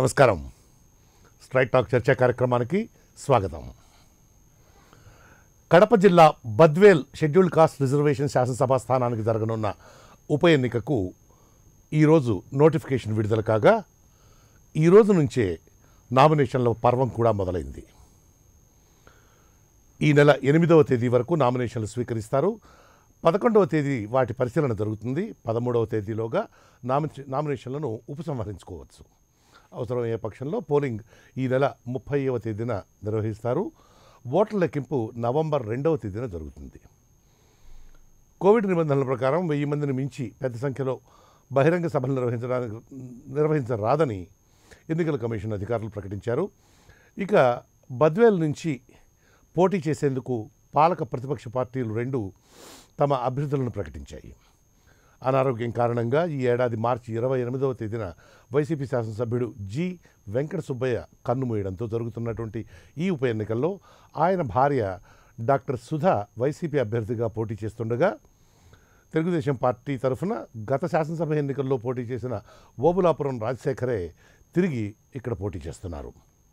నమస్కారం straight talk చర్చా కార్యక్రమానికి స్వాగతం కడప జిల్లా బద్వేల్ షెడ్యూల్డ్ కాస్ట్ రిజర్వేషన్ శాసనసభ స్థానానికి జరగనున్న ఉప ఎన్నికకు ఈరోజు నోటిఫికేషన్ విడుదల కాగా ఈ రోజు నుంచే నామినేషన్ల పర్వం కూడా మొదలైంది ఈ నెల ఎనిమిదవ తేదీ వరకు నామినేషన్లు స్వీకరిస్తారు పదకొండవ తేదీ వాటి పరిశీలన జరుగుతుంది పదమూడవ తేదీలోగా నామి నామినేషన్లను ఉపసంహరించుకోవచ్చు అవసరమయ్యే పక్షంలో పోలింగ్ ఈ నెల ముప్పైవ తేదీన నిర్వహిస్తారు ఓట్ల లెక్కింపు నవంబర్ రెండవ తేదీన జరుగుతుంది కోవిడ్ నిబంధనల ప్రకారం వెయ్యి మందిని మించి పెద్ద సంఖ్యలో బహిరంగ సభలు నిర్వహించడానికి నిర్వహించరాదని ఎన్నికల కమిషన్ అధికారులు ప్రకటించారు ఇక బద్వేల్ నుంచి పోటీ చేసేందుకు పాలక ప్రతిపక్ష పార్టీలు రెండు తమ అభ్యర్థులను ప్రకటించాయి అనారోగ్యం కారణంగా ఈ ఏడాది మార్చి ఇరవై ఎనిమిదవ తేదీన వైసీపీ శాసనసభ్యుడు జి వెంకట సుబ్బయ్య కన్నుమూయడంతో జరుగుతున్నటువంటి ఈ ఉప ఎన్నికల్లో ఆయన భార్య డాక్టర్ సుధా వైసీపీ అభ్యర్థిగా పోటీ చేస్తుండగా తెలుగుదేశం పార్టీ తరఫున గత శాసనసభ ఎన్నికల్లో పోటీ చేసిన ఓబులాపురం రాజశేఖరే తిరిగి ఇక్కడ పోటీ చేస్తున్నారు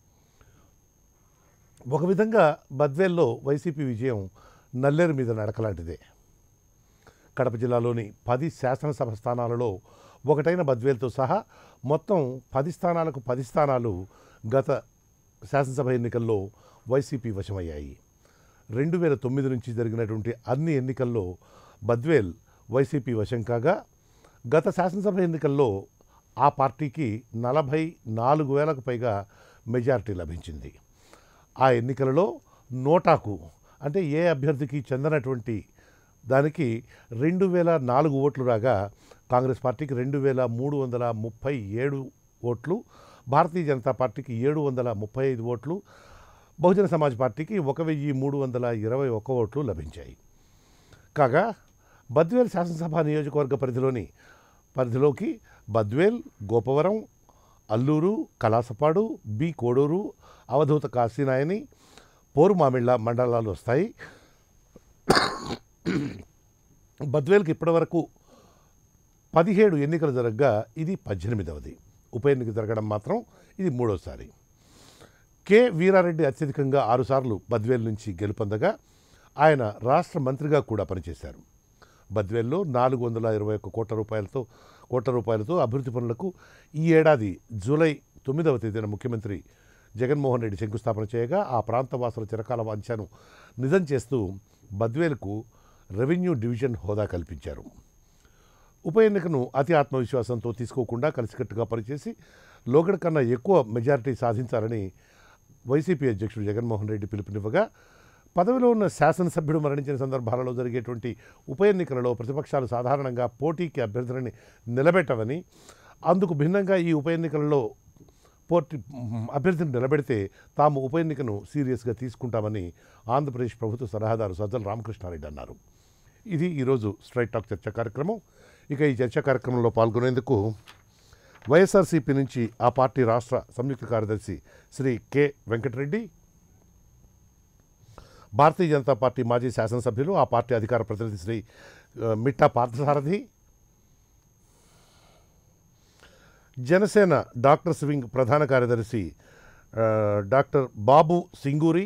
ఒక విధంగా బద్వేల్లో వైసీపీ విజయం నల్లేరు మీద నడకలాంటిదే కడప జిల్లాలోని పది శాసనసభ స్థానాలలో ఒకటైన బద్వేల్తో సహా మొత్తం పది స్థానాలకు పది స్థానాలు గత శాసనసభ ఎన్నికల్లో వైసీపీ వశమయ్యాయి రెండు వేల తొమ్మిది నుంచి జరిగినటువంటి అన్ని ఎన్నికల్లో బద్వేల్ వైసీపీ వశం కాగా గత శాసనసభ ఎన్నికల్లో ఆ పార్టీకి నలభై నాలుగు వేలకు పైగా మెజారిటీ లభించింది ఆ ఎన్నికలలో నోటాకు అంటే ఏ అభ్యర్థికి చెందనటువంటి దానికి రెండు వేల నాలుగు ఓట్లు రాగా కాంగ్రెస్ పార్టీకి రెండు వేల మూడు వందల ముప్పై ఏడు ఓట్లు భారతీయ జనతా పార్టీకి ఏడు వందల ముప్పై ఐదు ఓట్లు బహుజన సమాజ్ పార్టీకి ఒక వెయ్యి మూడు వందల ఇరవై ఒక్క ఓట్లు లభించాయి కాగా బద్వేల్ శాసనసభ నియోజకవర్గ పరిధిలోని పరిధిలోకి బద్వేల్ గోపవరం అల్లూరు కలాసపాడు బి కోడూరు అవధూత కాశీనాయని పోరుమామిళ్ళ మండలాలు వస్తాయి బద్వేల్కి ఇప్పటివరకు పదిహేడు ఎన్నికలు జరగగా ఇది పద్దెనిమిదవది ఉప ఎన్నిక జరగడం మాత్రం ఇది మూడోసారి కె వీరారెడ్డి అత్యధికంగా ఆరుసార్లు బద్వేల్ నుంచి గెలుపొందగా ఆయన రాష్ట్ర మంత్రిగా కూడా పనిచేశారు బద్వేల్లో నాలుగు వందల ఇరవై ఒక్క కోట్ల రూపాయలతో కోట్ల రూపాయలతో అభివృద్ధి పనులకు ఈ ఏడాది జూలై తొమ్మిదవ తేదీన ముఖ్యమంత్రి జగన్మోహన్ రెడ్డి శంకుస్థాపన చేయగా ఆ ప్రాంత వాసుల చిరకాల వాంఛను నిజం చేస్తూ బద్వేలుకు రెవెన్యూ డివిజన్ హోదా కల్పించారు ఉప ఎన్నికను అతి ఆత్మవిశ్వాసంతో తీసుకోకుండా కలిసికట్టుగా పనిచేసి లోగడ కన్నా ఎక్కువ మెజారిటీ సాధించాలని వైసీపీ అధ్యక్షుడు జగన్మోహన్ రెడ్డి పిలుపునివ్వగా పదవిలో ఉన్న శాసనసభ్యుడు మరణించిన సందర్భాలలో జరిగేటువంటి ఉప ఎన్నికలలో ప్రతిపక్షాలు సాధారణంగా పోటీకి అభ్యర్థులని నిలబెట్టవని అందుకు భిన్నంగా ఈ ఉప ఎన్నికలలో పోటీ అభ్యర్థిని నిలబెడితే తాము ఉప ఎన్నికను సీరియస్గా తీసుకుంటామని ఆంధ్రప్రదేశ్ ప్రభుత్వ సలహాదారు సజ్జల రామకృష్ణారెడ్డి అన్నారు ఇది ఈరోజు స్ట్రైట్ టాక్ చర్చా కార్యక్రమం ఇక ఈ చర్చా కార్యక్రమంలో పాల్గొనేందుకు వైఎస్ఆర్సీపీ నుంచి ఆ పార్టీ రాష్ట్ర సంయుక్త కార్యదర్శి శ్రీ కె వెంకటరెడ్డి భారతీయ జనతా పార్టీ మాజీ శాసనసభ్యులు ఆ పార్టీ అధికార ప్రతినిధి శ్రీ ఆ, మిట్టా పార్థసారథి జనసేన డాక్టర్స్ వింగ్ ప్రధాన కార్యదర్శి ఆ, డాక్టర్ బాబు సింగూరి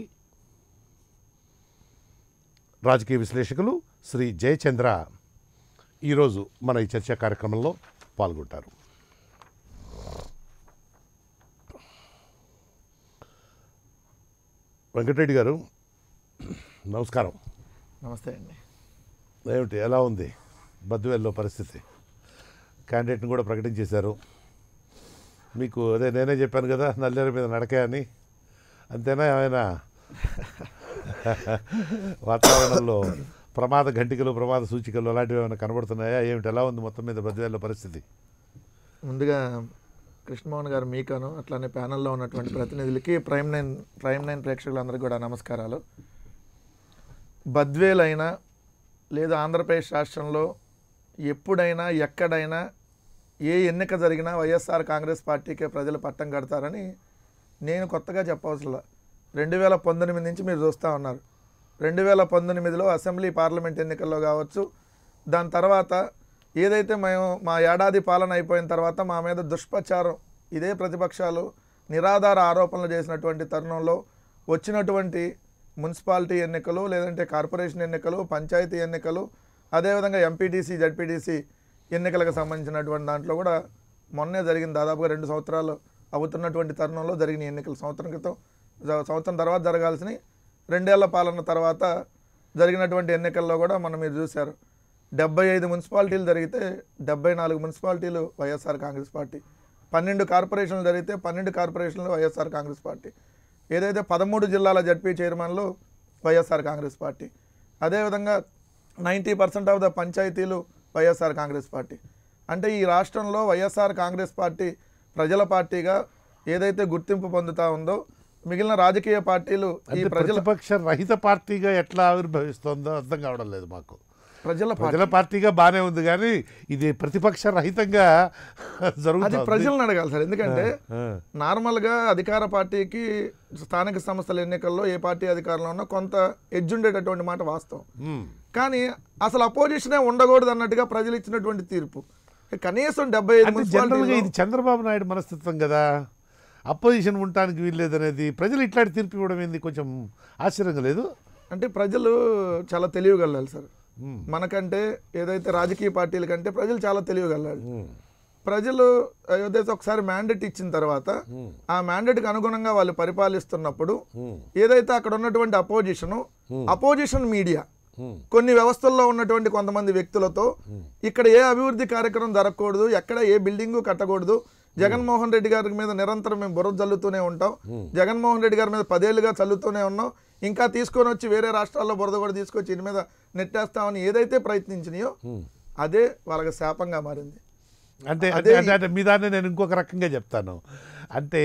రాజకీయ విశ్లేషకులు శ్రీ జయచంద్ర ఈరోజు మన ఈ చర్చా కార్యక్రమంలో పాల్గొంటారు వెంకటరెడ్డి గారు నమస్కారం నమస్తే అండి ఏమిటి ఎలా ఉంది బద్దువెల్లో పరిస్థితి క్యాండిడేట్ని కూడా ప్రకటించేశారు మీకు అదే నేనే చెప్పాను కదా నల్లేరు మీద నడకే అని అంతేనా ఏమైనా వాతావరణంలో ప్రమాద ఘంటికలు ప్రమాద సూచికలు అలాంటివి ఏమైనా కనబడుతున్నాయా ఏమిటి ఎలా ఉంది మొత్తం మీద బద్దువెల్లో పరిస్థితి ముందుగా కృష్ణమోహన్ గారు మీకను అట్లానే ప్యానల్లో ఉన్నటువంటి ప్రతినిధులకి ప్రైమ్ నైన్ ప్రైమ్ నైన్ ప్రేక్షకులందరికీ కూడా నమస్కారాలు బద్వేల్ అయినా లేదా ఆంధ్రప్రదేశ్ రాష్ట్రంలో ఎప్పుడైనా ఎక్కడైనా ఏ ఎన్నిక జరిగినా వైఎస్ఆర్ కాంగ్రెస్ పార్టీకే ప్రజలు పట్టం కడతారని నేను కొత్తగా చెప్పవసరం రెండు వేల పంతొమ్మిది నుంచి మీరు చూస్తూ ఉన్నారు రెండు వేల పంతొమ్మిదిలో అసెంబ్లీ పార్లమెంట్ ఎన్నికల్లో కావచ్చు దాని తర్వాత ఏదైతే మేము మా ఏడాది పాలన అయిపోయిన తర్వాత మా మీద దుష్ప్రచారం ఇదే ప్రతిపక్షాలు నిరాధార ఆరోపణలు చేసినటువంటి తరుణంలో వచ్చినటువంటి మున్సిపాలిటీ ఎన్నికలు లేదంటే కార్పొరేషన్ ఎన్నికలు పంచాయతీ ఎన్నికలు అదేవిధంగా ఎంపీటీసీ జడ్పీటీసీ ఎన్నికలకు సంబంధించినటువంటి దాంట్లో కూడా మొన్నే జరిగిన దాదాపుగా రెండు సంవత్సరాలు అవుతున్నటువంటి తరుణంలో జరిగిన ఎన్నికలు సంవత్సరం క్రితం జ- సంవత్సరం తర్వాత జరగాల్సిన రెండేళ్ల పాలన తర్వాత జరిగినటువంటి ఎన్నికల్లో కూడా మనం మీరు చూశారు డెబ్బై ఐదు మున్సిపాలిటీలు జరిగితే డెబ్బై నాలుగు మున్సిపాలిటీలు వైఎస్ఆర్ కాంగ్రెస్ పార్టీ పన్నెండు కార్పొరేషన్లు జరిగితే పన్నెండు కార్పొరేషన్లు వైఎస్ఆర్ కాంగ్రెస్ పార్టీ ఏదైతే పదమూడు జిల్లాల జడ్పీ చైర్మన్లు వైఎస్ఆర్ కాంగ్రెస్ పార్టీ అదేవిధంగా నైంటీ పర్సెంట్ ఆఫ్ ద పంచాయతీలు వైఎస్ఆర్ కాంగ్రెస్ పార్టీ అంటే ఈ రాష్ట్రంలో వైఎస్ఆర్ కాంగ్రెస్ పార్టీ ప్రజల పార్టీగా ఏదైతే గుర్తింపు పొందుతా ఉందో మిగిలిన రాజకీయ పార్టీలు ఈ అంటే ప్రజల ప్రతిపక్ష రహిత పార్టీగా ఎట్లా ఆవిర్భవిస్తోందో అర్థం కావడం లేదు మాకు ప్రజల పార్టీ ప్రజల పార్టీగా బానే ఉంది కానీ ఇది ప్రతిపక్ష రహితంగా అది జరుగుతుంది ప్రజలను అడగాలి సార్ ఎందుకంటే నార్మల్గా అధికార పార్టీకి స్థానిక సంస్థల ఎన్నికల్లో ఏ పార్టీ అధికారంలో ఉన్నా కొంత ఎడ్జ్ ఉండేటటువంటి మాట వాస్తవం కానీ అసలు అపోజిషనే ఉండకూడదు అన్నట్టుగా ప్రజలు ఇచ్చినటువంటి తీర్పు కనీసం డెబ్బై ఐదు అంటే జనరల్గా మున్సిపాలిటీల్లో ఇది చంద్రబాబు నాయుడు మనస్తత్వం కదా అపోజిషన్ ఉండటానికి వీల్లేదనేది ప్రజలు ఇట్లాంటి తీర్పు ఇవ్వడం ఏంది కొంచెం ఆశ్చర్యంగా లేదు అంటే ప్రజలు చాలా తెలియగలరు సార్ మనకంటే ఏదైతే రాజకీయ పార్టీల కంటే ప్రజలు చాలా తెలియగలరు ప్రజలు ఏదైతే ఒకసారి మ్యాండేట్ ఇచ్చిన తర్వాత ఆ మ్యాండేట్కి అనుగుణంగా వాళ్ళు పరిపాలిస్తున్నప్పుడు ఏదైతే అక్కడ ఉన్నటువంటి అపోజిషను అపోజిషన్ మీడియా కొన్ని వ్యవస్థల్లో ఉన్నటువంటి కొంతమంది వ్యక్తులతో ఇక్కడ ఏ అభివృద్ధి కార్యక్రమం జరగకూడదు ఎక్కడ ఏ బిల్డింగు కట్టకూడదు జగన్మోహన్ రెడ్డి గారి మీద నిరంతరం మేము బుర్ర చల్లుతూనే ఉంటాం జగన్మోహన్ రెడ్డి గారి మీద పదేళ్లుగా చల్లుతూనే ఉన్నాం ఇంకా తీసుకొని వచ్చి వేరే రాష్ట్రాల్లో బురద కూడా తీసుకొచ్చి దీని మీద నెట్టేస్తామని ఏదైతే ప్రయత్నించినాయో అదే వాళ్ళకి శాపంగా మారింది అంటే అంటే అంటే అంటే మీ దాన్ని నేను ఇంకొక రకంగా చెప్తాను అంటే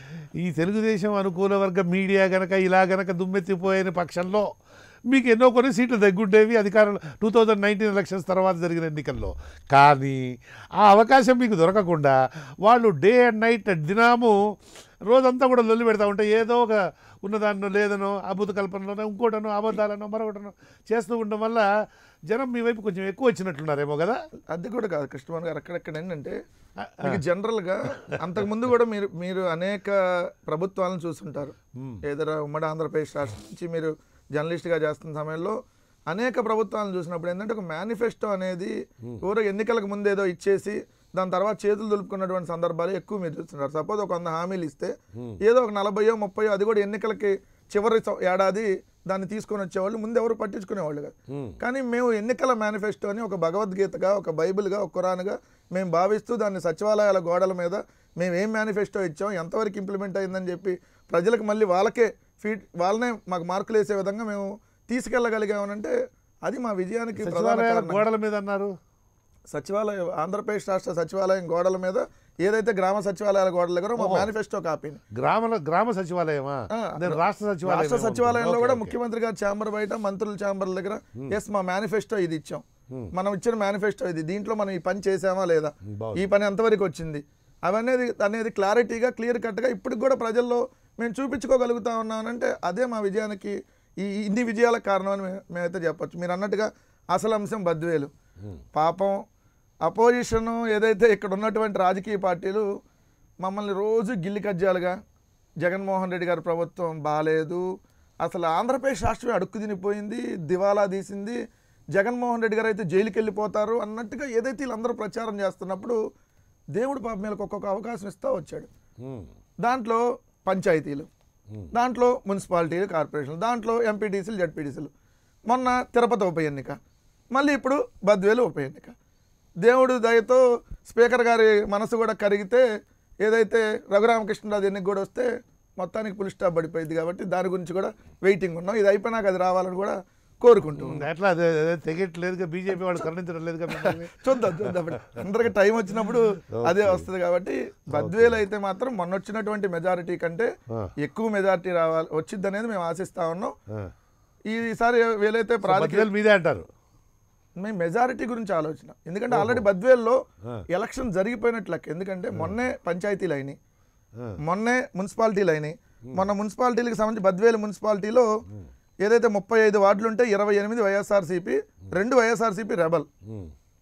ఈ తెలుగుదేశం అనుకూల వర్గ మీడియా గనక ఇలా గనక దుమ్మెత్తిపోయిన పక్షంలో మీకు ఎన్నో కొన్ని సీట్లు తగ్గుండేవి అధికారం టూ థౌజండ్ నైన్టీన్ ఎలక్షన్స్ తర్వాత జరిగిన ఎన్నికల్లో కానీ ఆ అవకాశం మీకు దొరకకుండా వాళ్ళు డే అండ్ నైట్ దినాము రోజంతా కూడా లొల్లి పెడతా ఉంటే ఏదో ఒక ఉన్నదాన్నో లేదనో అబుద్ధ కల్పనలోనో ఇంకోటనో అబద్ధాలనో మరొకటనో చేస్తూ ఉండడం వల్ల జనం మీ వైపు కొంచెం ఎక్కువ వచ్చినట్లున్నారేమో కదా అది కూడా కాదు కృష్ణమోహన్ గారు అక్కడక్కడ ఏంటంటే మీకు జనరల్గా అంతకుముందు కూడా మీరు మీరు అనేక ప్రభుత్వాలను చూస్తుంటారు ఏదైనా ఉమ్మడి ఆంధ్రప్రదేశ్ రాష్ట్రం నుంచి మీరు జర్నలిస్ట్గా చేస్తున్న సమయంలో అనేక ప్రభుత్వాలను చూసినప్పుడు ఏంటంటే ఒక మేనిఫెస్టో అనేది ఎవరో ఎన్నికలకు ముందు ఏదో ఇచ్చేసి దాని తర్వాత చేతులు దులుపుకున్నటువంటి సందర్భాలు ఎక్కువ మీరు చూస్తున్నారు సపోజ్ ఒక వంద హామీలు ఇస్తే ఏదో ఒక నలభయో ముప్పయో అది కూడా ఎన్నికలకి చివరి సం- ఏడాది దాన్ని తీసుకొని వచ్చేవాళ్ళు ముందు ఎవరు పట్టించుకునేవాళ్ళు కాదు కానీ మేము ఎన్నికల మేనిఫెస్టోని ఒక భగవద్గీతగా ఒక బైబిల్గా ఒక ఖురాన్గా మేము భావిస్తూ దాన్ని సచివాలయాల గోడల మీద మేము ఏం మేనిఫెస్టో ఇచ్చాం ఎంతవరకు ఇంప్లిమెంట్ అయిందని చెప్పి ప్రజలకు మళ్ళీ వాళ్ళకే ఫీడ్ వాళ్ళనే మాకు మార్కులు వేసే విధంగా మేము తీసుకెళ్ళగలిగామనంటే అది మా విజయానికి ప్రధాన సచివాలయాల కారణం గోడల మీద అన్నారు సచివాలయం ఆంధ్రప్రదేశ్ రాష్ట్ర సచివాలయం గోడల మీద ఏదైతే గ్రామ సచివాలయాల గోడల దగ్గర మా మేనిఫెస్టో కాపీని గ్రామ గ్రామ సచివాలయమా ఆ, నేను రాష్ట్ర సచివాలయం రాష్ట్ర సచివాలయంలో ఓకే, కూడా ఓకే. ముఖ్యమంత్రి గారి ఛాంబర్ బయట మంత్రుల ఛాంబర్ దగ్గర ఎస్ మా మేనిఫెస్టో ఇది ఇచ్చాం మనం ఇచ్చిన మేనిఫెస్టో ఇది దీంట్లో మనం ఈ పని చేసామా లేదా బాగుంది. ఈ పని ఎంతవరకు వచ్చింది అవనేది అనేది క్లారిటీగా క్లియర్ కట్గా ఇప్పటికి కూడా ప్రజల్లో మేము చూపించుకోగలుగుతా ఉన్నామంటే అదే మా విజయానికి ఈ ఇన్ని విజయాలకు కారణం అని మే- మేమైతే చెప్పొచ్చు మీరు అన్నట్టుగా అసలు అంశం బద్వేలు పాపం అపోజిషన్ ఏదైతే ఇక్కడ ఉన్నటువంటి రాజకీయ పార్టీలు మమ్మల్ని రోజు గిల్లి కజ్జాలుగా జగన్మోహన్ రెడ్డి గారి ప్రభుత్వం బాగాలేదు అసలు ఆంధ్రప్రదేశ్ రాష్ట్రమే అడుక్కు తినిపోయింది దివాలా తీసింది జగన్మోహన్ రెడ్డి గారు అయితే జైలుకి వెళ్ళిపోతారు అన్నట్టుగా ఏదైతే వీళ్ళందరూ ప్రచారం చేస్తున్నప్పుడు దేవుడు పాప మేలకు ఒక్కొక్క అవకాశం ఇస్తూ వచ్చాడు ఉమ్, దాంట్లో పంచాయతీలు దాంట్లో మున్సిపాలిటీలు కార్పొరేషన్లు దాంట్లో ఎంపీటీసీలు జడ్పీటీసీలు మొన్న తిరుపతి ఉప ఎన్నిక మళ్ళీ ఇప్పుడు బద్వేలు ఉప ఎన్నిక దేవుడు దయతో స్పీకర్ గారి మనసు కూడా కరిగితే ఏదైతే రఘురామకృష్ణరాజు ఎన్నిక కూడా వస్తే మొత్తానికి పులి స్టాప్ పడిపోయింది కాబట్టి దాని గురించి కూడా వెయిటింగ్ ఉన్నాం ఇది అయిపోయినాక అది రావాలని కూడా కోరుకుంటూ ఉన్నాం. ఎట్లా అదే అదే తెగట్లేదుగా బీజేపీ వాళ్ళు కరుణించడం లేదుగా మిమ్మల్ని. చూద్దాం చూద్దాం అందరికి టైం వచ్చినప్పుడు అదే వస్తుంది కాబట్టి బద్వేలు అయితే మాత్రం మొన్న వచ్చినటువంటి మెజారిటీ కంటే ఆ. ఎక్కువ మెజారిటీ రావాలి వచ్చింది అనేది మేము ఆశిస్తా ఉన్నాం ఆ. ఈసారి వీలైతే రాజకీయ బతికేలు మీదే అంటారు మేము మెజారిటీ గురించి ఆలోచన ఎందుకంటే ఆల్రెడీ బద్వేల్లో ఆ. ఎలక్షన్ జరిగిపోయినట్లు లెక్క ఎందుకంటే మొన్నే పంచాయతీలు అయినాయి ఆ. మొన్నే మున్సిపాలిటీలు అయినాయి మొన్న మున్సిపాలిటీలకు సంబంధించి బద్వేలు మున్సిపాలిటీలో ఏదైతే ముప్పై ఐదు వార్డులు ఉంటే ఇరవై ఎనిమిది వైఎస్ఆర్సీపీ రెండు వైఎస్ఆర్సీపీ రెబల్ ఉమ్,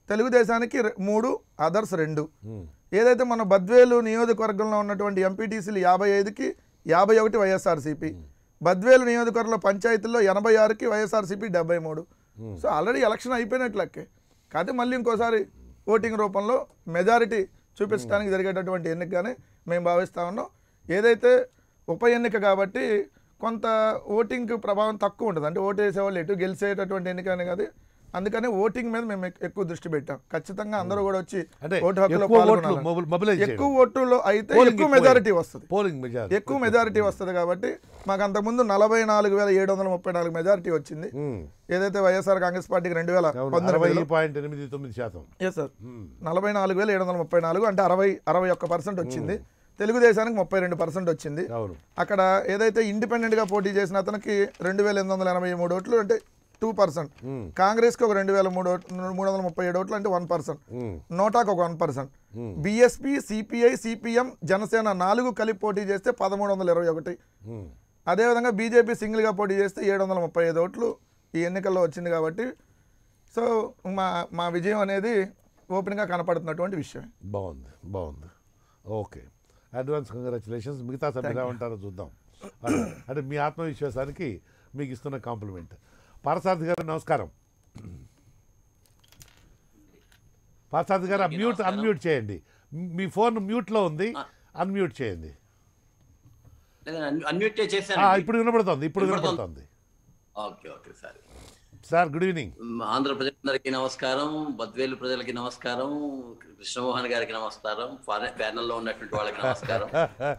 తెలుగుదేశానికి రె- మూడు అదర్స్ రెండు ఉమ్, ఏదైతే మన బద్వేలు నియోజకవర్గంలో ఉన్నటువంటి ఎంపీటీసీలు యాభై ఐదుకి యాభై ఒకటి వైఎస్ఆర్సీపీ బద్వేలు నియోజకవర్గంలో పంచాయతీల్లో ఎనభై ఆరుకి వైఎస్ఆర్సీపీ డెబ్బై మూడు సో ఆల్రెడీ ఎలక్షన్ అయిపోయినట్లకే కాకపోతే మళ్ళీ ఇంకోసారి ఓటింగ్ రూపంలో మెజారిటీ చూపించడానికి జరిగేటటువంటి ఎన్నికగానే మేము భావిస్తా ఉన్నాం ఏదైతే ఉప ఎన్నిక కాబట్టి కొంత ఓటింగ్ ప్రభావం తక్కువ ఉంటుంది అంటే ఓటు వేసేవాళ్ళు ఎటు గెలిచేటటువంటి ఎన్నిక అని కాదు అందుకని ఓటింగ్ మీద మేము ఎక్- ఎక్కువ దృష్టి పెట్టాం ఖచ్చితంగా అందరూ కూడా వచ్చి అంటే ఓటు హక్కులో ఎక్కువ ఓట్లు పాల్గొనాలి. మొబిల్- మొబిలైజ్ చేయడం. ఎక్కువ ఓటులో అయితే Polling ఎక్కువ ఎక్కువ మెజారిటీ వస్తుంది పోలింగ్ మెజారిటీ ఎక్కువ మెజారిటీ వస్తుంది కాబట్టి మాకు అంతకుముందు నలభై నాలుగు వేల ఏడు వందల ముప్పై నాలుగు మెజారిటీ వచ్చింది ఉమ్, ఏదైతే వైఎస్ఆర్ కాంగ్రెస్ పార్టీకి రెండు వేల అవును, అరవై పంతొమ్మిది పాయింట్ ఎనిమిది తొమ్మిది శాతం ఎస్ సార్ నలభై నాలుగు వేల ఏడు వందల ముప్పై నాలుగు అంటే అరవై అరవై ఒక్క పర్సెంట్ వచ్చింది తెలుగుదేశానికి ముప్పై రెండు పర్సెంట్ వచ్చింది అవును అక్కడ ఏదైతే ఇండిపెండెంట్గా పోటీ చేసిన అతనికి రెండు వేల ఎనిమిది వందల ఎనభై మూడు ఓట్లు అంటే టూ పర్సెంట్ కాంగ్రెస్కి ఒక రెండు వేల మూడు ఓట్లు మూడు వందల ముప్పై ఏడు ఓట్లు అంటే వన్ పర్సెంట్ ఉమ్, నోటాకు ఒక one percent BSP CPI CPM Janasena నాలుగు కలిపి పోటీ చేస్తే పదమూడు వందల ఇరవై ఒకటి ఉమ్, అదేవిధంగా బీజేపీ సింగిల్గా పోటీ చేస్తే ఏడు వందల ముప్పై ఐదు ఓట్లు ఈ ఎన్నికల్లో వచ్చింది కాబట్టి సో మా మా విజయం అనేది ఓపెన్గా కనపడుతున్నటువంటి విషయం బాగుంది బాగుంది ఓకే అడ్వాన్స్ కంగ్రాచులేషన్స్ మిగతా సభ్యులు ఎలా ఉంటారో చూద్దాం అదే, అంటే మీ ఆత్మవిశ్వాసానికి మీకు ఇస్తున్న కాంప్లిమెంట్ పారసారథి గారు నమస్కారం పారసారథి గారు మ్యూట్ అన్మ్యూట్ చేయండి మీ ఫోన్ మ్యూట్లో ఉంది అన్మ్యూట్ చేయండి లేదా అన్మ్యూట్ ఆ, చేశాను ఇప్పుడు వినపడుతోంది ఇప్పుడు వినపడుతోంది. వినపడుతోంది ఓకే ఓకే సరే సార్ గుడ్ ఈవినింగ్ మ్, ఆంధ్ర ప్రజలందరికీ నమస్కారం బద్వేలు ప్రజలకి నమస్కారం కృష్ణమోహన్ గారికి నమస్కారం ప్యానల్లో ఉన్నటువంటి వాళ్ళకి నమస్కారం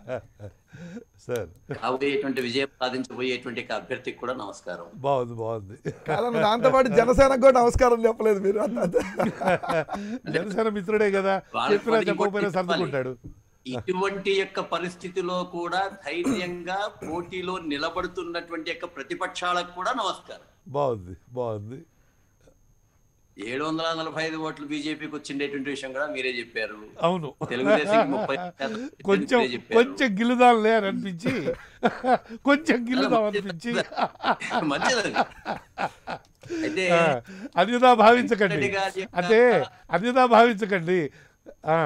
సార్ కాబోయేటువంటి విజయం సాధించబోయేటువంటి ఒక అభ్యర్థికి కూడా నమస్కారం బాగుంది బాగుంది కాలం దాంతోపాటు జనసేనకు కూడా నమస్కారం చెప్పలేదు మీరు అంత జనసేన మిత్రుడే కదా వాళ్ళకి చెప్పినా మరి చెప్పకపోయినా ఇంకోటి చెప్పాలి. సర్దుకుంటాడు ఇటువంటి యొక్క పరిస్థితిలో కూడా ధైర్యంగా పోటీలో నిలబడుతున్నటువంటి యొక్క ప్రతిపక్షాలకు కూడా నమస్కారం బాగుంది బాగుంది ఏడు వందల నలభై ఐదు ఓట్లు బీజేపీకి వచ్చిండేటువంటి విషయం కూడా మీరే చెప్పారు అవును తెలుగుదేశం ముప్పై శాతం కొంచెం మీరే చెప్పారు. కొంచెం గిల్లుదాంలే అని అనిపించి కొంచెం గిల్లుదాం అనిపించి మంచిది అయితే ఆ, అన్యదా భావించకండి రెడ్డి గారి యొక్క- అంటే అన్యదా భావించకండి ఆ,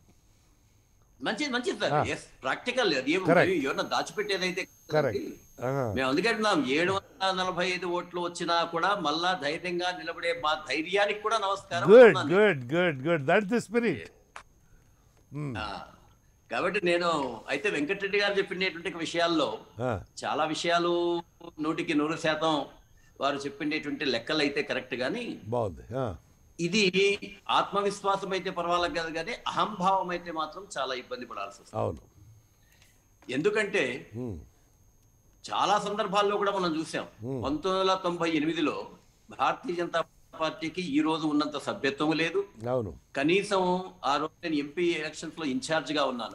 మంచిది మంచిది సార్ ఎస్ ప్రాక్టికల్ అది ఏం Correct. ఎవరన్నా దాచిపెట్టేదైతే కరెక్ట్ కదండి. మేము అందుకంటున్నాం ఏడు వందల నలభై ఐదు ఓట్లు వచ్చినా కూడా మళ్ళా ధైర్యంగా నిలబడే మా ధైర్యానికి కూడా నమస్కారం గుడ్ అన్నాను. Good good good that the spirit ఆ, కాబట్టి నేను అయితే వెంకటరెడ్డి గారు చెప్పినటువంటి విషయాల్లో చాలా విషయాలు నూటికి నూరు శాతం వారు చెప్పినటువంటి లెక్కలు అయితే కరెక్ట్ కానీ బాగుంది ఆ, ఇది ఆత్మవిశ్వాసం అయితే పర్వాలేదు కాదు కానీ అహంభావం అయితే మాత్రం చాలా ఇబ్బంది పడాల్సి వస్తుంది అవును ఎందుకంటే ఉమ్, చాలా సందర్భాల్లో కూడా మనం చూసాం పంతొమ్మిది వందల తొంభై ఎనిమిదిలో భారతీయ జనతా పార్టీకి ఈ రోజు ఉన్నంత సభ్యత్వం లేదు అవును కనీసం ఆ రోజు నేను ఎంపీ ఎలక్షన్స్ లో ఇన్ఛార్జ్ గా ఉన్నాను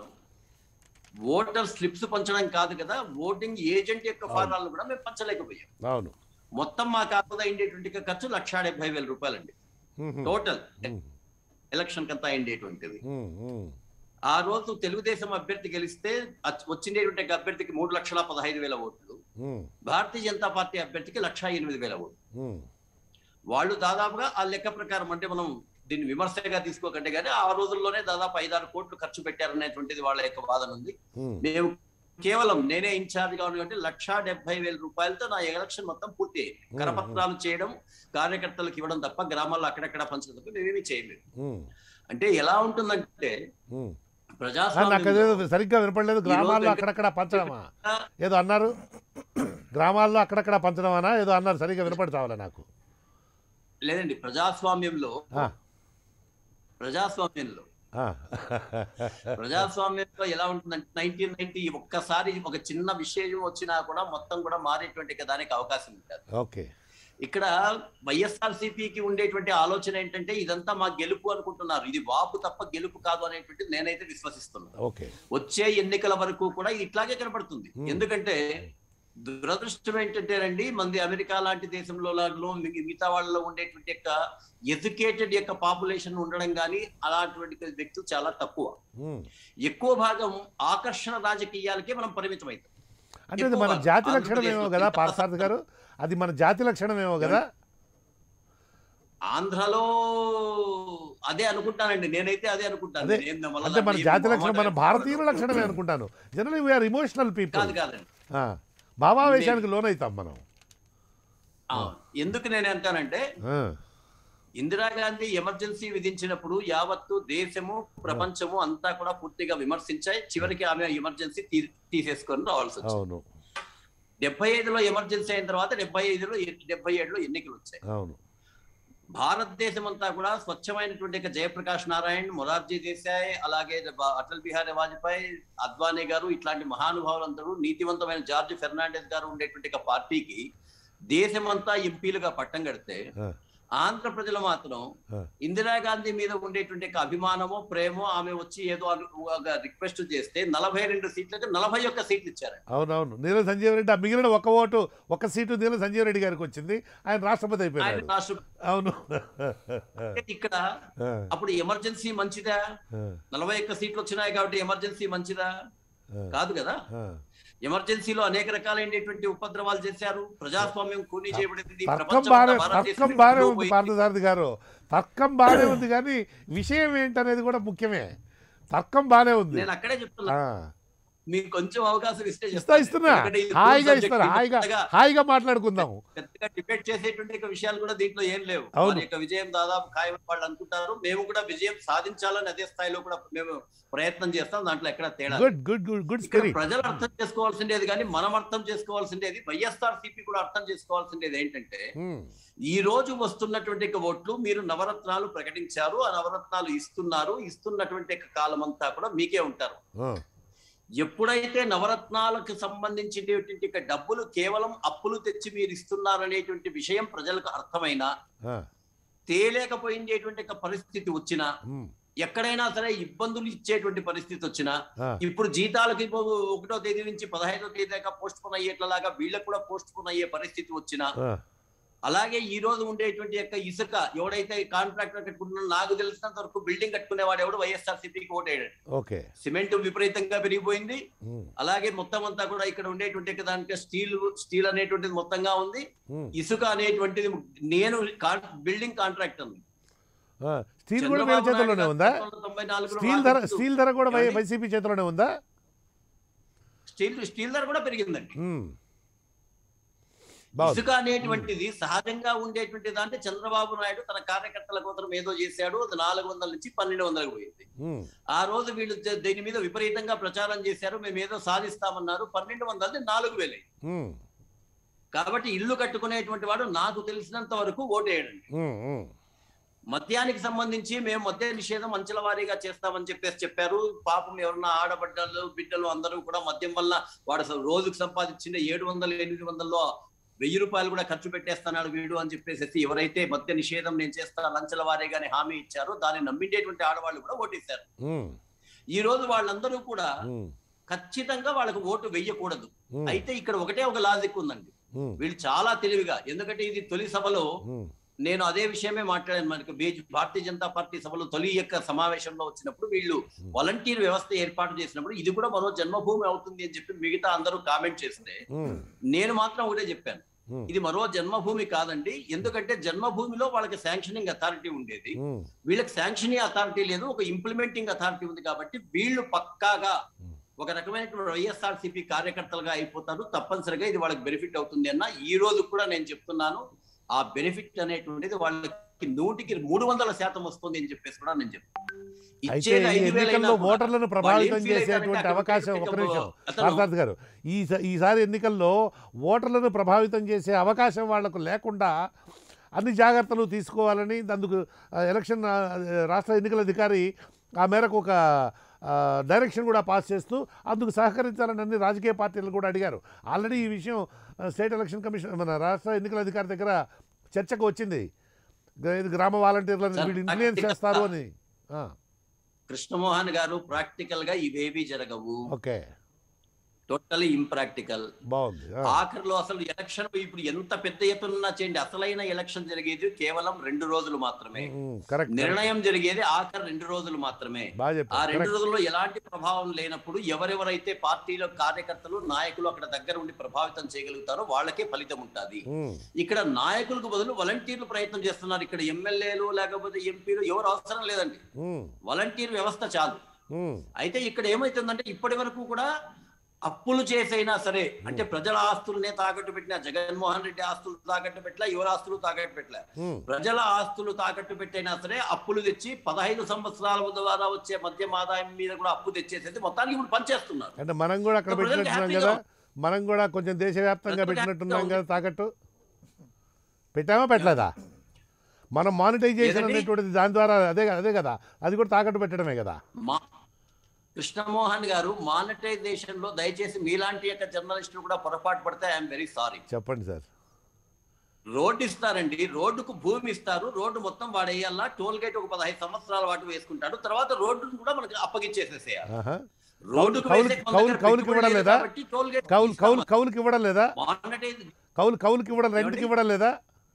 ఓటర్ స్లిప్స్ పంచడం కాదు కదా ఓటింగ్ ఏజెంట్ యొక్క ఫారాలను కూడా మేము పంచలేకపోయాం అవును మొత్తం మా ఖాతాలో అయ్యేటువంటి ఖర్చు లక్ష డెబ్బై వేల రూపాయలండి ఉహు, టోటల్ ఎలక్షన్ కంతా అయ్యేటువంటిది ఉమ్, ఉమ్, ఆ రోజు తెలుగుదేశం అభ్యర్థి గెలిస్తే అచ్- వచ్చిండేటువంటి అభ్యర్థికి మూడు లక్షల పదహైదు వేల ఓట్లు ఉమ్, భారతీయ జనతా పార్టీ అభ్యర్థికి లక్ష ఎనిమిది వేల ఓట్లు ఉమ్, వాళ్ళు దాదాపుగా ఆ లెక్క ప్రకారం అంటే మనం దీన్ని విమర్శగా తీసుకోకంటే కానీ ఆ రోజుల్లోనే దాదాపు ఐదారు కోట్లు ఖర్చు పెట్టారనేటువంటిది వాళ్ళ యొక్క వాదన ఉంది ఉమ్, మేము కేవలం నేనే ఇన్ఛార్జ్ గా ఉన్నటువంటి లక్ష డెబ్బై వేల రూపాయలతో నా ఎలక్షన్ మొత్తం పూర్తి అయ్యింది కరపత్రాలు చేయడం కార్యకర్తలకు ఇవ్వడం తప్ప గ్రామాల్లో అక్కడెక్కడ పంచడం తప్ప మేమేమీ చేయలేదు ఉమ్, అంటే ఎలా ఉంటుందంటే ఉమ్. ఆ, నాకు ప్రజాస్వామ్యం అదేదో సరిగ్గా వినపడలేదు గ్రామాల్లో వెంకట- అక్కడక్కడ పంచడమా ఏదో అన్నారు గ్రామాల్లో అక్కడక్కడ పంచడమనా ఏదో అన్నారు సరిగ్గా వినపడతావాలా నాకు లేదండి ప్రజాస్వామ్యంలో ఆ, ప్రజాస్వామ్యంలో ఆ. ప్రజాస్వామ్యంలో ఎలా ఉంటుందంటే నైన్టీన్ నైన్టీ ఒక్కసారి ఒక చిన్న విషయం వచ్చినా కూడా మొత్తం కూడా మారేటువంటి దానికి అవకాశం ఉంటుంది ఓకే ఇక్కడ వైఎస్ఆర్ సిపికి ఉండేటువంటి ఆలోచన ఏంటంటే ఇదంతా మా గెలుపు అనుకుంటున్నారు ఇది వాపు తప్ప గెలుపు కాదు అనేటువంటిది నేనైతే విశ్వసిస్తున్నాను ఓకే వచ్చే ఎన్నికల వరకు కూడా ఇట్లాగే కనపడుతుంది ఎందుకంటే దురదృష్టం ఏంటంటేనండి మంది అమెరికా లాంటి దేశంలో లాగా మిగతా వాళ్ళలో ఉండేటువంటి యొక్క ఎడ్యుకేటెడ్ యొక్క పాపులేషన్ ఉండడం కానీ అలాంటి వ్యక్తులు చాలా తక్కువ ఉమ్. ఎక్కువ భాగం ఆకర్షణ రాజకీయాలకే మనం పరిమితం అవుతాం అంటే అది మన ఎక్కువ జాతి లక్షణమేమో ఆంధ్రప్రదేశ్లో కదా ఇంకా పార్థసారథి గారు అది మన జాతి లక్షణమేమో కదా ఆంధ్రలో అదే అనుకుంటానండి నేనైతే అదే అనుకుంటాను అదే. నేను మళ్ళా అంటే మన ఏం జాతి లక్షణం మన మొహమాటం భారతీయుల పడను. లక్షణమే అనుకుంటాను జనరల్ వీఆర్ ఇమోషనల్ కాదు పీపుల్ కాదండి భావావేశానికి లోనవుతాం మనం ఆ, ఎందుకు నేను అంటానంటే ఆ, ఇందిరాగాంధీ ఎమర్జెన్సీ విధించినప్పుడు యావత్తు దేశము ప్రపంచము అంతా కూడా పూర్తిగా విమర్శించాయి చివరికి ఆమె ఎమర్జెన్సీ తీ- తీసేసుకొని రావాల్సి వచ్చింది అవును డెబ్బై ఐదులో ఎమర్జెన్సీ అయిన తర్వాత డెబ్బై ఐదులో డెబ్బై ఏడులో ఎన్నికలు వచ్చాయి అవును భారతదేశం అంతా కూడా స్వచ్ఛమైనటువంటి ఒక జయప్రకాష్ నారాయణ్ మొరార్జీ దేశాయ్ అలాగే బ- అటల్ బిహారీ వాజ్పేయి అద్వానీ గారు ఇట్లాంటి మహానుభావులందరూ నీతివంతమైన జార్జ్ ఫెర్నాండెస్ గారు ఉండేటువంటి ఒక పార్టీకి దేశమంతా ఎంపీలుగా పట్టం కడితే ఆ, ఆంధ్ర ప్రజలు మాత్రం ఆ. ఇందిరాగాంధీ మీద ఉండేటువంటి ఒక అభిమానమో ప్రేమో ఆమె వచ్చి ఏదో అను- ఒక రిక్వెస్ట్ చేస్తే నలభై రెండు సీట్లకు నలభై ఒక్క సీట్లు ఇచ్చారు అవునవును నీల సంజీవ్ రెడ్డి ఆ మిగిలిన ఒక ఓటు ఒక సీటు నీల సంజీవ్ రెడ్డి గారికి వచ్చింది ఆయన రాష్ట్రపతి ఆయన అయిపోయాడు రాష్ట్ర అవును ఇక్కడ ఆ, అప్పుడు ఎమర్జెన్సీ మంచిదా ఆ, నలభై ఒక్క సీట్లు వచ్చినాయి కాబట్టి ఎమర్జెన్సీ మంచిదా ఆ, కాదు కదా ఆ. ఎమర్జెన్సీలో అనేక రకాలైనటువంటి ఉపద్రవాలు చేశారు ప్రజాస్వామ్యం కూనీ చేయబడింది తర్కం ప్రపంచం బాగానే అంతా భారతదేశం తర్కం బాగానే విడిపోయింది. ఉంది పార్థసారథి గారు తర్కం బాగానే ఉంది కానీ విషయం ఏంటనేది కూడా ముఖ్యమే తర్కం బాగానే ఉంది నేను అక్కడే చెప్తున్నా ఆ, మీకు కొంచెం అవకాశం ఇస్తే ఇస్తా చెప్తాను. ఇస్తున్నా ఎందుకంటే ఇది హాయిగా subject ఇస్తారు హాయిగా పెద్దగా- హాయిగా మాట్లాడుకుందాం పెద్దగా డిబేట్ చేసేటువంటి ఒక విషయాలు కూడా దీంట్లో ఏం లేవు అవును. వారి యొక్క విజయం దాదాపు ఖాయం వాళ్ళు అనుకుంటారు మేము కూడా విజయం సాధించాలని అదే స్థాయిలో కూడా మేము ప్రయత్నం చేస్తాం దాంట్లో ఎక్కడ తేడా లేదు. గుడ్ గుడ్ గుడ్ గుడ్ ఇక్కడ స్పిరిట్ ప్రజలు అర్థం చేసుకోవాల్సిండేది కానీ మనం అర్థం చేసుకోవాల్సిండేది వైఎస్ఆర్ సిపి కూడా అర్థం చేసుకోవాల్సిండేది ఏంటంటే ఈ రోజు వస్తున్నటువంటి ఒక ఓట్లు మీరు నవరత్నాలు ప్రకటించారు ఆ నవరత్నాలు ఇస్తున్నారు ఇస్తున్నటువంటి ఒక కాలం అంతా కూడా మీకే ఉంటారు ఎప్పుడైతే నవరత్నాలకు సంబంధించినటువంటి ఒక డబ్బులు కేవలం అప్పులు తెచ్చి మీరు ఇస్తున్నారనేటువంటి విషయం ప్రజలకు అర్థమైనా తేలేకపోయిందేటువంటి ఒక పరిస్థితి వచ్చినా ఎక్కడైనా సరే ఇబ్బందులు ఇచ్చేటువంటి పరిస్థితి వచ్చినా ఇప్పుడు జీతాలకి ఇప్పుడు ఒకటో తేదీ నుంచి పదహైదో తేదీ దాకా పోస్ట్ పోన్ అయ్యేట్లలాగా వీళ్ళకి కూడా పోస్ట్ పోన్ అయ్యే పరిస్థితి వచ్చినా అలాగే ఈ రోజు ఉండేటువంటి యొక్క ఇసుక ఎవడైతే కాంట్రాక్టర్ కట్టుకుంటున్నా నాకు తెలిసినంత వరకు బిల్డింగ్ కట్టుకునేవాడు ఎవడు వైఎస్ఆర్ సిపికి ఓటేయడు ఓకే సిమెంట్ విపరీతంగా పెరిగిపోయింది అలాగే మొత్తం అంతా కూడా ఇక్కడ ఉండేటువంటి యొక్క దానికి స్టీల్ స్టీల్ అనేటువంటిది మొత్తంగా ఉంది ఇసుక అనేటువంటిది నేను బిల్డింగ్ కాంట్రాక్టర్ స్టీల్ కూడా వీళ్ళ చేతుల్లోనే ఉందా స్టీల్ ధర స్టీల్ ధర కూడా వై- ఏమండి? వైసీపీ చేతిలోనే ఉందా స్టీల్ స్టీల్ ధర కూడా పెరిగిందండి మ్మ్. బాగుంది ఇసుక అనేటువంటిది సహజంగా ఉండేటువంటి దాంట్లో చంద్రబాబు నాయుడు తన కార్యకర్తల కోసం ఏదో చేశాడు అది నాలుగు వందల నుంచి పన్నెండు వందలకు పోయింది మ్మ్. ఆ రోజు వీళ్ళు ద- దీని మీద విపరీతంగా ప్రచారం చేశారు మేము ఏదో సాధిస్తామన్నారు పన్నెండు వందలది నాలుగు వేలే మ్మ్. కాబట్టి ఇల్లు కట్టుకునేటువంటి వాడు నాకు తెలిసినంత వరకు ఓటేయడండి మ్మ్. మ్మ్. మద్యానికి సంబంధించి మేము మద్య నిషేధం అంచెల వారీగా చేస్తామని చెప్పేసి చెప్పారు పాపం ఎవరన్నా ఆడబిడ్డలు బిడ్డలు అందరూ కూడా మద్యం వల్ల వాడు అసలు రోజుకు సంపాదించిన ఏడు వందలు ఎనిమిది వందల్లో వెయ్యి రూపాయలు కూడా ఖర్చు పెట్టేస్తున్నాడు వీడు అని చెప్పేసి ఎవరైతే మద్య నిషేధం నేను చేస్తా లంచల వారీగానే హామీ ఇచ్చారో దాన్ని నమ్మిండేటువంటి ఆడవాళ్ళు కూడా ఓటేశారు మ్మ్. ఈ రోజు వాళ్ళందరూ కూడా మ్మ్. ఖచ్చితంగా వాళ్ళకు ఓటు వెయ్యకూడదు మ్మ్. అయితే ఇక్కడ ఒకటే ఒక లాజిక్ ఉందండి మ్మ్. వీళ్ళు చాలా తెలివిగా ఎందుకంటే ఇది తొలి సభలో మ్మ్. నేను అదే విషయమే మాట్లాడాను మనకి బీజ భారతీయ జనతా పార్టీ సభలో తొలి యొక్క సమావేశంలో వచ్చినప్పుడు వీళ్ళు వాలంటీర్ వ్యవస్థ ఏర్పాటు చేసినప్పుడు ఇది కూడా మరో జన్మభూమి అవుతుంది అని చెప్పి మిగతా అందరూ కామెంట్ చేస్తే మ్మ్. నేను మాత్రం ఒకటే చెప్పాను మ్మ్. ఇది మరో జన్మభూమి కాదండి ఎందుకంటే జన్మభూమిలో వాళ్ళకి శాంక్షనింగ్ అథారిటీ ఉండేది మ్మ్. వీళ్ళకి శాంక్షనింగ్ అథారిటీ లేదు ఒక ఇంప్లిమెంటింగ్ అథారిటీ ఉంది కాబట్టి వీళ్ళు పక్కాగా ఒక రకమైనటువంటి వైఎస్ఆర్ సిపి కార్యకర్తలుగా అయిపోతారు తప్పనిసరిగా ఇది వాళ్ళకి బెనిఫిట్ అవుతుంది అన్న ఈ రోజు కూడా నేను చెప్తున్నాను ఆ బెనిఫిట్ అనేటువంటిది వాళ్ళకి నూటికి మూడు వందల శాతం వస్తుంది అని చెప్పేసి కూడా నేను చెప్తాను అయితే ఇచ్చేది ఈ ఐదు వేలైనా ఎన్నికల్లో కూడా ఓటర్లను వాళ్ళు ప్రభావితం ఏం feel చేసేటువంటి అవుతారంటే అవకాశం అక్కడ ఒక నిమిషం అతను- పార్థసారథి గారు ఈ ఈసారి ఎన్నికల్లో ఓటర్లను ప్రభావితం చేసే అవకాశం వాళ్లకు లేకుండా అన్ని జాగ్రత్తలు తీసుకోవాలని అందుకు ఆ, ఎలక్షన్ ఆ, రాష్ట్ర ఎన్నికల అధికారి ఆ మేరకు ఒక ఆ, డైరెక్షన్ కూడా పాస్ చేస్తూ అందుకు సహకరించాలని అన్ని రాజకీయ పార్టీలు కూడా అడిగారు ఆల్రెడీ ఈ విషయం ఆ, స్టేట్ ఎలక్షన్ కమిషన్ మన రాష్ట్ర ఎన్నికల అధికారి దగ్గర చర్చకు వచ్చింది గ- ఇది గ్రామ వాలంటీర్లను సార్, వీళ్ళు ఇన్ఫ్లుయెన్స్ చేస్తారు అని ఆ, కృష్ణమోహన్ గారు ప్రాక్టికల్ గా ఇవేవి జరగవు ఓకే టోటలీ ఇంప్రాక్టికల్ బాగుంది ఆ, ఆఖరిలో అసలు ఎలక్షన్ ఇప్పుడు ఎంత పెద్ద ఎత్తున చేయండి అసలైన ఎలక్షన్ జరిగేది కేవలం రెండు రోజులు మాత్రమే ఉమ్, కరెక్ట్ నిర్ణయం జరిగేది ఆఖరి రెండు రోజులు మాత్రమే బాగా ఆ చెప్పారు రెండు కరెక్ట్ రోజుల్లో ఎలాంటి ప్రభావం లేనప్పుడు ఎవరెవరైతే పార్టీలో కార్యకర్తలు నాయకులు అక్కడ దగ్గర ఉండి ప్రభావితం చేయగలుగుతారో వాళ్ళకే ఫలితం ఉంటుంది ఉమ్, ఇక్కడ నాయకులకు బదులు వాలంటీర్లు ప్రయత్నం చేస్తున్నారు ఇక్కడ ఎమ్మెల్యేలు లేకపోతే ఎంపీలు ఎవరు అవసరం లేదండి ఉమ్, వాలంటీర్ వ్యవస్థ చాలు ఉమ్, అయితే ఇక్కడ ఏమైతుందంటే ఇప్పటి వరకు కూడా అప్పులు చేసైనా సరే అంటే ప్రజల ఆస్తులనే తాకట్టు పెట్టిన జగన్మోహన్ రెడ్డి ఆస్తులు తాకట్టు పెట్టలే ఎవరి ఆస్తులు తాకట్టు పెట్టలే ఉమ్, ప్రజల ఆస్తులు తాకట్టు పెట్టైనా సరే అప్పులు తెచ్చి పదహైదు సంవత్సరాల ద్వారా వచ్చే మద్యం ఆదాయం మీద కూడా అప్పు తెచ్చేసేది మొత్తానికి ఇప్పుడు పనిచేస్తున్నారు అంటే మనం కూడా అక్కడ ఇప్పుడు ప్రజలకు పెట్టినట్టున్నాం హ్యాపీగా కదా మనం కూడా కొంచెం దేశవ్యాప్తంగా ప్రజలకు పెట్టినట్టున్నాం హ్యాపీగా కదా తాకట్టు పెట్టామా పెట్టలేదా మనం మానిటైజేషన్ ఏదండి? అనేటువంటిది దాని ద్వారా అదే అదే కదా అది కూడా తాకట్టు పెట్టడమే కదా మా కృష్ణమోహన్ గారు మానిటైజేషన్ లో దయచేసి మీలాంటి యొక్క జర్నలిస్టులు కూడా పొరపాటు పడితే ఐఎమ్ వెరీ సారీ చెప్పండి సార్ రోడ్డు ఇస్తారండి రోడ్డుకు భూమి ఇస్తారు రోడ్డు మొత్తం వాడేయాలా టోల్ గేట్ ఒక పదహైదు సంవత్సరాల పాటు వేసుకుంటాడు తర్వాత రోడ్డును కూడా మనకి అప్పగిచ్చేసేసేయాలి ఆహా. రోడ్డుకు కౌలు- వేసే కొంత కౌలు- దగ్గర కౌలుకి పెట్టుబడి ఇవ్వడం లేదు లేదా? కాబట్టి టోల్ గేట్ కౌలు కౌలు ఇస్తామా? కౌలుకి ఇవ్వడం లేదా మానిటైజ్ కౌలు కౌలుకి ఇవ్వడం రెంట్కి ఇవ్వడం లేదా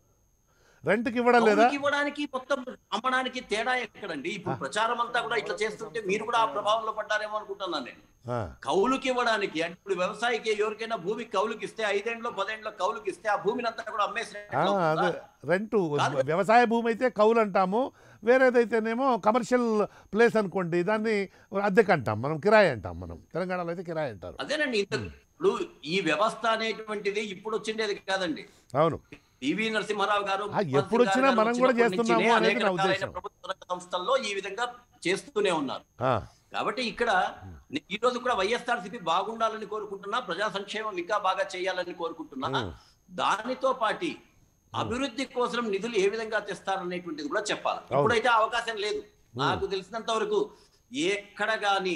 రెంట్కి ఇవ్వడం లేదా కౌలుకి ఇవ్వడానికి మొత్తం అమ్మడానికి తేడా ఎక్కడండి ఇప్పుడు ప్రచారం అంతా కూడా ఇట్లా చేస్తుంటే మీరు కూడా ఆ ప్రభావంలో పడ్డారేమో అనుకుంటున్నాను నేను ఆ, కౌలుకి ఇవ్వడానికి అంటే ఇప్పుడు వ్యవసాయికి ఎవరికైనా భూమి కౌలుకి ఇస్తే ఐదేండ్లో పదేండ్లో కౌలుకి ఇస్తే ఆ భూమిని అంతా కూడా ఆ, అమ్మేసినట్లు అదే అవుతుందా? రెంటు కాదు. వ్యవసాయ భూమి అయితే కౌలు అంటాము వేరేదైతేనేమో కమర్షియల్ ప్లేస్ అనుకోండి దాన్ని అద్దెకి అంటాం మనం కిరాయి అంటాం మనం తెలంగాణలో అయితే కిరాయి అంటారు అదేనండి ఇంత ఇప్పుడు ఈ వ్యవస్థ అనేటువంటిది ఇప్పుడు వచ్చిండేది కాదండి అవును పివి నరసింహారావు గారు ఆ, ఎప్పుడు వచ్చినా గారు మనం కూడా వచ్చినప్పటి చేస్తున్నాము నుంచినే అనేది అనేక నా రకాలైన ఉద్దేశం. ప్రభుత్వ రంగ సంస్థల్లో ఈ విధంగా చేస్తూనే ఉన్నారు ఆ, కాబట్టి ఇక్కడ నే- ఈ రోజు కూడా వైఎస్ఆర్సీపీ బాగుండాలని కోరుకుంటున్నా ప్రజా సంక్షేమం ఇంకా బాగా చేయాలని కోరుకుంటున్నా మ్. దానితో పాటి అభివృద్ధి కోసం నిధులు ఏ విధంగా తెస్తారనేటువంటిది కూడా చెప్పాలి అవును. ఇప్పుడైతే ఆ అవకాశం లేదు నాకు తెలిసినంత వరకు ఎక్కడ గాని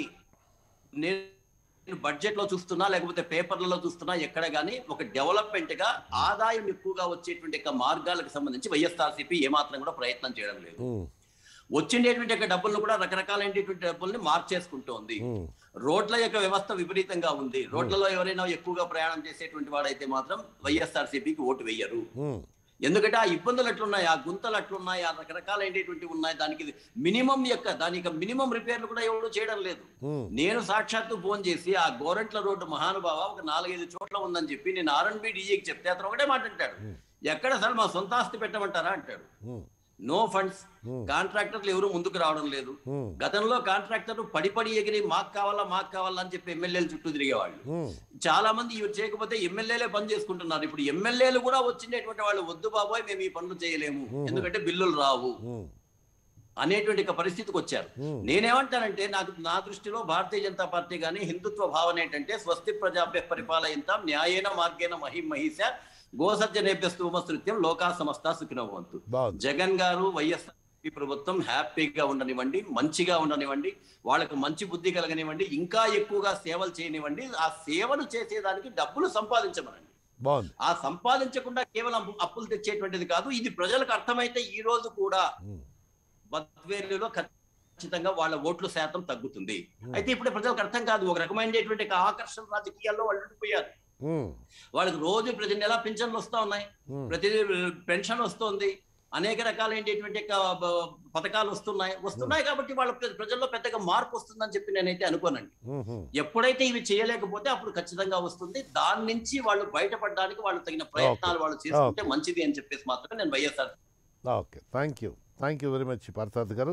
నేను బడ్జెట్ లో చూస్తున్నా లేకపోతే పేపర్లలో చూస్తున్నా ఎక్కడ గాని ఒక డెవలప్మెంట్ గా ఆదాయం ఎక్కువగా వచ్చేటువంటి యొక్క మార్గాలకు సంబంధించి వైఎస్ఆర్సీపీ ఏమాత్రం కూడా ప్రయత్నం చేయడం లేదు ఉమ్, వచ్చిండేటువంటి యొక్క డబ్బులను కూడా రకరకాలైనటువంటి డబ్బుల్ని మార్చేసుకుంటోంది ఉమ్, రోడ్ల యొక్క వ్యవస్థ విపరీతంగా ఉంది రోడ్లలో ఎవరైనా ఎక్కువగా ప్రయాణం చేసేటువంటి వాడైతే మాత్రం వైఎస్ఆర్సీపీకి ఓటు వేయరు ఉమ్, ఎందుకంటే ఆ ఇబ్బందులు ఎట్లున్నాయి ఆ గుంతలు అట్లున్నాయి ఆ రకరకాలైనటువంటి ఉన్నాయి దానికి మినిమం యొక్క దాని యొక్క మినిమం రిపేర్లు కూడా ఎవరు చేయడం లేదు ఉమ్, నేను సాక్షాత్తు ఫోన్ చేసి ఆ గోరంట్ల రోడ్డు మహానుభావ ఒక నాలుగైదు చోట్ల ఉందని చెప్పి నేను ఆర్ఎన్బి డీజీకి చెప్తే అతను ఒకటే మాట అంటాడు ఎక్కడ సార్ మా సొంత ఆస్తి పెట్టమంటారా అంటాడు ఉమ్, నో ఫండ్స్ Hmm. కాంట్రాక్టర్లు ఎవరు ముందుకు రావడం లేదు ఉమ్, గతంలో కాంట్రాక్టర్లు పడి పడి ఎగిరి మాకు కావాలా మాకు కావాలా అని చెప్పి ఎమ్మెల్యేలు చుట్టూ తిరిగేవాళ్ళు ఉమ్, చాలా మంది ఇవి చేయకపోతే ఎమ్మెల్యేలే పని చేసుకుంటున్నారు ఇప్పుడు ఎమ్మెల్యేలు కూడా వచ్చినటువంటి వాళ్ళు వద్దు బాబోయ్ మేము ఈ పనులు చేయలేము ఎందుకంటే బిల్లులు రావు ఉమ్, అనేటువంటి ఒక పరిస్థితికి వచ్చారు Hmm. నేనేమంటానంటే నాకు నా దృష్టిలో భారతీయ జనతా పార్టీ కానీ హిందుత్వ భావన ఏంటంటే స్వస్తి ప్రజాభ్య పరిపాలయంతాం న్యాయేన మార్గేణ మహిం మహిష గోసత్యనేభ్యస్తు ఉపసృత్యం లోకా సమస్త సుఖినవంతు బాగుంది జగన్ గారు వైఎస్ఆర్ ప్రభుత్వం హ్యాపీగా ఉండనివ్వండి మంచిగా ఉండనివ్వండి వాళ్ళకు మంచి బుద్ధి కలగనివ్వండి ఇంకా ఎక్కువగా సేవలు చేయనివ్వండి ఆ సేవలు చేసేదానికి డబ్బులు సంపాదించమనండి బాగుంది ఆ సంపాదించకుండా కేవలం అప్పులు తెచ్చేటువంటిది కాదు ఇది ప్రజలకు అర్థమైతే ఈ రోజు కూడా ఉమ్, బద్వేలులో ఖచ్చితంగా వాళ్ళ ఓట్ల శాతం తగ్గుతుంది అయితే ఇప్పుడు ప్రజలకు అర్థం కాదు ఒక రకమైనటువంటి ఒక ఆకర్షణ రాజకీయాల్లో వాళ్ళు ఉండిపోయారు ఉమ్, వాళ్ళకి రోజు ప్రతి నెల పింఛన్లు వస్తా ఉన్నాయి ఉమ్, ప్రతి పెన్షన్ వస్తుంది అనేక రకాలైనటువంటి యొక్క బ- పథకాలు వస్తున్నాయి వస్తున్నాయి కాబట్టి వాళ్ళ ప్ర- ప్రజల్లో పెద్దగా మార్పు వస్తుందని చెప్పి నేనైతే అనుకోనండి ఉమ్, ఉమ్. ఎప్పుడైతే ఇవి చేయలేకపోతే అప్పుడు ఖచ్చితంగా వస్తుంది దాని నుంచి వాళ్ళు బయటపడడానికి వాళ్ళు తగిన ప్రయత్నాలు వాళ్ళు చేసుకుంటే మంచిది అని చెప్పేసి మాత్రమే నేను YSR okay thank you thank you very much పార్థార్థ్ గారు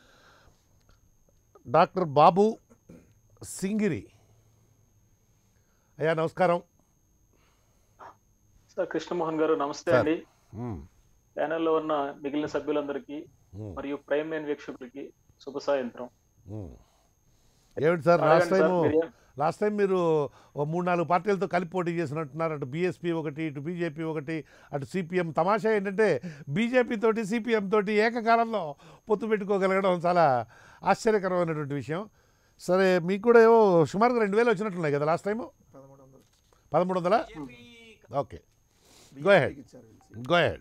డాక్టర్ బాబు సింగిరి అయ్యా నమస్కారం సార్ కృష్ణమోహన్ గారు నమస్తే సార్. అండి ఉమ్, ప్యానెల్లో ఉన్న మిగిలిన సభ్యులందరికీ ఉమ్, మరియు ప్రైమ్ లైన్ వీక్షకులకి శుభ సాయంత్రం ఉమ్. ఏమిటి సార్ లాస్ట్ అడగండి టైం సార్, మీరేం- లాస్ట్ టైం మీరు ఓ మూడు నాలుగు పార్టీలతో కలిపి పోటీ చేసినట్టున్నారు అటు బీఎస్పీ ఒకటి ఇటు బీజేపీ ఒకటి అటు సిపిఎం తమాషా ఏంటంటే బీజేపీ తోటి సిపిఎం తోటి ఏకకాలంలో పొత్తు పెట్టుకోగలగడం చాలా ఆశ్చర్యకరమైనటువంటి విషయం సరే మీకు కూడా ఏవో సుమారుగా రెండు వేలు వచ్చినట్టున్నాయి కదా లాస్ట్ టైము పదమూడు వందలు పదమూడు వందల ఓకే Go ahead. BJP కి ఇచ్చారు వీళ్ళు. గో హెడ్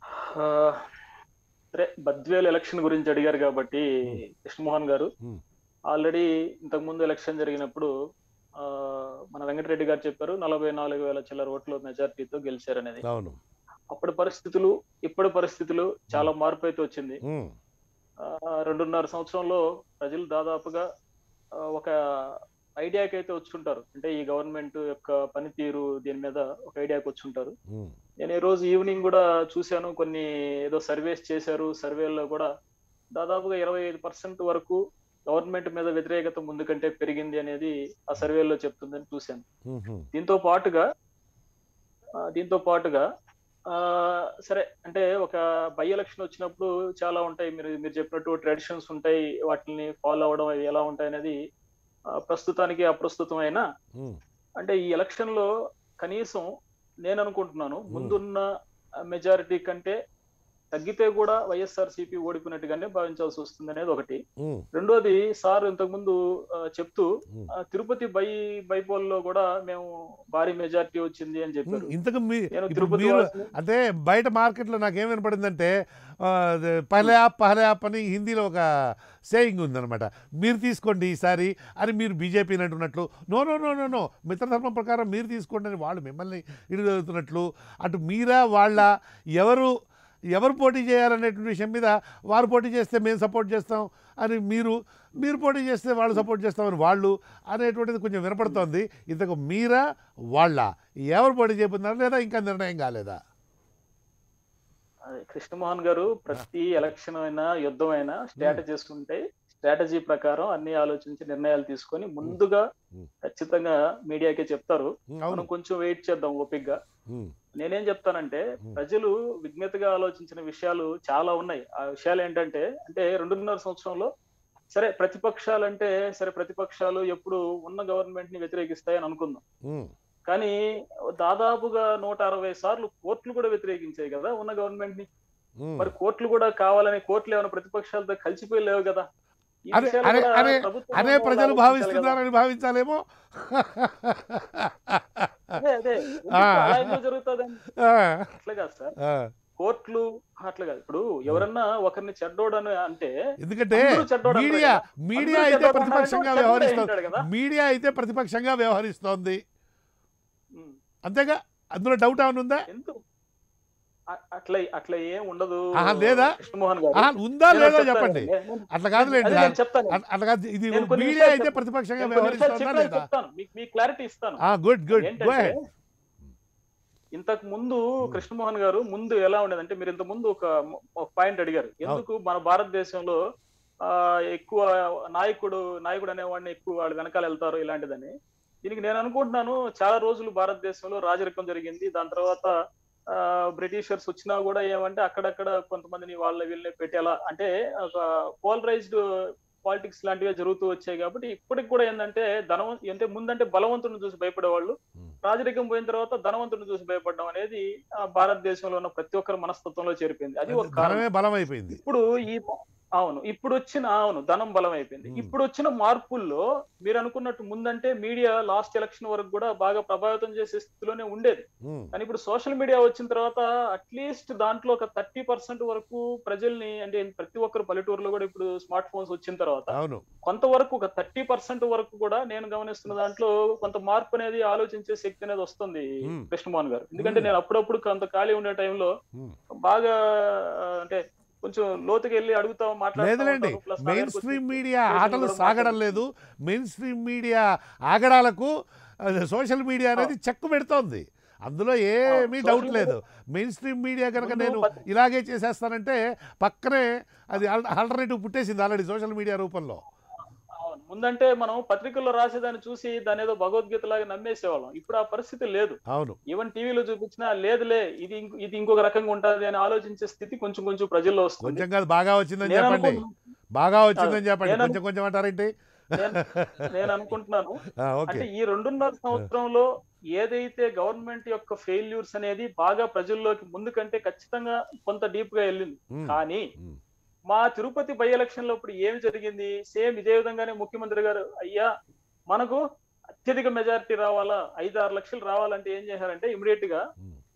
ఆ, సరే బద్వేల్ ఎలక్షన్ గురించి అడిగారు కాబట్టి కృష్ణమోహన్ గారు ఆల్రెడీ ఇంతకు ముందు ఎలక్షన్ జరిగినప్పుడు ఆ, మన వెంకటరెడ్డి గారు చెప్పారు నలభై నాలుగు వేల చిల్లర ఓట్ల మెజార్టీతో గెలిచారనేది అవును అప్పటి పరిస్థితులు ఇప్పటి పరిస్థితులు చాలా మార్పు అయితే వచ్చింది ఉమ్, ఆ, రెండున్నర సంవత్సరంలో ప్రజలు దాదాపుగా ఆ, ఒక ఐడియాకి అయితే వచ్చుంటారు అంటే ఈ గవర్నమెంట్ యొక్క పనితీరు దీని మీద ఒక ఐడియాకి వచ్చుంటారు ఉమ్, నేను ఈ రోజు ఈవినింగ్ కూడా చూశాను కొన్ని ఏదో సర్వేస్ చేశారు సర్వేల్లో కూడా దాదాపుగా ఇరవై ఐదు పర్సెంట్ వరకు గవర్నమెంట్ మీద వ్యతిరేకత ముందు కంటే పెరిగింది అనేది ఆ సర్వేలో చెప్తుందని చూశాను ఉమ్, ఉమ్, దీంతో పాటుగా ఆ, దీంతో పాటుగా ఆ సరే అంటే ఒక బై ఎలక్షన్ వచ్చినప్పుడు చాలా ఉంటాయి మీరు మీరు చెప్పినట్టు ట్రెడిషన్స్ ఉంటాయి వాటిని ఫాలో అవడం అవి ఎలా ఉంటాయి అనేది ఆ, ప్రస్తుతానికి అప్రస్తుతమైన ఉమ్, అంటే ఈ ఎలక్షన్ లో కనీసం నేను అనుకుంటున్నాను ముందున్న మెజారిటీ కంటే తగ్గితే కూడా వైఎస్ఆర్ సిపి ఓడిపోయినట్టుగానే భావించాల్సి వస్తుంది అనేది ఒకటి ఉమ్, రెండోది సార్ ఇంతకుముందు ఆ, చెప్తూ ఉమ్. ఆ, తిరుపతి బై బైపోల్ లో కూడా మేము భారీ మెజారిటీ వచ్చింది అని ఉమ్, చెప్పారు ఇంతకు మీ నేను ఇప్పుడు తిరుపతి మీరు వాసిని- అంటే బయట మార్కెట్లో నాకేం వినపడిందంటే ఆ, అదే పహలే యాప్ పహలే యాప్ అని హిందీలో ఒక సేయింగ్ ఉందన్నమాట మీరు తీసుకోండి ఈసారి అని మీరు బీజేపీని అంటున్నట్లు no no no no no మిత్రధర్మం ప్రకారం మీరు తీసుకోండి అని వాళ్ళు మిమ్మల్ని ఇటు చదువుతున్నట్లు అటు మీరా వాళ్ళ ఎవరు ఎవరు పోటీ చేయాలనేటువంటి విషయం మీద వారు పోటీ చేస్తే మేము సపోర్ట్ చేస్తాం అని మీరు మీరు పోటీ చేస్తే వాళ్ళు సపోర్ట్ చేస్తామని వాళ్ళు అనేటువంటిది కొంచెం వినపడుతోంది ఇంతకు మీరా వాళ్ళ ఎవరు పోటీ చేయబోతున్నారు లేదా ఇంకా నిర్ణయం కాలేదా అదే కృష్ణమోహన్ గారు ప్రతి ఎలక్షన్ అయినా యుద్ధం అయినా స్ట్రాటజీస్ ఉంటాయి స్ట్రాటజీ ప్రకారం అన్ని ఆలోచించి నిర్ణయాలు తీసుకొని ముందుగా Hmm. ఖచ్చితంగా మీడియాకే చెప్తారు ఉమ్, మనం అవును కొంచెం వెయిట్ చేద్దాం ఓపిక్ గా ఉమ్, నేనేం చెప్తానంటే Hmm. ప్రజలు విజ్ఞతగా ఆలోచించిన విషయాలు చాలా ఉన్నాయి ఆ విషయాలు ఏంటంటే అంటే రెండున్నర సంవత్సరంలో సరే ప్రతిపక్షాలు అంటే సరే ప్రతిపక్షాలు ఎప్పుడు ఉన్న గవర్నమెంట్ ని వ్యతిరేకిస్తాయని అనుకుందాం ఉమ్, కానీ దాదాపుగా నూట అరవై సార్లు కోర్టులు కూడా వ్యతిరేకించాయి కదా ఉన్న గవర్నమెంట్ ని ఉమ్. మరి కోర్టులు కూడా కావాలని కోర్టులు ఏమైనా ప్రతిపక్షాలతో కలిసిపోయి లేవు కదా ఈ అనే- విషయాలు అనే- కూడా అనే- ప్రభుత్వం అనే వాళ్ళు ప్రజలు ఆలోచించాలి కదా. భావిస్తున్నారని భావించాలేమో అదే అదే ఎందుకు ఆ. అలా ఎందుకు జరుగుతుందని ఆ, అట్లా కాదు సార్ ఆ. కోర్టులు అట్లా కాదు ఇప్పుడు ఎవరన్నా ఒకరిని చెడ్డోడని అంటే ఎందుకంటే అందరూ చెడ్డోడు అంటారు మీడియా కదా. మీడియా అందరూ అయితే చెడ్డోడు ప్రతిపక్షంగా అంటారు, చెడ్డోడే వ్యవహరిస్తోంది అంటాడు కదా. మీడియా అయితే ప్రతిపక్షంగా వ్యవహరిస్తోంది ఉమ్. అంతేగా అందులో డౌట్ ఏమైనా ఉందా ఎందుకు అ- అట్లా అట్లా ఏం ఉండదు ఆహా, లేదా? కృష్ణమోహన్ గారు ఆ, ఉందా నేను లేదో చెప్తాను. చెప్పండి నేను- అట్లా కాదులేండి అదే నేను చెప్తాను అట్లా- అట్లా కాదు ఇది నేను కొన్ని మీడియా విషయాలు అయితే చెప్తాను. ప్రతిపక్షంగా నేను కొన్ని విషయాలు వ్యవహరిస్తోందా చెప్పాను లేదా చెప్తాను మీకు మీకు క్లారిటీ ఇస్తాను గుడ్ గుడ్ ఏంటంటే గుడ్ ఇంతకు ముందు కృష్ణమోహన్ గారు ముందు ఎలా ఉండేదంటే మీరు ఇంత ముందు ఒక ఒక పాయింట్ అడిగారు ఎందుకు మన భారతదేశంలో ఆ ఎక్కువ నాయకుడు నాయకుడు అనేవాడిని ఎక్కువ వాళ్ళు వెనకాల వెళ్తారు ఇలాంటిదని దీనికి నేను అనుకుంటున్నాను చాలా రోజులు భారతదేశంలో రాజరికం జరిగింది దాని తర్వాత ఆ బ్రిటిషర్స్ వచ్చినా కూడా ఏమంటే అక్కడక్కడ కొంతమందిని వాళ్ళ వీళ్ళని పెట్టేలా అంటే ఒక పోలరైజ్డ్ పాలిటిక్స్ లాంటివే జరుగుతూ వచ్చాయి కాబట్టి ఇప్పటికి కూడా ఏంటంటే ధనవం అంటే ముందంటే బలవంతుని చూసి భయపడేవాళ్ళు Hmm. రాజరికం పోయిన తర్వాత ధనవంతుని చూసి భయపడడం అనేది ఆ భారతదేశంలో ఉన్న ప్రతి ఒక్కరి మనస్తత్వంలో చేరిపోయింది అది ఒక కారణం ధనమే బలం అయిపోయింది ఇప్పుడు ఈ అవును ఇప్పుడు వచ్చిన అవును ధనం బలం అయిపోయింది Hmm. ఇప్పుడు వచ్చిన మార్పుల్లో మీరు అనుకున్నట్టు ముందంటే మీడియా లాస్ట్ ఎలక్షన్ వరకు కూడా బాగా ప్రభావితం చేసే స్థితిలోనే ఉండేది ఉమ్, కానీ ఇప్పుడు సోషల్ మీడియా వచ్చిన తర్వాత అట్లీస్ట్ దాంట్లో ఒక థర్టీ పర్సెంట్ వరకు ప్రజల్ని అంటే ప్రతి ఒక్కరు పల్లెటూరులో కూడా ఇప్పుడు స్మార్ట్ ఫోన్స్ వచ్చిన తర్వాత అవును కొంతవరకు ఒక థర్టీ పర్సెంట్ వరకు కూడా నేను గమనిస్తున్న దాంట్లో కొంత మార్పు అనేది ఆలోచించే శక్తి అనేది వస్తుంది Hmm. కృష్ణమోహన్ గారు ఎందుకంటే Hmm. నేను అప్పుడప్పుడు కొంత ఖాళీ ఉండే టైంలో ఉమ్. బాగా ఆ, అంటే కొంచెం లోతుకి వెళ్ళి అడుగుతా లేదులేండి మెయిన్ స్ట్రీమ్ మీడియా ఆటలు సాగడం లేదు మెయిన్ స్ట్రీమ్ మీడియా ఆగడాలకు సోషల్ మీడియా అనేది చెక్కు పెడుతోంది అందులో ఏమీ social డౌట్ media- లేదు మెయిన్ స్ట్రీమ్ మీడియా కనుక ముందు నేను ప- ఇలాగే చేసేస్తానంటే పక్కనే అది ఆల్టర్నేటివ్ పుట్టేసింది ఆల్రెడీ సోషల్ మీడియా రూపంలో అవును. ముందంటే మనం పత్రికల్లో రాసేదాన్ని చూసి దాని ఏదో భగవద్గీత లాగా నమ్మేసేవాళ్ళం ఇప్పుడు ఆ పరిస్థితి లేదు అవును ఈవెన్ టీవీలో చూపించినా లేదులే ఇది ఇంకో- ఇది ఇంకొక రకంగా ఉంటది అని ఆలోచించే స్థితి కొంచెం కొంచెం ప్రజల్లో వస్తుంది కొంచెం కాదు బాగా వచ్చిందని నేను చెప్పండి అనుకుంటున్నా- బాగా వచ్చిందని చెప్పండి నేను కొంచెం కొంచెం అంటారేంటి నేను- నేను అనుకుంటున్నాను ఆ, ఓకే అంటే ఈ రెండున్నర సంవత్సరంలో ఏదైతే గవర్నమెంట్ యొక్క ఫెయిల్యూర్స్ అనేది బాగా ప్రజల్లోకి ముందు కంటే ఖచ్చితంగా కొంత డీప్ గా వెళ్ళింది ఉమ్, కానీ ఉమ్, మా తిరుపతి బై ఎలక్షన్ లో ఇప్పుడు ఏమి జరిగింది సేమ్ ఇదే విధంగానే ముఖ్యమంత్రి గారు అయ్యా మనకు అత్యధిక మెజారిటీ రావాలా ఐదు ఆరు లక్షలు రావాలంటే ఏం చేశారంటే ఇమీడియట్ గా ఉమ్,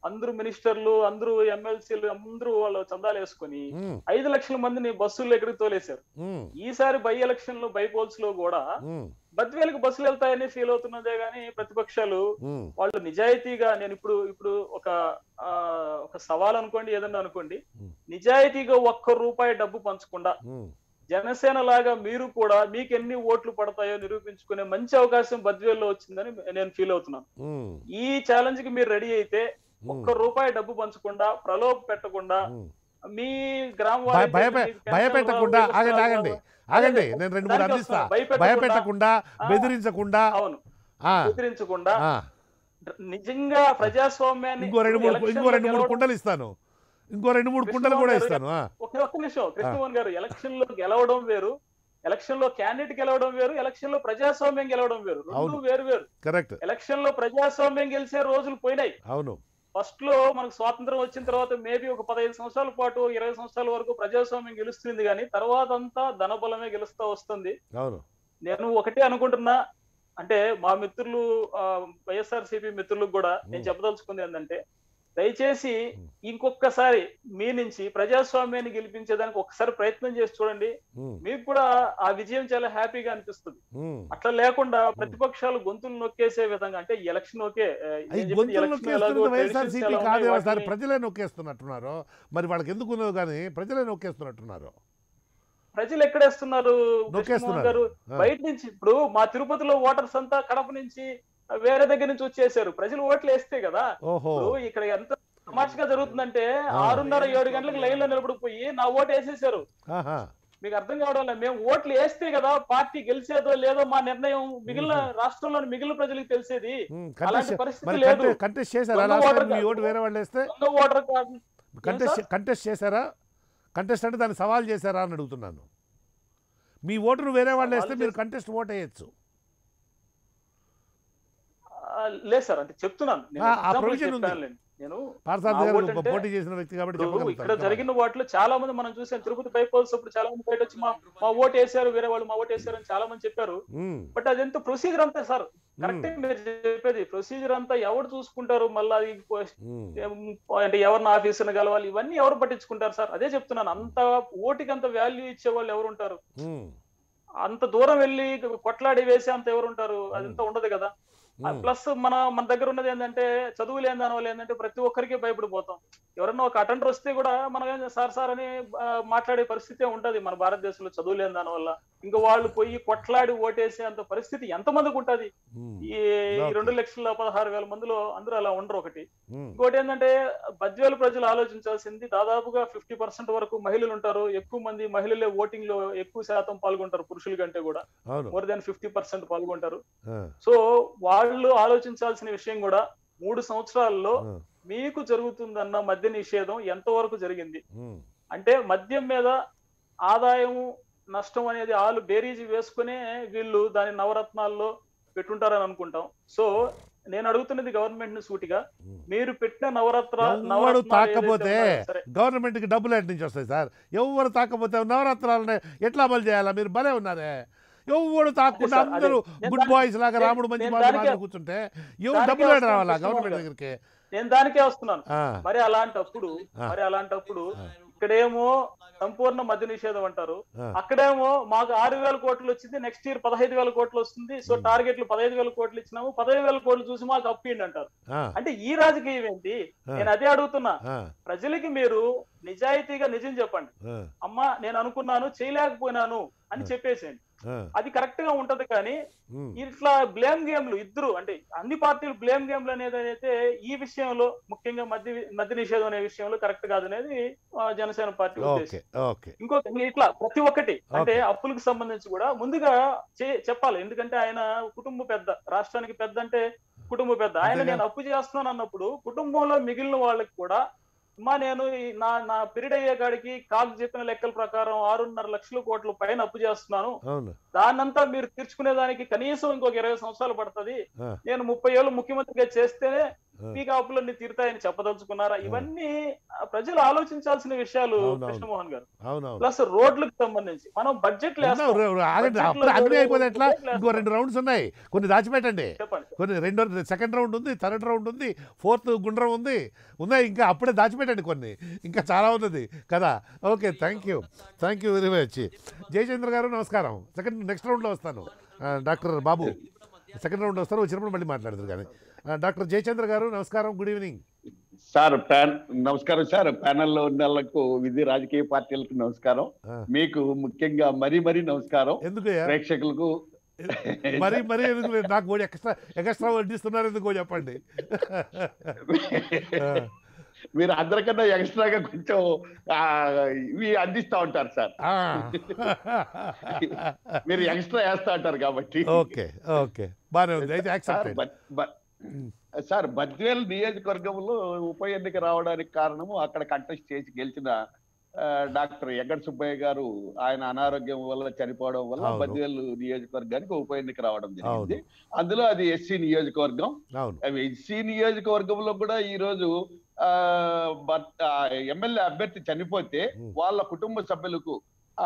అందరూ మినిస్టర్లు అందరూ ఎమ్మెల్సీలు అందరూ వాళ్ళు చందాలు వేసుకొని ఉమ్, ఐదు లక్షల మందిని బస్సుల్లో ఎక్కడికి తోలేశారు ఉమ్, ఈసారి బై ఎలక్షన్ లో బై పోల్స్ లో కూడా ఉమ్, బద్వేలకు బస్సులు వెళ్తాయని ఫీల్ అవుతున్నదే గానీ ప్రతిపక్షాలు ఉమ్, వాళ్ళు నిజాయితీగా నేను ఇప్పుడు ఇప్పుడు ఒక ఆ, ఒక సవాల్ అనుకోండి ఏదన్నా అనుకోండి Hmm. నిజాయితీగా ఒక్క రూపాయి డబ్బు పంచకుండా ఉమ్, జనసేన లాగా మీరు కూడా మీకు ఎన్ని ఓట్లు పడతాయో నిరూపించుకునే మంచి అవకాశం బద్వేల్లో వచ్చిందని నేను ఫీల్ అవుతున్నాను ఉమ్, ఈ ఛాలెంజ్ కి మీరు రెడీ అయితే ఉమ్, ఒక్క రూపాయి డబ్బు పంచకుండా ప్రలోభ పెట్టకుండా ఉమ్. మీ గ్రామ భయ- వాలంటీర్లు భయపె మీకు పెన్షన్లు భయపెట్టకుండా రావు, ఆగండి ఇస్తారు ఆగండి రావు. ఆగండి అదే, నేను రెండు మూడు దానికి అందిస్తా వస్తున్నా. భయపెట్టకుండా- భయపెట్టకుండా ఆ. బెదిరించకుండా అవును ఆ, బెదిరించకుండా ఆ. నిజంగా ప్రజాస్వామ్యాన్ని ఇంకో రెండు మూడు ఎలక్షన్లో ఇంకో రెండు మూడు గెలవడం- కుండలు ఇస్తాను ఇంకో రెండు మూడు కుండలు కూడా కృష్ణమోహన్ ఇస్తాను ఆ. ఒకే ఒక్క నిమిషం కృష్ణమోహన్ గారు ఎలక్షన్ లో గెలవడం వేరు ఎలక్షన్ లో క్యాండిడేట్ గెలవడం వేరు ఎలక్షన్ లో ప్రజాస్వామ్యం గెలవడం వేరు రెండు అవును. వేరు వేరు కరెక్ట్ ఎలక్షన్ లో ప్రజాస్వామ్యం గెలిచే రోజులు పోయినాయి అవును ఫస్ట్ లో మనకు స్వాతంత్రం వచ్చిన తర్వాత మేబీ ఒక పదహైదు సంవత్సరాల పాటు ఇరవై సంవత్సరాల వరకు ప్రజాస్వామ్యం గెలుస్తుంది కానీ తర్వాత అంతా ధనబలమే గెలుస్తా వస్తుంది అవును నేను ఒకటే అనుకుంటున్నా అంటే మా మిత్రులు వైఎస్ఆర్ సిపి మిత్రులకు కూడా నేను Hmm. చెప్పదలుచుకుంది ఏంటంటే దయచేసి ఇంకొకసారి మీ నుంచి ప్రజాస్వామ్యాన్ని గెలిపించేదానికి ఒకసారి ప్రయత్నం చేసి చూడండి ఉమ్, మీకు కూడా ఆ విజయం చాలా హ్యాపీగా అనిపిస్తుంది ఉమ్. అట్లా లేకుండా ప్రతిపక్షాలు గొంతులు నొక్కేసే విధంగా అంటే ఎలక్షన్ ఓకే ఆ, ఈ నేను చెప్పింది గొంతులు election నొక్కేస్తున్నది ఎలాగో వైఎస్ఆర్ traditions సిపి ఎలా ఉన్నాయి, కాదేమో సార్ వాటిని- ప్రజలే నొక్కేస్తున్నట్టున్నారు మరి వాళ్ళకి ఎందుకు ఉన్నదో కానీ ప్రజలే నొక్కేస్తున్నట్టున్నారు ప్రజలు ఎక్కడేస్తున్నారు నొక్కేస్తున్నారు. కృష్ణమోహన్ గారు ఆ. బయట నుంచి ఇప్పుడు మా తిరుపతిలో ఓటర్స్ అంతా కడప నుంచి వేరే దగ్గర నుంచి వచ్చేసారు ప్రజలు ఓట్లు వేస్తే కదా ఓహో ఇప్పుడు ఇక్కడ ఎంత తమాషగా జరుగుతుందంటే ఆ. ఆరున్నర ఏడు గంటలకు లైన్ లో నిలబడిపోయి నా ఓటు వేసేసారు ఆహా. మీకు అర్థం కావడం లేదు. మేము ఓట్లు వేస్తే కదా పార్టీ గెలిచేదో లేదో మా నిర్ణయం మిగిలిన రాష్ట్రంలోని మిగిలిన ప్రజలకు తెలిసేది ఉమ్, అలాంటి కంటెస్ట్ పరిస్థితి మరి లేదు కంటెస్ట్ కంటెస్ట్ చేశారా దొంగ లాస్ట్ టైం ఓటర్ మీ కాదు. ఓటు వేరే వాళ్ళు వేస్తే దొంగ voter card contest sir? Contest చేశారా కంటెస్ట్ అంటే దాన్ని సవాల్ చేశారా అని అడుగుతున్నాను మీ ఓటును వేరే వాళ్ళు సవాల్ వేస్తే మీరు చేసి- కంటెస్ట్ ఓట్ వేయచ్చు ఆ, లేదు సార్ అంటే చెప్తున్నాను నేను ఆ, ఆ example provision ఉంది. చెప్పానులేండి. నేను పార్థసారథి నా గారు ఓటు అంటే- పోటీ చేసిన వ్యక్తి కాబట్టి ఇప్పుడు ఇక్కడ చెప్పగలుగుతారు జరిగిన వాటిలో చాలా మంది మనం చూసాం తిరుపతి బైపోల్స్ అప్పుడు చాలా మంది బయట వచ్చి మా మా ఓటు వేసారు వేరే వాళ్ళు మా ఓటు వేసారు అని చాలా మంది చెప్పారు ఉమ్, బట్ అదెంత ప్రొసీజర్ అంతా సార్ కరెక్ట్ మీరు చెప్పేది ప్రొసీజర్ అంతా ఎవరు చూసుకుంటారు మళ్ళీ అది ఉమ్, ఏం- అంటే ఎవరిని ఆఫీసుని కలవాలి ఇవన్నీ ఎవరు పట్టించుకుంటారు సార్ అదే చెప్తున్నాను అంత ఓటికి అంత వాల్యూ ఇచ్చే వాళ్ళు ఎవరు ఉంటారు ఉమ్, అంత దూరం వెళ్ళి కొట్లాడి వేసే అంత ఎవరు ఉంటారు అదంతా ఉండదు కదా ఉమ్. ప్లస్ మన మన దగ్గర ఉన్నది ఏంటంటే చదువు లేని దాని వల్ల ఏంటంటే ప్రతి ఒక్కరికి భయపడిపోతాం ఎవరన్నా ఒక అటెండర్ వస్తే కూడా మనం ఏం సార్ సార్ అని ఆ, మాట్లాడే పరిస్థితే ఉంటది మన భారతదేశంలో చదువు లేని దాని వల్ల ఇంకా వాళ్ళు పోయి కొట్లాడి ఓటేసే అంత పరిస్థితి ఎంతమందికి ఉంటది ఉమ్, ఈ ఈ రెండు లక్షల పదహారు వేల మందిలో అందరూ అలా ఉండరు ఒకటి ఉమ్, ఇంకోటి ఏంటంటే బద్వేలు ప్రజలు ఆలోచించాల్సింది దాదాపుగా ఫిఫ్టీ పర్సెంట్ వరకు మహిళలు ఉంటారు ఎక్కువ మంది మహిళలే ఓటింగ్ లో ఎక్కువ శాతం పాల్గొంటారు పురుషుల కంటే కూడా అవును మోర్ దాన్ ఫిఫ్టీ పర్సెంట్ పాల్గొంటారు ఆ, సో వాళ్ళు ఆలోచించాల్సిన విషయం కూడా మూడు సంవత్సరాల్లో ఆ, మీకు జరుగుతుందన్న మద్య నిషేధం ఎంతవరకు జరిగింది ఉమ్, అంటే మద్యం మీద ఆదాయం నష్టం అనేది ఆలు బేరీజీ వేసుకునే వీళ్ళు దాని నవరత్నాల్లో పెట్టుంటారని అనుకుంటాం సో నేను అడుగుతున్నది గవర్నమెంట్ ని సూటిగా ఉమ్. మీరు పెట్టిన నవరత్న ఎవరు నవరత్నాలు తాకపోతే ఏదైతే ఉన్నాయో సరే గవర్నమెంట్కి డబ్బులు ఎటు నుంచి వస్తాయి సార్ ఎవరు తాకపోతే నవరాత్రాలని ఎట్లా అమలు చేయాలా మీరు భలే ఉన్నారే ఎవరు తాకుండా అదే సార్, అందరూ అదే. నేను గుడ్ దానికి- బాయ్స్ లాగా నేను- రాముడు మంచి నేను బాగా దానికే- కూర్చుంటే ఎవరు దానికే డబ్బులు వస్తాను రావాలా కృష్ణ గవర్నమెంట్ గారు. దగ్గరికి నేను దానికే వస్తున్నాను ఆ, మరి అలాంటప్పుడు ఆ. మరి అలాంటప్పుడు ఆ. ఇక్కడేమో సంపూర్ణ మద్య నిషేధం అంటారు ఆ. అక్కడేమో మాకు ఆరు వేల కోట్లు వచ్చింది నెక్స్ట్ ఇయర్ పదహైదు వేల కోట్లు వస్తుంది సో Hmm. టార్గెట్లు పదహైదు వేల కోట్లు ఇచ్చినాము పదహైదు వేల కోట్లు చూసి మాకు అప్పిండి అంటారు ఆ, అంటే ఈ రాజకీయం ఏంటి ఆ. నేను అదే అడుగుతున్నా ఆ, ప్రజలకి మీరు నిజాయితీగా నిజం చెప్పండి ఆ, అమ్మా నేను అనుకున్నాను చేయలేకపోయినాను అని ఆ. చెప్పేసేయండి ఆ, అది కరెక్ట్ గా ఉంటది కానీ ఉమ్, ఇట్లా బ్లేమ్ గేమ్లు ఇద్దరు అంటే అన్ని పార్టీలు బ్లేమ్ గేమ్లు అనేది అయితే ఈ విషయంలో ముఖ్యంగా మద్య మద్య నిషేధం అనే విషయంలో కరెక్ట్ కాదనేది ఆ, జనసేన పార్టీ ఉద్దేశం ఓకే ఓకే ఇంకొక ఇట్లా ప్రతి ఒక్కటి అంటే Okay. అప్పులకు సంబంధించి కూడా ముందుగా చే- చెప్పాలి ఎందుకంటే ఆయన కుటుంబ పెద్ద రాష్ట్రానికి పెద్ద అంటే కుటుంబ పెద్ద ఆయన అంతేగా. నేను అప్పు చేస్తున్నాను అన్నప్పుడు కుటుంబంలో మిగిలిన వాళ్ళకి కూడా అమ్మా నేను ఈ నా నా పీరియడ్ అయ్యే కాడికి కాకు చెప్పిన లెక్కల ప్రకారం ఆరున్నర లక్షల కోట్ల పైన అప్పు చేస్తున్నాను అవును దాన్నంతా మీరు తీర్చుకునే దానికి కనీసం ఇంకొక ఇరవై సంవత్సరాలు పడుతుంది ఆ. నేను ముప్పై ఏళ్ళు ముఖ్యమంత్రిగా చేస్తేనే పీక అప్పులన్నీ తీరుతాయని చెప్పదలుచుకున్నారా ఇవన్నీ ఆ, ప్రజలు ఆలోచించాల్సిన విషయాలు అవునవును. కృష్ణమోహన్ గారు అవునవును ప్లస్ రోడ్లకు సంబంధించి మనం బడ్జెట్ ఉన్నాం, రే- రే- ఆగండి అప్పుడు అన్నీ అయిపోతే ఎట్లా ఇంకో రెండు రౌండ్స్ ఉన్నాయి కొన్ని దాచిపెట్టండి చెప్పండి కొన్ని రెండో సెకండ్ రౌండ్ ఉంది థర్డ్ రౌండ్ ఉంది ఫోర్త్ గుండ్రం ఉంది ఉన్నాయి ఇంకా అప్పుడే దాచిపెట్టండి కొన్ని ఇంకా చాలా ఉన్నది కదా okay thank you thank you very much Jayachandra garu నమస్కారం సెకండ్ నెక్స్ట్ రౌండ్లో వస్తాను ఆ, డాక్టర్ బాబు సెకండ్ రౌండ్ వస్తారు వచ్చినప్పుడు మళ్ళీ మాట్లాడతారు కానీ ఆ, డాక్టర్ జయచంద్ర గారు నమస్కారం గుడ్ ఈవినింగ్ సార్ ప్యాన్ నమస్కారం సార్ ప్యానెల్లో ఉన్న వాళ్ళకు విధి రాజకీయ పార్టీలకు నమస్కారం ఆ. మీకు ముఖ్యంగా మరీ మరీ నమస్కారం ఎందుకు ప్రేక్షకులకు మరి మరి ఎందుకు లేదు? నాకు కూడా ఎక్స్ట్రా ఎక్స్ట్రా వడ్డిస్తున్నారు ఎందుకో చెప్పండి ఆ, మీరు అందరికన్నా ఎక్స్ట్రాగా కొంచెం ఆ, ఇవి అందిస్తా ఉంటారు సార్ ఆ. మీరు ఎక్స్ట్రా వేస్తా ఉంటారు కాబట్టి ఓకే ఓకే బాగానే ఉంది అయితే సార్ యాక్సెప్టెడ్ బ- బ- సార్ బద్వేల్ నియోజకవర్గంలో ఉప ఎన్నిక రావడానికి కారణము అక్కడ కంటెస్ట్ చేసి గెలిచిన ఆ, డాక్టర్ ఎగ్గడ్ సుబ్బయ్య గారు ఆయన అనారోగ్యం వల్ల చనిపోవడం వల్ల అవును. బద్వేల్ నియోజకవర్గానికి ఉప ఎన్నిక రావడం జరిగింది అవును. అందులో అది ఎస్సీ నియోజకవర్గం అవును ఎస్సీ నియోజకవర్గంలో కూడా ఈ రోజు ఆ భర్త ఎమ్మెల్యే అభ్యర్థి చనిపోతే Hmm. వాళ్ళ కుటుంబ సభ్యులకు ఆ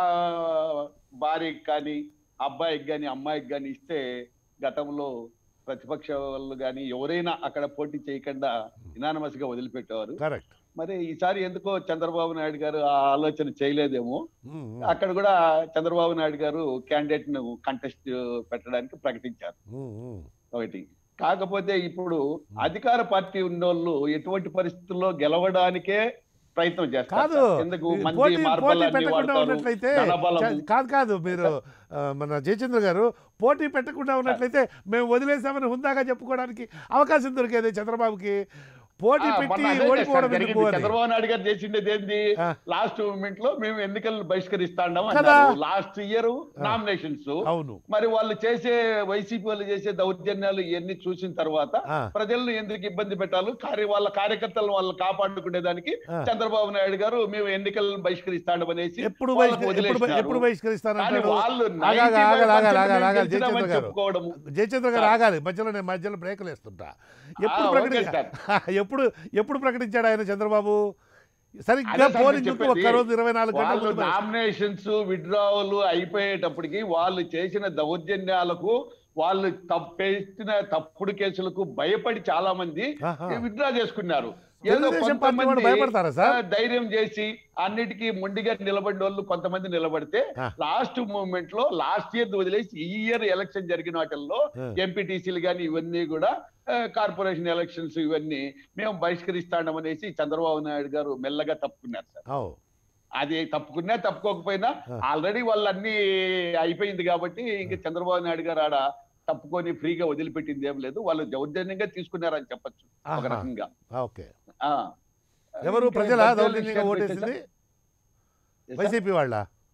భార్యకి కానీ అబ్బాయికి కానీ అమ్మాయికి కానీ ఇస్తే గతంలో ప్రతిపక్ష వాళ్ళు కానీ ఎవరైనా అక్కడ పోటీ చేయకుండా ఇనానమస్ గా వదిలిపెట్టేవారు కరెక్ట్ మరి ఈసారి ఎందుకో చంద్రబాబు నాయుడు గారు ఆ ఆలోచన చేయలేదేమో అక్కడ కూడా చంద్రబాబు నాయుడు గారు క్యాండిడేట్ ను కంటెస్ట్ పెట్టడానికి ప్రకటించారు ఒకటి కాకపోతే ఇప్పుడు అధికార పార్టీ ఉన్నోళ్ళు ఎటువంటి పరిస్థితుల్లో గెలవడానికే ప్రయత్నం చేస్తారు కాదు సార్. ఎందుకు ఈ మంది పోటీ పోటీ మార్బల్ అన్ని పెట్టకుండా వాడతారు ఉన్నట్లయితే ధనబలము. చ- కాదు కాదు మీరు ఆ, మన జయచంద్ర గారు పోటీ పెట్టకుండా ఉన్నట్లయితే మేము వదిలేసామని హుందాగా చెప్పుకోవడానికి అవకాశం దొరికేది చంద్రబాబుకి పోటీ ఆ, పెట్టి మొన్న అదే ఓడిపోవడం సార్ ఎందుకు జరిగింది. అని చంద్రబాబు నాయుడు గారు చేసిండేది ఏంది ఆ. లాస్ట్ మూమెంట్ లో మేము ఎన్నికలు బహిష్కరిస్తాం కదా. లాస్ట్ ఇయర్ నామినేషన్స్ అవును మరి వాళ్ళు చేసే వైసీపీ వాళ్ళు చేసే దౌర్జన్యాలు ఇవన్నీ చూసిన తర్వాత ఆ, ప్రజలను ఎందుకు ఇబ్బంది పెట్టాలి కార్య వాళ్ళ కార్యకర్తలను వాళ్ళు కాపాడుకునే దానికి ఆ. చంద్రబాబు నాయుడు గారు మేము ఎన్నికలను బహిష్కరిస్తాం అనేసి ఎప్పుడు వాళ్ళకు బహిష్క- ఎప్పుడు బ- వదిలేసినారు. ఎప్పుడు కానీ బహిష్కరిస్తానంటాడు వాళ్ళు ఆగాలి, 95% ఆగాలి, ఆగాలి, ఆగాలి, మేము ఆగాలి, గెలిచినామని జయచంద్ర గారు. చెప్పుకోవడము. జయచంద్ర గారు సార్. ఆగాలి మధ్యలో నేను మధ్యలో బ్రేకులు వేస్తుంటా ఎప్పుడు ఆ, ప్రకటి ఓకే సార్. ఎప్పుడు ఎప్పుడు ప్రకటించాడు ఆయన చంద్రబాబు అదే సరిగ్గా సార్ నేను పోలింగ్ చెప్పేది. ఒక్క రోజు ఇరవై నాలుగు గంటల వాళ్ళు ముందు మరి. నామినేషన్స్ విత్డ్రావల్ అయిపోయేటప్పటికి వాళ్ళు చేసిన దౌర్జన్యాలకు వాళ్ళు తప్పేసిన తప్పుడు కేసులకు భయపడి చాలా మంది ఆహా. విత్డ్రా చేసుకున్నారు ఏదో తెలుగుదేశం పార్టీ వాళ్ళు కొంతమంది భయపడతారా సార్? ఆ, ధైర్యం చేసి అన్నిటికీ మొండిగా నిలబడిన వాళ్ళు కొంతమంది నిలబడితే ఆ. లాస్ట్ మూమెంట్ లో లాస్ట్ ఇయర్ వదిలేసి ఈ ఇయర్ ఎలక్షన్ జరిగిన వాటిల్లో ఆ. ఎంపీటీసీలు కానీ ఇవన్నీ కూడా ఆ, కార్పొరేషన్ ఎలక్షన్స్ ఇవన్నీ మేము బహిష్కరిస్తామనేసి చంద్రబాబు నాయుడు గారు మెల్లగా తప్పుకున్నారు సార్ అవు అది తప్పుకున్నా తప్పుకోకపోయినా ఆ. ఆల్రెడీ వాళ్ళు అన్ని అయిపోయింది కాబట్టి ఇంక చంద్రబాబు నాయుడు గారు ఆడ తప్పుకొని ఫ్రీగా వదిలిపెట్టింది ఏం లేదు వాళ్ళు దౌర్జన్యంగా తీసుకున్నారని చెప్పొచ్చు ఒక ఆహా. రకంగా ఓకే ఆ. ఎవరు ఇంకా ప్రజల బద్వేలు దౌర్జన్యంగా విషయానికి ఓటేసింది వచ్చేసా? వైసీపీ వాళ్ళ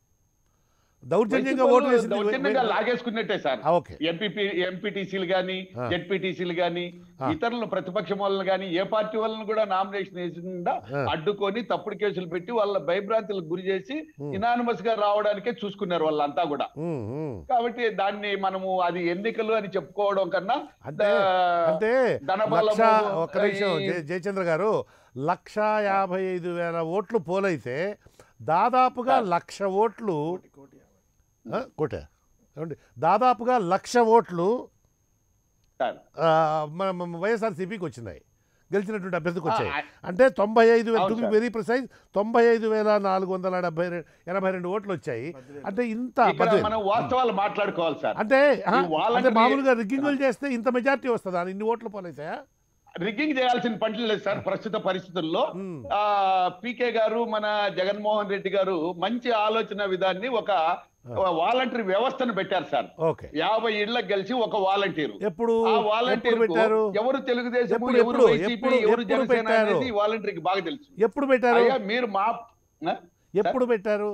దౌర్జన్యంగా వైసీపీ ఓటు వాళ్ళు వేసింది దౌర్జన్యంగా లాగేసుకున్నట్టే సార్ ఆ, ఓకే ఎంపీపీ ఎంపీటీసీలు గాని ఆ. జెడ్పీటీసీలు గాని ఆ. ఇతరులు ప్రతిపక్షం వాళ్ళని గాని ఏ పార్టీ వాళ్ళని కూడా నామినేషన్ వేసిందా ఆ. అడ్డుకొని తప్పుడు కేసులు పెట్టి వాళ్ళ భయభ్రాంతులకు గురి చేసి ఉమ్. ఇనానిమస్ గా రావడానికే చూసుకున్నారు వాళ్ళంతా కూడా ఉమ్, ఉమ్. కాబట్టి దాన్ని మనము అది ఎన్నికలు అని చెప్పుకోవడం కన్నా అంటే దా- అంటే ధనబలము, లక్ష ఒక్క నిమిషం ఈ- జయ- జయచంద్ర గారు లక్ష యాభై ఐదు వేల ఓట్లు పోలైతే దాదాపుగా సార్. లక్ష ఓట్లు ఆ, కోట ఏమండి దాదాపుగా లక్ష ఓట్లు సార్. ఆ, మన మన వైఎస్ఆర్సీపీకి వచ్చినాయి గెలిచినటువంటి అభ్యర్థికి వచ్చాయి ఆ, అంటే తొంభై ఐదు వేల అవును టు సార్. వెరీ ప్రిసైజ్ తొంభై ఐదు వేల నాలుగు వందల డెబ్బై రె- ఎనభై రెండు ఓట్లు వచ్చాయి అంటే ఇంత ఇక్కడ పదివేలు. మనం వాస్తవాలు మాట్లాడుకోవాలి సార్ అంటే ఆ, ఈ వాళ్ళకి- అంటే మామూలుగా రిగ్గింగులు చేస్తే ఇంత మెజార్టీ వస్తుందా ఇన్ని ఓట్లు పోలైతాయా రిగ్గింగ్ చేయాల్సిన పని లేదు సార్ ప్రస్తుత పరిస్థితుల్లో ఉమ్. ఆ పీకే గారు మన జగన్మోహన్ రెడ్డి గారు మంచి ఆలోచన విధాన్ని ఒక వాలంటీర్ వ్యవస్థను పెట్టారు సార్ ఓకే యాభై ఇళ్లకు గెలిచి ఒక వాలంటీర్ ఎప్పుడు ఆ ఎప్పుడు వాలంటీర్ పెట్టారు ఎవరు తెలుగుదేశం ఎప్పుడు, ఎవరు ఎప్పుడు, వైసీపీ ఎప్పుడు, ఎవరు ఎప్పుడు జనసేన పెట్టారు? అనేది వాలంటీర్కి బాగా తెలుసు ఎప్పుడు పెట్టారు అయ్యా మీరు మా ఆ? ఎప్పుడు పెట్టారు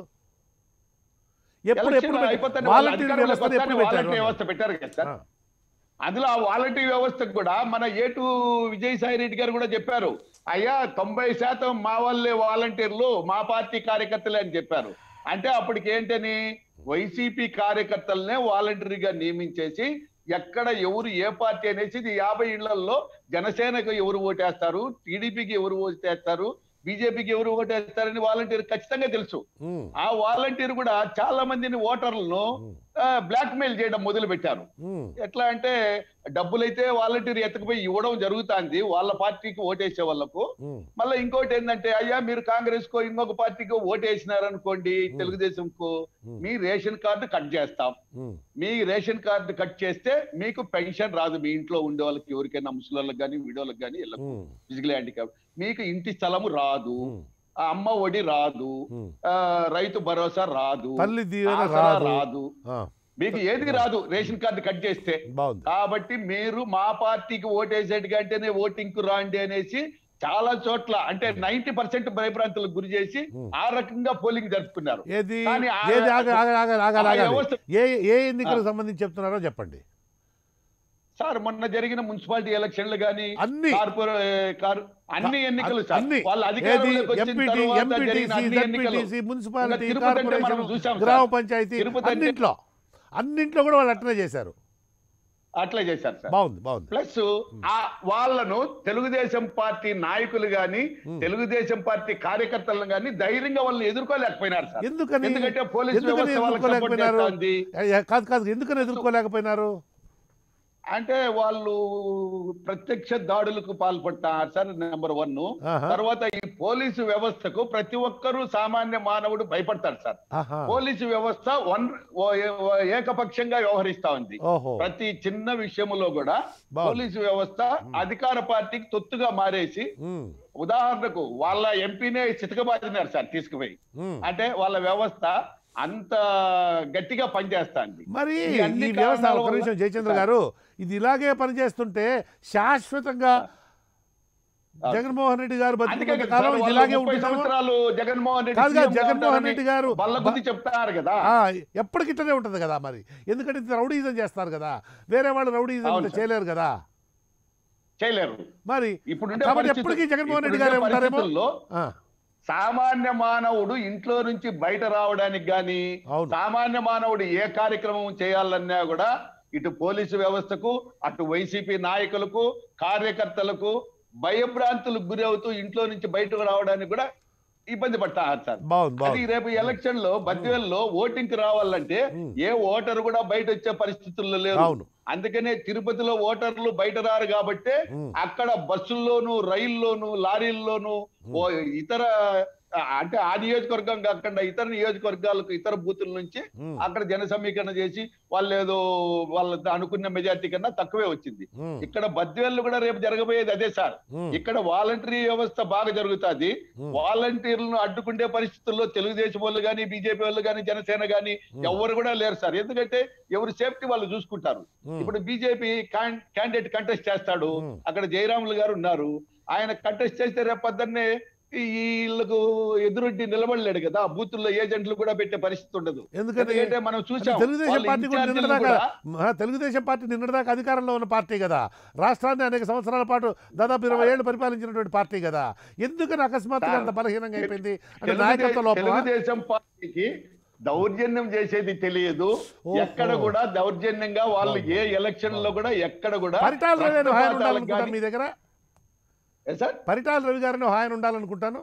ఎప్పుడు ఎలక్షన్ ఎప్పుడు అయిపోతానే పెట్టారు? వాళ్ళ వాలంటీర్ అధికారంలోకి వ్యవస్థను వస్తానే ఎప్పుడు వాలంటీర్ పెట్టారు వ్యవస్థ పెట్టారు కదా సార్ ఆ, అందులో ఆ వాలంటీర్ వ్యవస్థకు కూడా మన ఏటు విజయసాయి రెడ్డి గారు కూడా చెప్పారు అయ్యా తొంభై శాతం మా వాళ్ళే వాలంటీర్లు మా పార్టీ కార్యకర్తలే అని చెప్పారు అంటే అప్పటికి ఏంటని వైసీపీ కార్యకర్తలనే వాలంటీర్గా నియమించేసి ఎక్కడ ఎవరు ఏ పార్టీ అనేసి ఇది యాభై ఇళ్లలో జనసేనకు ఎవరు ఓటేస్తారు టీడీపీకి ఎవరు ఓటేస్తారు బీజేపీకి ఎవరు ఓటేస్తారని వాలంటీర్ ఖచ్చితంగా తెలుసు ఉమ్, ఆ వాలంటీర్ కూడా చాలా మందిని ఓటర్లను ఉమ్, బ్లాక్ మెయిల్ చేయడం మొదలు పెట్టారు ఉమ్, ఎట్లా అంటే డబ్బులైతే వాలంటీర్ ఎత్తకపోయి ఇవ్వడం జరుగుతుంది వాళ్ళ పార్టీకి ఓటేసే వాళ్ళకు ఉమ్, మళ్ళీ ఇంకోటి ఏంటంటే అయ్యా మీరు కాంగ్రెస్ కో ఇంకొక పార్టీకి ఓటేసినారనుకోండి తెలుగుదేశం కు ఉమ్, మీ రేషన్ కార్డు కట్ చేస్తాం ఉమ్, మీ రేషన్ కార్డు కట్ చేస్తే మీకు పెన్షన్ రాదు మీ ఇంట్లో ఉండే వాళ్ళకి ఎవరికైనా ముసలిళ్ళకి కానీ వీడియోలకు కానీ వీళ్ళకు ఉమ్, ఫిజికల్ హ్యాండిక్యాప్ మీకు ఇంటి స్థలము రాదు ఉమ్, ఆ అమ్మ ఒడి రాదు ఉమ్. ఆ రైతు భరోసా రాదు తల్లి దీవెన ఆసరా రాదు రాదు ఆ, మీకు ఏది రాదు రేషన్ కార్డు కట్ చేస్తే బాగుంది కాబట్టి మీరు మా పార్టీకి ఓటేసేట్టుగా అంటేనే ఓటింగ్ కు రాండి అనేసి చాలా చోట్ల అంటే నైన్టీ పర్సెంట్ భయభ్రాంతులకు గురి చేసి ఉమ్. ఆ రకంగా పోలింగ్ జరుపుకున్నారు ఏది కానీ ఆ- ఏది ఆగ ఆగ ఆగ ఆగ ఆ ఆగాలి. వ్యవస్థ- ఏ ఏ ఎన్నికలకు సంబంధించి చెప్తున్నారో చెప్పండి సార్ మొన్న జరిగిన మున్సిపాలిటీ ఎలక్షన్లు గానీ అన్ని కార్పొరే కార్ అన్ని ఎన్నికలు సార్ అన్ని వాళ్ళ ఏది అధికారంలోకి వచ్చిన ఎంపీటీ తర్వాత ఎంపీటీసీ జరిగిన అన్ని ఎన్నికలు జడ్పీటీసీ మున్సిపాలిటీ ఇంకా తిరుపతి అంటే మనం కార్పొరేషన్ చూసాం సార్. గ్రామ పంచాయతీ తిరుపతి అంటే- అన్నింట్లో అన్నింట్లో కూడా వాళ్ళు అట్లనే చేశారు అట్లా చేశారు సార్ బాగుంది బాగుంది ప్లస్ ఆ వాళ్ళను తెలుగుదేశం పార్టీ నాయకులు గాని Hmm. తెలుగుదేశం పార్టీ కార్యకర్తలను గాని ధైర్యంగా వాళ్ళని ఎదుర్కోలేకపోయినారు సార్ ఎందుకని ఎందుకంటే పోలీస్ ఎందుకని వ్యవస్థ వాళ్ళకి సపోర్ట్ ఎదుర్కోలేకపోయినారు? చేస్తోంది ఏ, కాదు కాదు ఎందుకని ఎదుర్కోలేకపోయినారు అంటే వాళ్ళు ప్రత్యక్ష దాడులకు పాల్పడతారు సార్ నెంబర్ వన్ ఆహా. తర్వాత ఈ పోలీసు వ్యవస్థకు ప్రతి ఒక్కరూ సామాన్య మానవుడు భయపడతాడు సార్ ఆహా. పోలీసు వ్యవస్థ వన్ ఓ- ఓ- ఏకపక్షంగా వ్యవహరిస్తా ఉంది ఓహో ప్రతి చిన్న విషయంలో కూడా బాగుంది. పోలీసు వ్యవస్థ అధికార పార్టీకి తొత్తుగా మారేసి ఉమ్, ఉదాహరణకు వాళ్ళ ఎంపీనే చితకబాదినారు సార్ తీసుకుపోయి ఉమ్. అంటే వాళ్ళ వ్యవస్థ అంత గట్టిగా పనిచేస్తాంది మరి ఈ అన్ని ఈ వ్యవస్థ కారణాల ఒక నిమిషం వల్ల- జయచంద్ర గారు ఇది ఇలాగే పనిచేస్తుంటే శాశ్వతంగా ఆ. జగన్మోహన్ రెడ్డి గారు అందుకే బతికినంత కదా కాలం సార్ ఇది వాళ్ళు ఇలాగే ముప్పై ఉంటుందేమో సంవత్సరాలు జగన్మోహన్ రెడ్డి కాదు కాదు సీఎం గా జగన్మోహన్ ఉంటారని రెడ్డి గారు బల్ల గుద్ది చెప్తారు కదా ఆ, ఎప్పటికి ఇట్లనే ఉంటుంది కదా మరి ఎందుకంటే ఇంత రౌడీజం చేస్తారు కదా వేరే వాళ్ళు రౌడీజం అవును ఇంత సార్. చేయలేరు కదా చేయలేరు మరి ఇప్పుడు కాబట్టి ఎప్పటికీ జగన్మోహన్ రెడ్డి గారే ఉంటారేమో ఆ, సామాన్య మానవుడు ఇంట్లో నుంచి బయట రావడానికి గాని అవును సామాన్య మానవుడు ఏ కార్యక్రమం చేయాలన్నా కూడా ఇటు పోలీసు వ్యవస్థకు అటు వైసీపీ నాయకులకు కార్యకర్తలకు భయభ్రాంతులకు గురి అవుతూ ఇంట్లో నుంచి బయటకు రావడానికి కూడా ఇబ్బంది పడతారు సార్ బాగుంది అది బాగుంది రేపు ఎలక్షన్ లో బద్వేల్లో ఓటింగ్ కి రావాలంటే ఉమ్. ఏ ఓటర్ కూడా బయట వచ్చే పరిస్థితుల్లో లేరు అవును అందుకనే తిరుపతిలో ఓటర్లు బయట రారు కాబట్టి ఉమ్. అక్కడ బస్సుల్లోను రైల్లోను లారీల్లోను ఓ ఇతర ఆ, అంటే ఆ నియోజకవర్గం కాకుండా ఇతర నియోజకవర్గాలకు ఇతర బూతుల నుంచి ఉమ్, అక్కడ జన సమీకరణ చేసి వాళ్ళు ఏదో వాళ్ళ అనుకున్న మెజార్టీ కన్నా తక్కువే వచ్చింది ఉమ్, ఇక్కడ బద్వేళ్ళు కూడా రేపు జరగబోయేది అదే సార్ ఉమ్, ఇక్కడ వాలంటరీ వ్యవస్థ బాగా జరుగుతుంది ఉమ్. వాలంటీర్లను అడ్డుకుంటే పరిస్థితుల్లో తెలుగుదేశం వాళ్ళు కానీ బీజేపీ వాళ్ళు కానీ జనసేన కానీ ఉమ్. ఎవరు కూడా లేరు సార్ ఎందుకంటే ఎవరు సేఫ్టీ వాళ్ళు చూసుకుంటారు ఉమ్. ఇప్పుడు బీజేపీ క్యాండిడేట్ కంటెస్ట్ చేస్తాడు ఉమ్. అక్కడ జయరాములు గారు ఉన్నారు ఆయన కంటెస్ట్ చేస్తే రేపు పొద్దున్నే ఈ- వీళ్ళకు ఎదురొడ్డి నిలబడలేడు కదా బూతుల్లో ఏజెంట్లు కూడా పెట్టే పరిస్థితి ఉండదు ఎందుకని ఎందుకంటే మనం అంటే చూసాం తెలుగుదేశం వాళ్ళ పార్టీ కూడా ఇన్ఛార్జీలు నిన్నటిదాకా కూడా ఆ, తెలుగుదేశం పార్టీ నిన్నటిదాకా అధికారంలో ఉన్న పార్టీ కదా రాష్ట్రాన్ని అనేక సంవత్సరాల పాటు దాదాపు ఇరవై ఏళ్ళు పరిపాలించినటువంటి పార్టీ కదా ఎందుకని అకస్మాత్తుగా అంత బలహీనంగా అయిపోయింది అంటే తెలుగుదే- నాయకత్వ లోపల తెలుగుదేశం పార్టీకి దౌర్జన్యం చేసేది తెలియదు ఓహో. ఎక్కడ కూడా దౌర్జన్యంగా వాళ్ళు ఏ ఎలక్షన్ లో కూడా ఎక్కడ కూడా పరిటాల రవి గారు హాయన రక్తపాతాలకు ఉండాలనుకుంటాను గాని- మీ దగ్గర ఏ సార్ పరిటాల రవి గారిని హాయన ఉండాలనుకుంటాను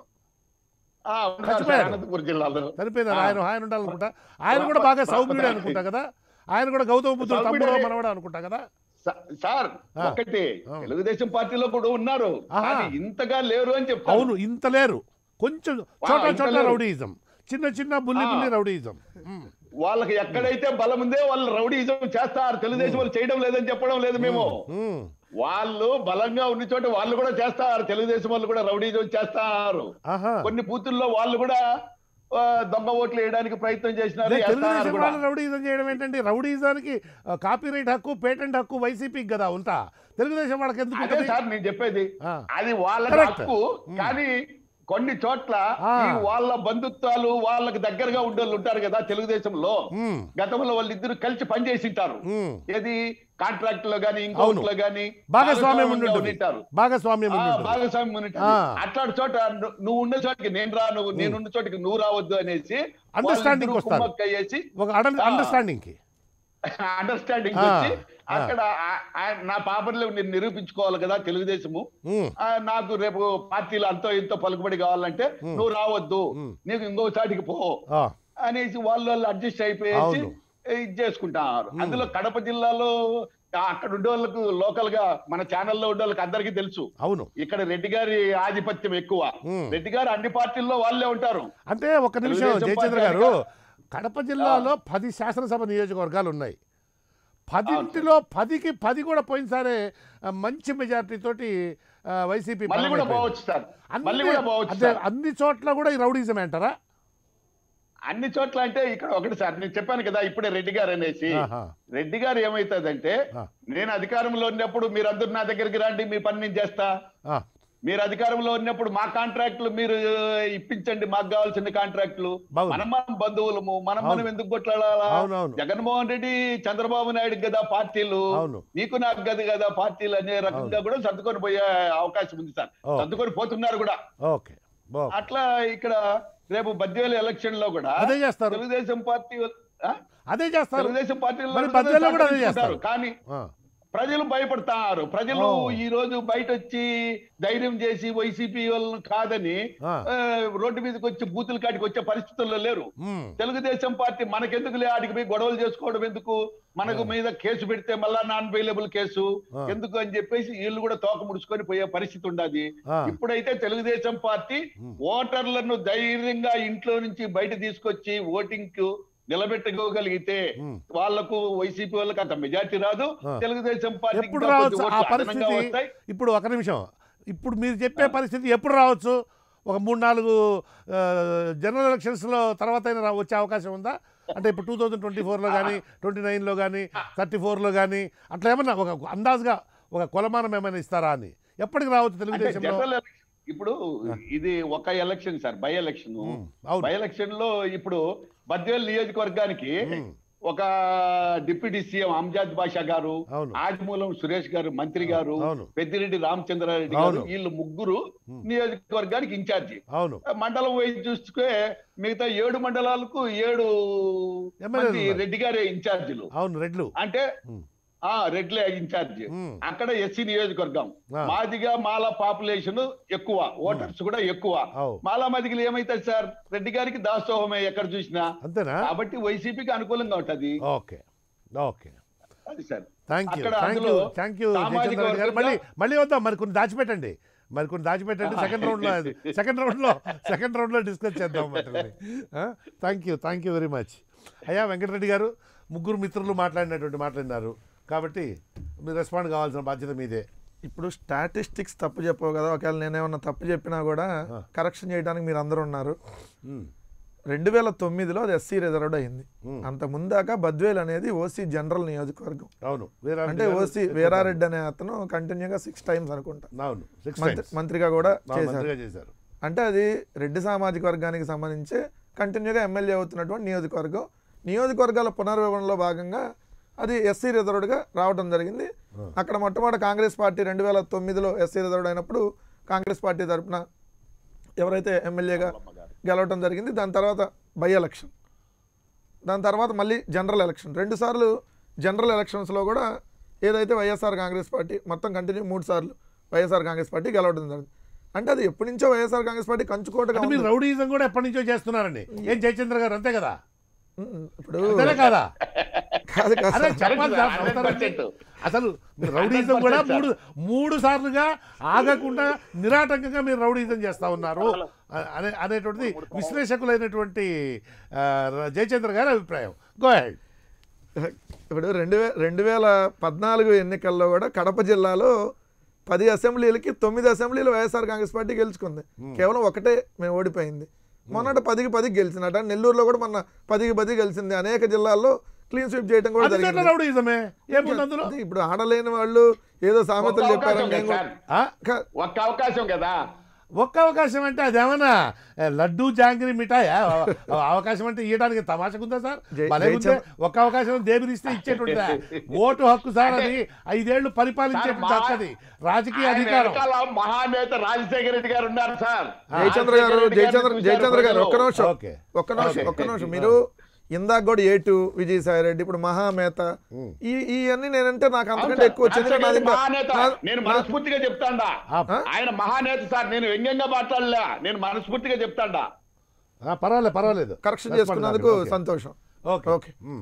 ఆ, ఉన్నారు సార్ చచ్చిపోయారు. అనంతపురం జిల్లాలో చనిపోయినారు ఆ. ఆయన హాయన ఉండాలనుకుంటా ఆయన కూడా బాగా సౌమ్యుడే అనుకుంటా కదా ఆయన కూడా గౌతమ బుద్ధుడు సౌమ్యుడే. తమ్ముడు మనవడా అనుకుంటా కదా స- సార్ ఆ. ఒకటి ఆ. తెలుగుదేశం పార్టీలో కూడా ఉన్నారు ఆహా. కానీ ఇంతగా లేరు అని చెప్తాను అవును ఇంత లేరు కొంచెం చోట ఇంత చోట లేరు. రౌడీయిజం చిన్న చిన్న బుల్లి ఆ. బుల్లి రౌడీయిజం ఉమ్. వాళ్ళకి ఎక్కడైతే బలం ఉందే వాళ్ళు రౌడీజం చేస్తారు తెలుగుదేశం వాళ్ళు చేయడం లేదని చెప్పడం లేదు మేము ఉమ్. వాళ్ళు బలంగా ఉన్న చోట వాళ్ళు కూడా చేస్తారు తెలుగుదేశం వాళ్ళు కూడా రౌడీజం చేస్తారు ఆహా కొన్ని బూతుల్లో వాళ్ళు కూడా ఆ, దొంగ ఓట్లు వేయడానికి ప్రయత్నం చేసినారు అదే చేస్తారు తెలుగుదేశం కూడా. వాళ్ళు రౌడీయిజం చేయడం ఏంటండి రౌడీయిజానికి కాపీరైట్ హక్కు పేటెంట్ హక్కు వైసీపీకి కదా ఉంటా తెలుగుదేశం వాళ్ళకి ఎందుకు అదే ఉంటుంది? సార్ నేను చెప్పేది ఆ. అది వాళ్ళ Correct. హక్కు ఉమ్. కానీ కొన్ని చోట్ల ఆ. ఈ వాళ్ళ బంధుత్వాలు వాళ్ళకి దగ్గరగా ఉండే వాళ్ళు ఉంటారు కదా తెలుగుదేశంలో ఉమ్, గతంలో వాళ్ళిద్దరు కలిసి పనిచేసింటారు ఉమ్. ఏది కాంట్రాక్ట్ లో గానీ అవును. ఇంకోట్లో గానీ భాగస్వామ్యం ఉండి భాగస్వామ్యంగా ఉంటుంది. ఉంటారు భాగస్వామ్యం ఆ, ఉండి ఉంటుంది. భాగస్వామ్యం ఉంటుంది. ఆ. అట్లాంటి చోట ను- నువ్వు ఉండే చోటికి నేను రా నువ్వు నేను ఉన్న చోటికి నువ్వు రావద్దు అనేసి Understanding వాళ్ళిద్దరూ వస్తారు. కుమ్మక్కయ్యేసి ఒక అండర్ ఆ. అండర్స్టాండింగ్ కి అండర్స్టాండింగ్ ఆ. వచ్చి అక్కడ ఆ- ఆ- నా పాపర్లో నేను నిరూపించుకోవాలి కదా తెలుగుదేశము ఉమ్, ఆ, నాకు రేపు పార్టీలు అంతో ఇంతో పలుకుబడి కావాలంటే ఉమ్. నువ్వు రావద్దు ఉమ్. నీకు ఇంకో చాటికి పో ఆ, అనేసి వాళ్ళు వాళ్ళు అడ్జస్ట్ అయిపోయేసి అవును. ఇది చేసుకుంటారు ఉమ్. అందులో కడప జిల్లాలో ఆ అక్కడ ఉండే వాళ్ళకు లోకల్ గా మన ఛానల్లో ఉండే వాళ్ళకి అందరికీ తెలుసు అవును ఇక్కడ రెడ్డి గారి ఆధిపత్యం ఎక్కువ ఉమ్. రెడ్డి గారు అన్ని పార్టీల్లో వాళ్ళే ఉంటారు అంటే ఒక నిమిషం తెలుగుదేశం జయచంద్ర పార్టీ గారు కడప జిల్లాలో పది శాసనసభ నియోజకవర్గాలు ఉన్నాయి పదింటిలో పదికి పది కూడా పోయినసారే ఆ, మంచి మెజారిటీ తోటి ఆ, వైసీపీ మళ్ళీ కూడా పరమైపోయింది. పోవచ్చు సార్ అన్ని- మళ్ళీ కూడా పోవచ్చు అదే సార్. అన్ని చోట్ల కూడా ఈ రౌడీజం అంటారా అన్ని చోట్ల అంటే ఇక్కడ ఒకటి సార్ నేను చెప్పాను కదా ఇప్పుడే రెడ్డి గారు అనేసి ఆహా. రెడ్డి గారు ఏమైతుందంటే ఆ. నేను అధికారంలో ఉన్నప్పుడు మీరందరూ నా దగ్గరికి రండి మీ పని నేను చేస్తా ఆ, మీరు అధికారంలో ఉన్నప్పుడు మా కాంట్రాక్టులు మీరు ఇప్పించండి మాకు కావాల్సిన కాంట్రాక్టులు బాగుంది. మనం మనం బంధువులము మనం అవును. మనం ఎందుకు కొట్లాడాలా అవునవును. జగన్మోహన్ రెడ్డి చంద్రబాబు నాయుడు కదా పార్టీలు అవును. నీకు నాకు గది కదా పార్టీలు అనే రకంగా కూడా సర్దుకొని పోయే అవకాశం ఉంది సార్ ఓ. సర్దుకొని పోతున్నారు కూడా ఓకే ఓకే. అట్లా ఇక్కడ రేపు బద్వేలు ఎలక్షన్ లో కూడా అదే చేస్తారు తెలుగుదేశం పార్టీ ఆ? అదే చేస్తారు తెలుగుదేశం పార్టీలో మరి కూడా బద్వేల్లో కూడా అదే సహకరించుకుంటారు. చేస్తారు. కానీ ఆ, ప్రజలు భయపడతారు ప్రజలు ఓ. ఈ రోజు బయట వచ్చి ధైర్యం చేసి వైసీపీ వాళ్ళని కాదని ఆ. ఆ, రోడ్డు మీదకి వచ్చి బూతుల కాడికి వచ్చే పరిస్థితుల్లో లేరు ఉమ్, తెలుగుదేశం పార్టీ మనకెందుకులే ఆడికి పోయి గొడవలు చేసుకోవడం ఎందుకు మనకు మీద కేసు పెడితే మళ్ళా నాన్ బెయిలబుల్ కేసు ఆ. ఎందుకు అని చెప్పేసి వీళ్ళు కూడా తోక ముడుచుకొని పోయే పరిస్థితి ఉండదు ఆ. ఇప్పుడైతే తెలుగుదేశం పార్టీ ఓటర్లను ధైర్యంగా ఇంట్లో నుంచి బయట తీసుకొచ్చి ఓటింగ్ కు నిలబెట్టుకోగలిగితే ఉమ్. వాళ్లకు వైసీపీ వాళ్ళకి అంత మెజార్టీ రాదు ఆ. తెలుగుదేశం పార్టీకి ఎప్పుడు ఇంకా రావచ్చు కొంచెం ఆ ఓట్లు అదనంగా పరిస్థితి వస్తాయి ఇప్పుడు ఒక నిమిషం ఇప్పుడు మీరు చెప్పే పరిస్థితి ఎప్పుడు రావచ్చు ఒక మూడు నాలుగు ఆ, జనరల్ ఎలక్షన్స్లో తర్వాత అయినా రా- వచ్చే అవకాశం ఉందా అంటే ఇప్పుడు టూ థౌజండ్ ట్వంటీ ఫోర్లో కానీ ట్వంటీ నైన్లో కానీ థర్టీ ఫోర్లో కానీ అట్లా ఏమన్నా ఒక అందాజుగా ఒక కొలమానం ఏమైనా ఇస్తారా అని ఎప్పటికి రావచ్చు అంటే తెలుగుదేశంలో జనరల్ ఎలక్షన్ ఇప్పుడు ఇది ఒక ఎలక్షన్ సార్ బై ఎలక్షన్ ఉమ్, అవును బై ఎలక్షన్ లో ఇప్పుడు బద్వేల్ నియోజకవర్గానికి ఉమ్, ఒక డిప్యూటీ సీఎం అంజాద్ బాషా గారు అవును. ఆదిమూలం సురేష్ గారు మంత్రి గారు అవును. పెద్దిరెడ్డి రామచంద్రారెడ్డి గారు అవును. వీళ్ళు ముగ్గురు ఉమ్. నియోజకవర్గానికి ఇన్ఛార్జి అవును మండలం వైపు చూస్తే మిగతా ఏడు మండలాలకు ఏడు ఎమ్మెల్యేలు మంది ఉన్నారు. రెడ్డి గారే ఇన్ఛార్జీలు అవును రెడ్లు అంటే ఉమ్, ఆ రెడ్లే ఇన్ఛార్జ్ ఉమ్. అక్కడ ఎస్సీ నియోజకవర్గం ఆ. మాదిగా మాల పాపులేషన్ ఎక్కువ ఓటర్స్ కూడా ఎక్కువ అవు. మాలా మదిగలు ఏమైతుంది సార్ రెడ్డి గారికి దాసోహమే ఎక్కడ చూసినా అంతేనా కాబట్టి వైసీపీకి అనుకూలంగా ఉంటది ఓకే ఓకే అది సార్ థ్యాంక్ యూ అక్కడ థ్యాంక్ యూ అందులో థ్యాంక్ యూ సామాజిక జయచంద్ర రెడ్డి గారు వర్గంగా- మళ్ళీ మళ్ళీ వద్దాం మరి కొన్ని దాచిపెట్టండి మరి కొన్ని దాచిపెట్టండి సెకండ్ రౌండ్లో సెకండ్ రౌండ్లో సెకండ్ రౌండ్లో డిస్కస్ చేద్దాం thank you thank you very much అయ్యా వెంకటరెడ్డి గారు ముగ్గురు మిత్రులు మాట్లాడినటువంటి మాట్లాడినారు కాబట్టి మీరు రెస్పాండ్ కావాల్సిన బాధ్యత మీదే ఇప్పుడు స్టాటిస్టిక్స్ తప్పు చెప్పవు కదా ఒకవేళ నేనేమన్నా తప్పు చెప్పినా కూడా కరెక్షన్ చేయడానికి మీరు అందరూ ఉన్నారు ఉమ్, రెండు వేల తొమ్మిదిలో అది ఎస్సీ రిజర్వ్డ్ అయింది Hmm. అంత ముందాక బద్వేల్ అనేది ఓసీ జనరల్ నియోజకవర్గం అవును వీరారెడ్డి అంటే గారు ఓసీ వీరారెడ్డి అనే అతను కంటిన్యూగా సిక్స్ టైమ్స్ అనుకుంటా అవును సిక్స్ మంత్రి మంత్రిగా కూడా చేశారు మంత్రిగా చేశారు అంటే అది రెడ్డి సామాజిక వర్గానికి సంబంధించి కంటిన్యూగా ఎమ్మెల్యే అవుతున్నటువంటి నియోజకవర్గం నియోజకవర్గాల పునర్విభజనలో భాగంగా అది ఎస్సీ రిజర్వ్డ్గా రావడం జరిగింది అక్కడ మొట్టమొదటి కాంగ్రెస్ పార్టీ రెండు వేల తొమ్మిదిలో ఎస్సీ రిజర్వ్డ్ అయినప్పుడు కాంగ్రెస్ పార్టీ తరపున ఎవరైతే ఎమ్మెల్యేగా గెలవడం జరిగింది దాని తర్వాత బై ఎలక్షన్ దాని తర్వాత మళ్ళీ జనరల్ ఎలక్షన్ రెండు సార్లు జనరల్ ఎలక్షన్స్లో కూడా ఏదైతే వైఎస్ఆర్ కాంగ్రెస్ పార్టీ మొత్తం కంటిన్యూ మూడు సార్లు వైఎస్ఆర్ కాంగ్రెస్ పార్టీ గెలవడం జరిగింది అంటే అది ఎప్పటి నుంచో వైఎస్ఆర్ కాంగ్రెస్ పార్టీ కంచుకోటగా అంటే మీరు ఉంది. రౌడీజం కూడా ఎప్పటి నుంచో చేస్తున్నారండి ఏం జయచంద్ర గారు అంతే కదా ఉమ్, ఇప్పుడు అంతేనా కాదా కాదు కాదు అరే సార్. చెప్పాలి సార్, హండ్రెడ్ అవసరం పర్సెంట్. అసలు మీరు రౌడీజం కూడా 100% మూడు మూడు సార్లుగా ఆగకుండా నిరాటంకంగా మీరు రౌడీజం చేస్తా ఉన్నారు అ- అనే అనేటువంటిది విశ్లేషకులైనటువంటి ఆ, జయచంద్ర గారి అభిప్రాయం గో హెడ్ ఇప్పుడు రెండు వే రెండు వేల పద్నాలుగు ఎన్నికల్లో కూడా కడప జిల్లాలో పది అసెంబ్లీలకి తొమ్మిది అసెంబ్లీలు వైఎస్ఆర్ కాంగ్రెస్ పార్టీ గెలుచుకుంది కేవలం ఒకటే మేము ఓడిపోయింది మొన్నట పదికి పదికి గెలిచినట నెల్లూరులో కూడా మొన్న పదికి పది గెలిచింది అనేక జిల్లాల్లో క్లీన్ స్వీప్ చేయడం కూడా అది జరిగింది రౌడీజమే ఏముంది అందులో అది ఇప్పుడు ఆడలేని వాళ్ళు ఏదో సామెతలు ఒక్క చెప్పారు అవకాశం మేము కదా కూడా- ఆ? కా- ఒక్క అవకాశం కదా ఒక్క అవకాశం అంటే అదేమన్నా ఏ, లడ్డూ జాంగిరి మిఠాయా అవ- అవకాశం అంటే ఇవ్వడానికి తమాషకుందా సార్ జై- భలే ఉందే జయచంద్ర- ఒక్క అవకాశం దేవిరిస్తే ఇచ్చేటుందా ఓటు హక్కు సార్ అది ఐదేళ్లు పరిపాలించేటువంటి సార్, హక్కు అది రాజకీయ ఆయన అధికారం వెనకాల మహానేత రాజశేఖర రెడ్డి గారు ఉన్నారు సార్ జయచంద్ర గారు రాజశేఖర రెడ్డి జయచంద్ర గారిని జయచంద్ర గారు చూశారు ఒక్క నిమిషం ఓకే. ఒక్క నిమిషం ఓకే. ఒక్క నిమిషం మీరు ఇందాక కూడా ఏటు విజయసాయి రెడ్డి ఇప్పుడు మహామేత ఉమ్. ఈ ఇవన్నీ నేనంటే నాకు అవును అంతకంటే సార్. ఎక్కువ వచ్చింది రాజశేఖర్ నాది ఇంకా- మహానేత నా- నేను నా- మనస్ఫూర్తిగా చెప్తాండా ఆ, ఆయన మహానేత సార్ నేను వ్యంగ్యంగా మాట్లాడలే నేను మనస్ఫూర్తిగా చెప్తాండా ఆ, పర్వాలేదు పర్వాలేదు కరెక్షన్ Respond చేసుకున్నందుకు కాదు. ఓకే. సంతోషం ఓకే ఓకే. ఉమ్.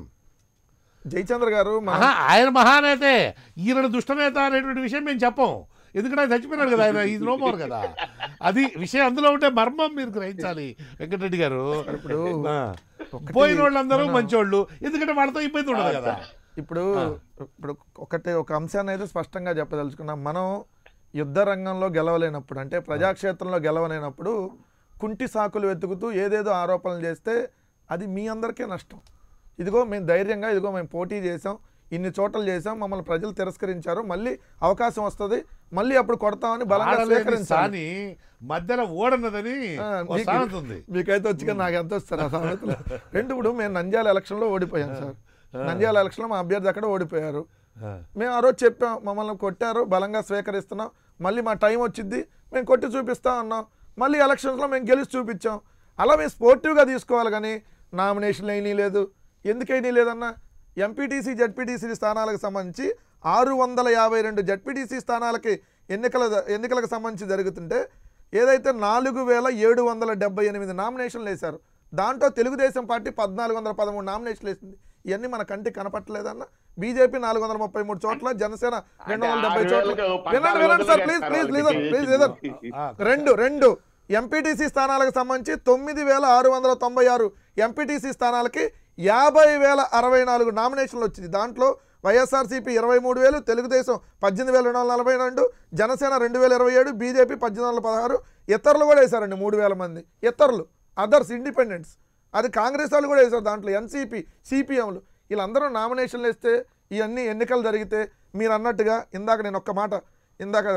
జయచంద్ర గారు మా- ఆహా, ఆయన మహానేతే ఈయన దుష్టనేత అనేటువంటి విషయం మేము చెప్పం ఎందుకంటే ఆయన చచ్చిపోయినాడు కదా ఆయన ఇది నోమోరు కదా అది విషయం అందులో ఉంటే మర్మం మీరు గ్రహించాలి వెంకటరెడ్డి గారు ఇప్పుడు ఆ. ఒకటి పోయిన వాళ్ళందరూ మనం- మంచోళ్ళు ఎందుకంటే వాళ్ళతో ఇబ్బంది ఉండదు కదా ఇప్పుడు ఇప్పుడు ఒకటి ఒక అంశాన్ని అయితే స్పష్టంగా చెప్పదలుచుకున్నాం మనం యుద్ధ రంగంలో గెలవలేనప్పుడు అంటే ప్రజాక్షేత్రంలో గెలవలేనప్పుడు కుంటి సాకులు వెతుకుతూ ఏదేదో ఆరోపణలు చేస్తే అది మీ అందరికీ నష్టం ఇదిగో మేము ధైర్యంగా ఇదిగో మేము పోటీ చేసాం ఇన్ని చోట్ల చేసాం మమ్మల్ని ప్రజలు తిరస్కరించారు మళ్ళీ అవకాశం వస్తుంది మళ్ళీ అప్పుడు కొడతామని బలంగా ఆడలేని స్వీకరించాలి సాని మధ్యలో ఓడన్నదని ఆ, ఒక మీకు- సామెత ఉంది మీకైతే వచ్చి కానీ నాకు ఎంత వస్తారు ఆ సామెతలు రెండు ఇప్పుడు మేము నంద్యాల ఎలక్షన్లో ఓడిపోయాం సార్ నంద్యాల ఎలక్షన్లో మా అభ్యర్థి అక్కడ ఓడిపోయారు ఆ. మేము ఆ రోజు చెప్పాం మమ్మల్ని కొట్టారు బలంగా స్వీకరిస్తున్నాం మళ్ళీ మా టైం వచ్చింది మేము కొట్టి చూపిస్తా అన్నాం మళ్ళీ ఎలక్షన్స్లో మేము గెలిచి చూపించాం అలా మేము స్పోర్టివ్గా తీసుకోవాలి కానీ నామినేషన్లు అయినీ లేదు ఎందుకైనా లేదన్నా ఎంపీటీసీ జడ్పీటీసీ స్థానాలకు సంబంధించి ఆరు వందల యాభై రెండు జడ్పీటీసీ స్థానాలకి ఎన్నికల ఎన్నికలకు సంబంధించి జరుగుతుంటే ఏదైతే నాలుగు వేల ఏడు వందల డెబ్బై ఎనిమిది నామినేషన్లు వేశారు దాంట్లో తెలుగుదేశం పార్టీ పద్నాలుగు వందల పదమూడు నామినేషన్లు వేసింది ఇవన్నీ మన కంటికి కనపట్టలేదన్న బీజేపీ నాలుగు వందల ముప్పై మూడు చోట్ల జనసేన రెండు వందల డెబ్బై చోట్ల వినండి వినండి sir please please please please వినండి ఆ, రెండు రెండు ఎంపీటీసీ స్థానాలకు సంబంధించి తొమ్మిది వేల ఆరు వందల తొంభై ఆరు ఎంపీటీసీ స్థానాలకి యాభై వేల అరవై నాలుగు నామినేషన్లు వచ్చింది దాంట్లో వైఎస్ఆర్సీపీ ఇరవై మూడు వేలు తెలుగుదేశం పద్దెనిమిది వేల రెండు వందల నలభై రెండు జనసేన రెండు వేల ఇరవై ఏడు బీజేపీ పద్దెనిమిది వందల పదహారు ఇతరులు కూడా వేశారండి మూడు వేల మంది ఇతరులు అదర్స్ ఇండిపెండెంట్స్ అది కాంగ్రెస్ వాళ్ళు కూడా వేశారు దాంట్లో ఎన్సీపీ సిపిఎంలు వీళ్ళందరూ నామినేషన్లు వేస్తే ఇవన్నీ ఎన్నికలు జరిగితే మీరు అన్నట్టుగా ఇందాక నేను ఒక్క మాట ఇందాక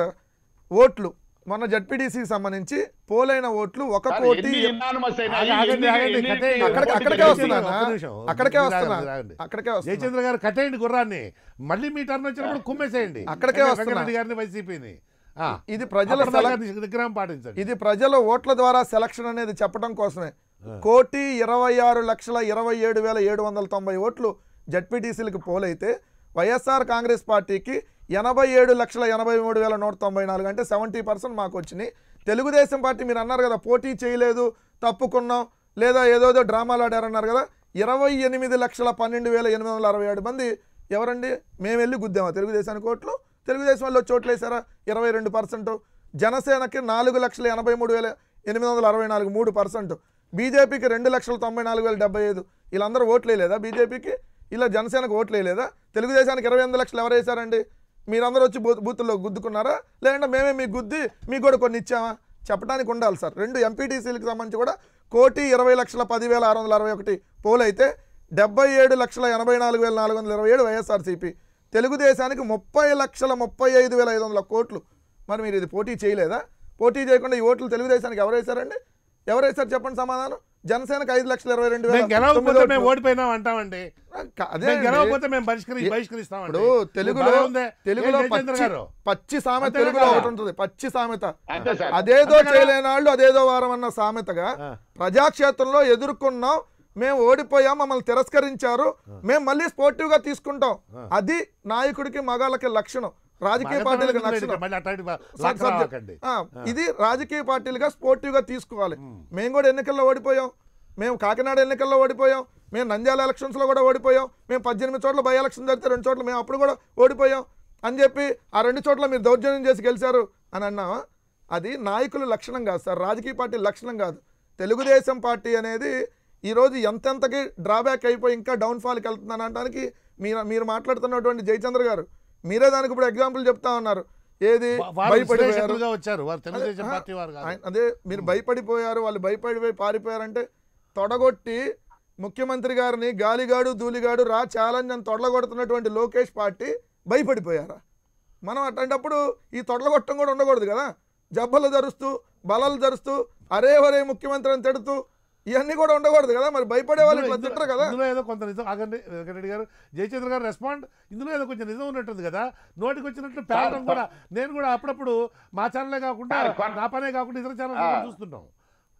ఓట్లు మొన్న జడ్పీటీసీకి సంబంధించి పోలైన ఓట్లు ఒక సార్, కోటి ఎన్ని unanimous అయినా, ఆగండి, ఆగండి, ఎన్ని- ఆగండి, ఎన్ని- కట్టేయండి. అక్కడికి ఓట్లు అక్కడికే గెలిచి- వస్తున్నా ఒక్క నిమిషం. అక్కడికే మీరు వస్తున్నా ఆగండి, ఆగండి. అక్కడికే వస్తున్నా జయచంద్ర గారు కట్టేయండి గుర్రాన్ని మళ్ళీ మీ టర్న్ వచ్చినప్పుడు కుమ్మేసేయండి అక్కడికే వస్తున్నా. వెంకటరెడ్డి గారిని వైసీపీని ఆ. ఇది ప్రజల అప్పటిదాకా సెలక్ విగ్రహం పాటించండి ఇది ప్రజల ఓట్ల ద్వారా సెలక్షన్ అనేది చెప్పడం కోసమే కోటి ఇరవై ఆరు లక్షల ఇరవై ఏడు వేల ఏడు వందల తొంభై ఓట్లు జడ్పీటీసీలకు పోలైతే వైఎస్ఆర్ కాంగ్రెస్ పార్టీకి ఎనభై ఏడు లక్షల ఎనభై మూడు వేల నూట తొంభై నాలుగు అంటే సెవెంటీ పర్సెంట్ మాకు వచ్చినాయి తెలుగుదేశం పార్టీ మీరు అన్నారు కదా పోటీ చేయలేదు తప్పుకున్నాం లేదా ఏదోదో డ్రామాలు ఆడారన్నారు కదా ఇరవై ఎనిమిది లక్షల పన్నెండు వేల ఎనిమిది వందల అరవై ఏడు మంది ఎవరండి మేము వెళ్ళి గుద్దామా తెలుగుదేశానికి ఓట్లు తెలుగుదేశం వాళ్ళు చోట్లు వేసారా ఇరవై రెండు పర్సెంట్ జనసేనకి నాలుగు లక్షల ఎనభై మూడు వేల ఎనిమిది వందల అరవై నాలుగు మూడు పర్సెంట్ బీజేపీకి రెండు లక్షల తొంభై నాలుగు వేల డెబ్బై ఐదు వీళ్ళందరూ ఓట్లు వేయలేదా బీజేపీకి ఇలా జనసేనకు ఓట్లు వేయలేదా తెలుగుదేశానికి ఇరవై ఎనిమిది లక్షలు ఎవరు వేశారండి మీరందరూ వచ్చి బూ బూతుల్లో గుద్దుకున్నారా లేదంటే మేమే మీకు గుద్ది మీకు కూడా కొన్ని ఇచ్చామా చెప్పడానికి ఉండాలి సార్ రెండు ఎంపీటీసీలకు సంబంధించి కూడా కోటి ఇరవై లక్షల పదివేల ఆరు వందల అరవై ఒకటి పోల్ అయితే డెబ్బై ఏడు లక్షల ఎనభై నాలుగు వేల నాలుగు వందల ఇరవై ఏడు వైఎస్ఆర్సీపీ తెలుగుదేశానికి ముప్పై లక్షల ముప్పై ఐదు వేల ఐదు వందల కోట్లు మరి మీరు ఇది పోటీ చేయలేదా పోటీ చేయకుండా ఈ ఓట్లు తెలుగుదేశానికి ఎవరు వేశారండి ఎవరు వేశారు చెప్పండి సమాధానం జనసేనకు ఐదు లక్షల ఇరవై రెండు వేల మేము గెలవకపోతే తొమ్మిది మేము ఓట్లు. ఓడిపోయినాం అంటామండి కా- అదే మేము అండి. గెలవకపోతే మేము బహిష్కరి ఏ- బహిష్కరిస్తామండి ఇప్పుడు తెలుగులో బాగా ఉందే. తెలుగులో ఏం జయచంద్ర పచ్చి గారు పచ్చి సామెత అంతేనా తెలుగులో కదా? ఒకటి ఉంటుంది పచ్చి సామెత అంతే సార్ అదేదో అంతే కదా? చేయలేనాళ్ళు అదేదో వారం అన్న సామెతగా ఆ. ప్రజాక్షేత్రంలో ఎదుర్కొన్నాం మేము ఓడిపోయాం మమ్మల్ని తిరస్కరించారు మేము మళ్ళీ స్పోర్టివ్ గా తీసుకుంటాం అది నాయకుడికి మగాళ్ళకి లక్షణం రాజకీయ పార్టీలకు లక్షణం మళ్ళీ అట్లాంటి సబ్- లాక్ సబ్జెక్ట్. రావకండి. ఆ, ఇది రాజకీయ పార్టీలుగా స్పోర్టివ్ గా తీసుకోవాలి మేము కూడా ఎన్నికల్లో ఓడిపోయాం మేము కాకినాడ ఎన్నికల్లో ఓడిపోయాం మేము నంద్యాల ఎలక్షన్స్ లో కూడా ఓడిపోయాం మేము పద్దెనిమిది చోట్ల బై ఎలక్షన్ జరిగితే రెండు చోట్ల మేము అప్పుడు కూడా ఓడిపోయాం అని చెప్పి ఆ రెండు చోట్ల మీరు దౌర్జన్యం చేసి గెలిచారు అని అన్నావా అది నాయకుల లక్షణం కాదు సార్ రాజకీయ పార్టీ లక్షణం కాదు తెలుగుదేశం పార్టీ అనేది ఈరోజు ఎంతెంతకి డ్రాబ్యాక్ అయిపోయి ఇంకా డౌన్ఫాల్కి వెళ్తుందని అనడానికి మీరు మీరు మాట్లాడుతున్నటువంటి జయచంద్ర గారు మీరే దానికి ఇప్పుడు ఎగ్జాంపుల్ చెప్తా ఉన్నారు ఏది వా- వారు భయపడిపోయారు విశ్లేషకులుగా వచ్చారు వారు తెలుగుదేశం అదే, పార్టీ వారు కాదు ఆయన- అదే మీరు భయపడిపోయారు వాళ్ళు భయపడిపోయి పారిపోయారంటే తొడగొట్టి ముఖ్యమంత్రి గారిని గాలిగాడు ధూళిగాడు రా ఛాలెంజ్ అని తొడగొడుతున్నటువంటి లోకేష్ పార్టీ భయపడిపోయారా మనం అట్లాంటప్పుడు ఈ తొడలగొట్టం కూడా ఉండకూడదు కదా జబ్బలు జరుస్తూ బలాలు జరుస్తూ అరే వరే ముఖ్యమంత్రి అని తిడుతూ ఇవన్నీ కూడా ఉండకూడదు కదా మరి భయపడే వాళ్ళు ఇట్లా ఇందులో- తింటారు కదా ఇందులో ఏదో కొంత నిజం ఆగండి వెంకటరెడ్డి గారు జయచంద్ర గారు రెస్పాండ్ ఇందులో ఏదో కొంచెం నిజం ఉన్నట్టుంది కదా నోటికి వచ్చినట్లు పేరడం కూడా నేను కూడా అప్పుడప్పుడు మా ఛానలే కాకుండా సార్, కొన్- నా పనే కాకుండా ఇతర ఛానల్ ఆ. చూస్తుంటాం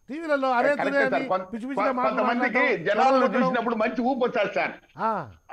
టీవీలలో అరే కరెక్టే తురే సార్. అని కొంత- పిచ్చి పిచ్చిగా మాటలు కొంతమందికి మాట్లాడటం, జనాలను కొట్టడం. చూసినప్పుడు మంచి ఊపు వచ్చారు సార్ ఆ,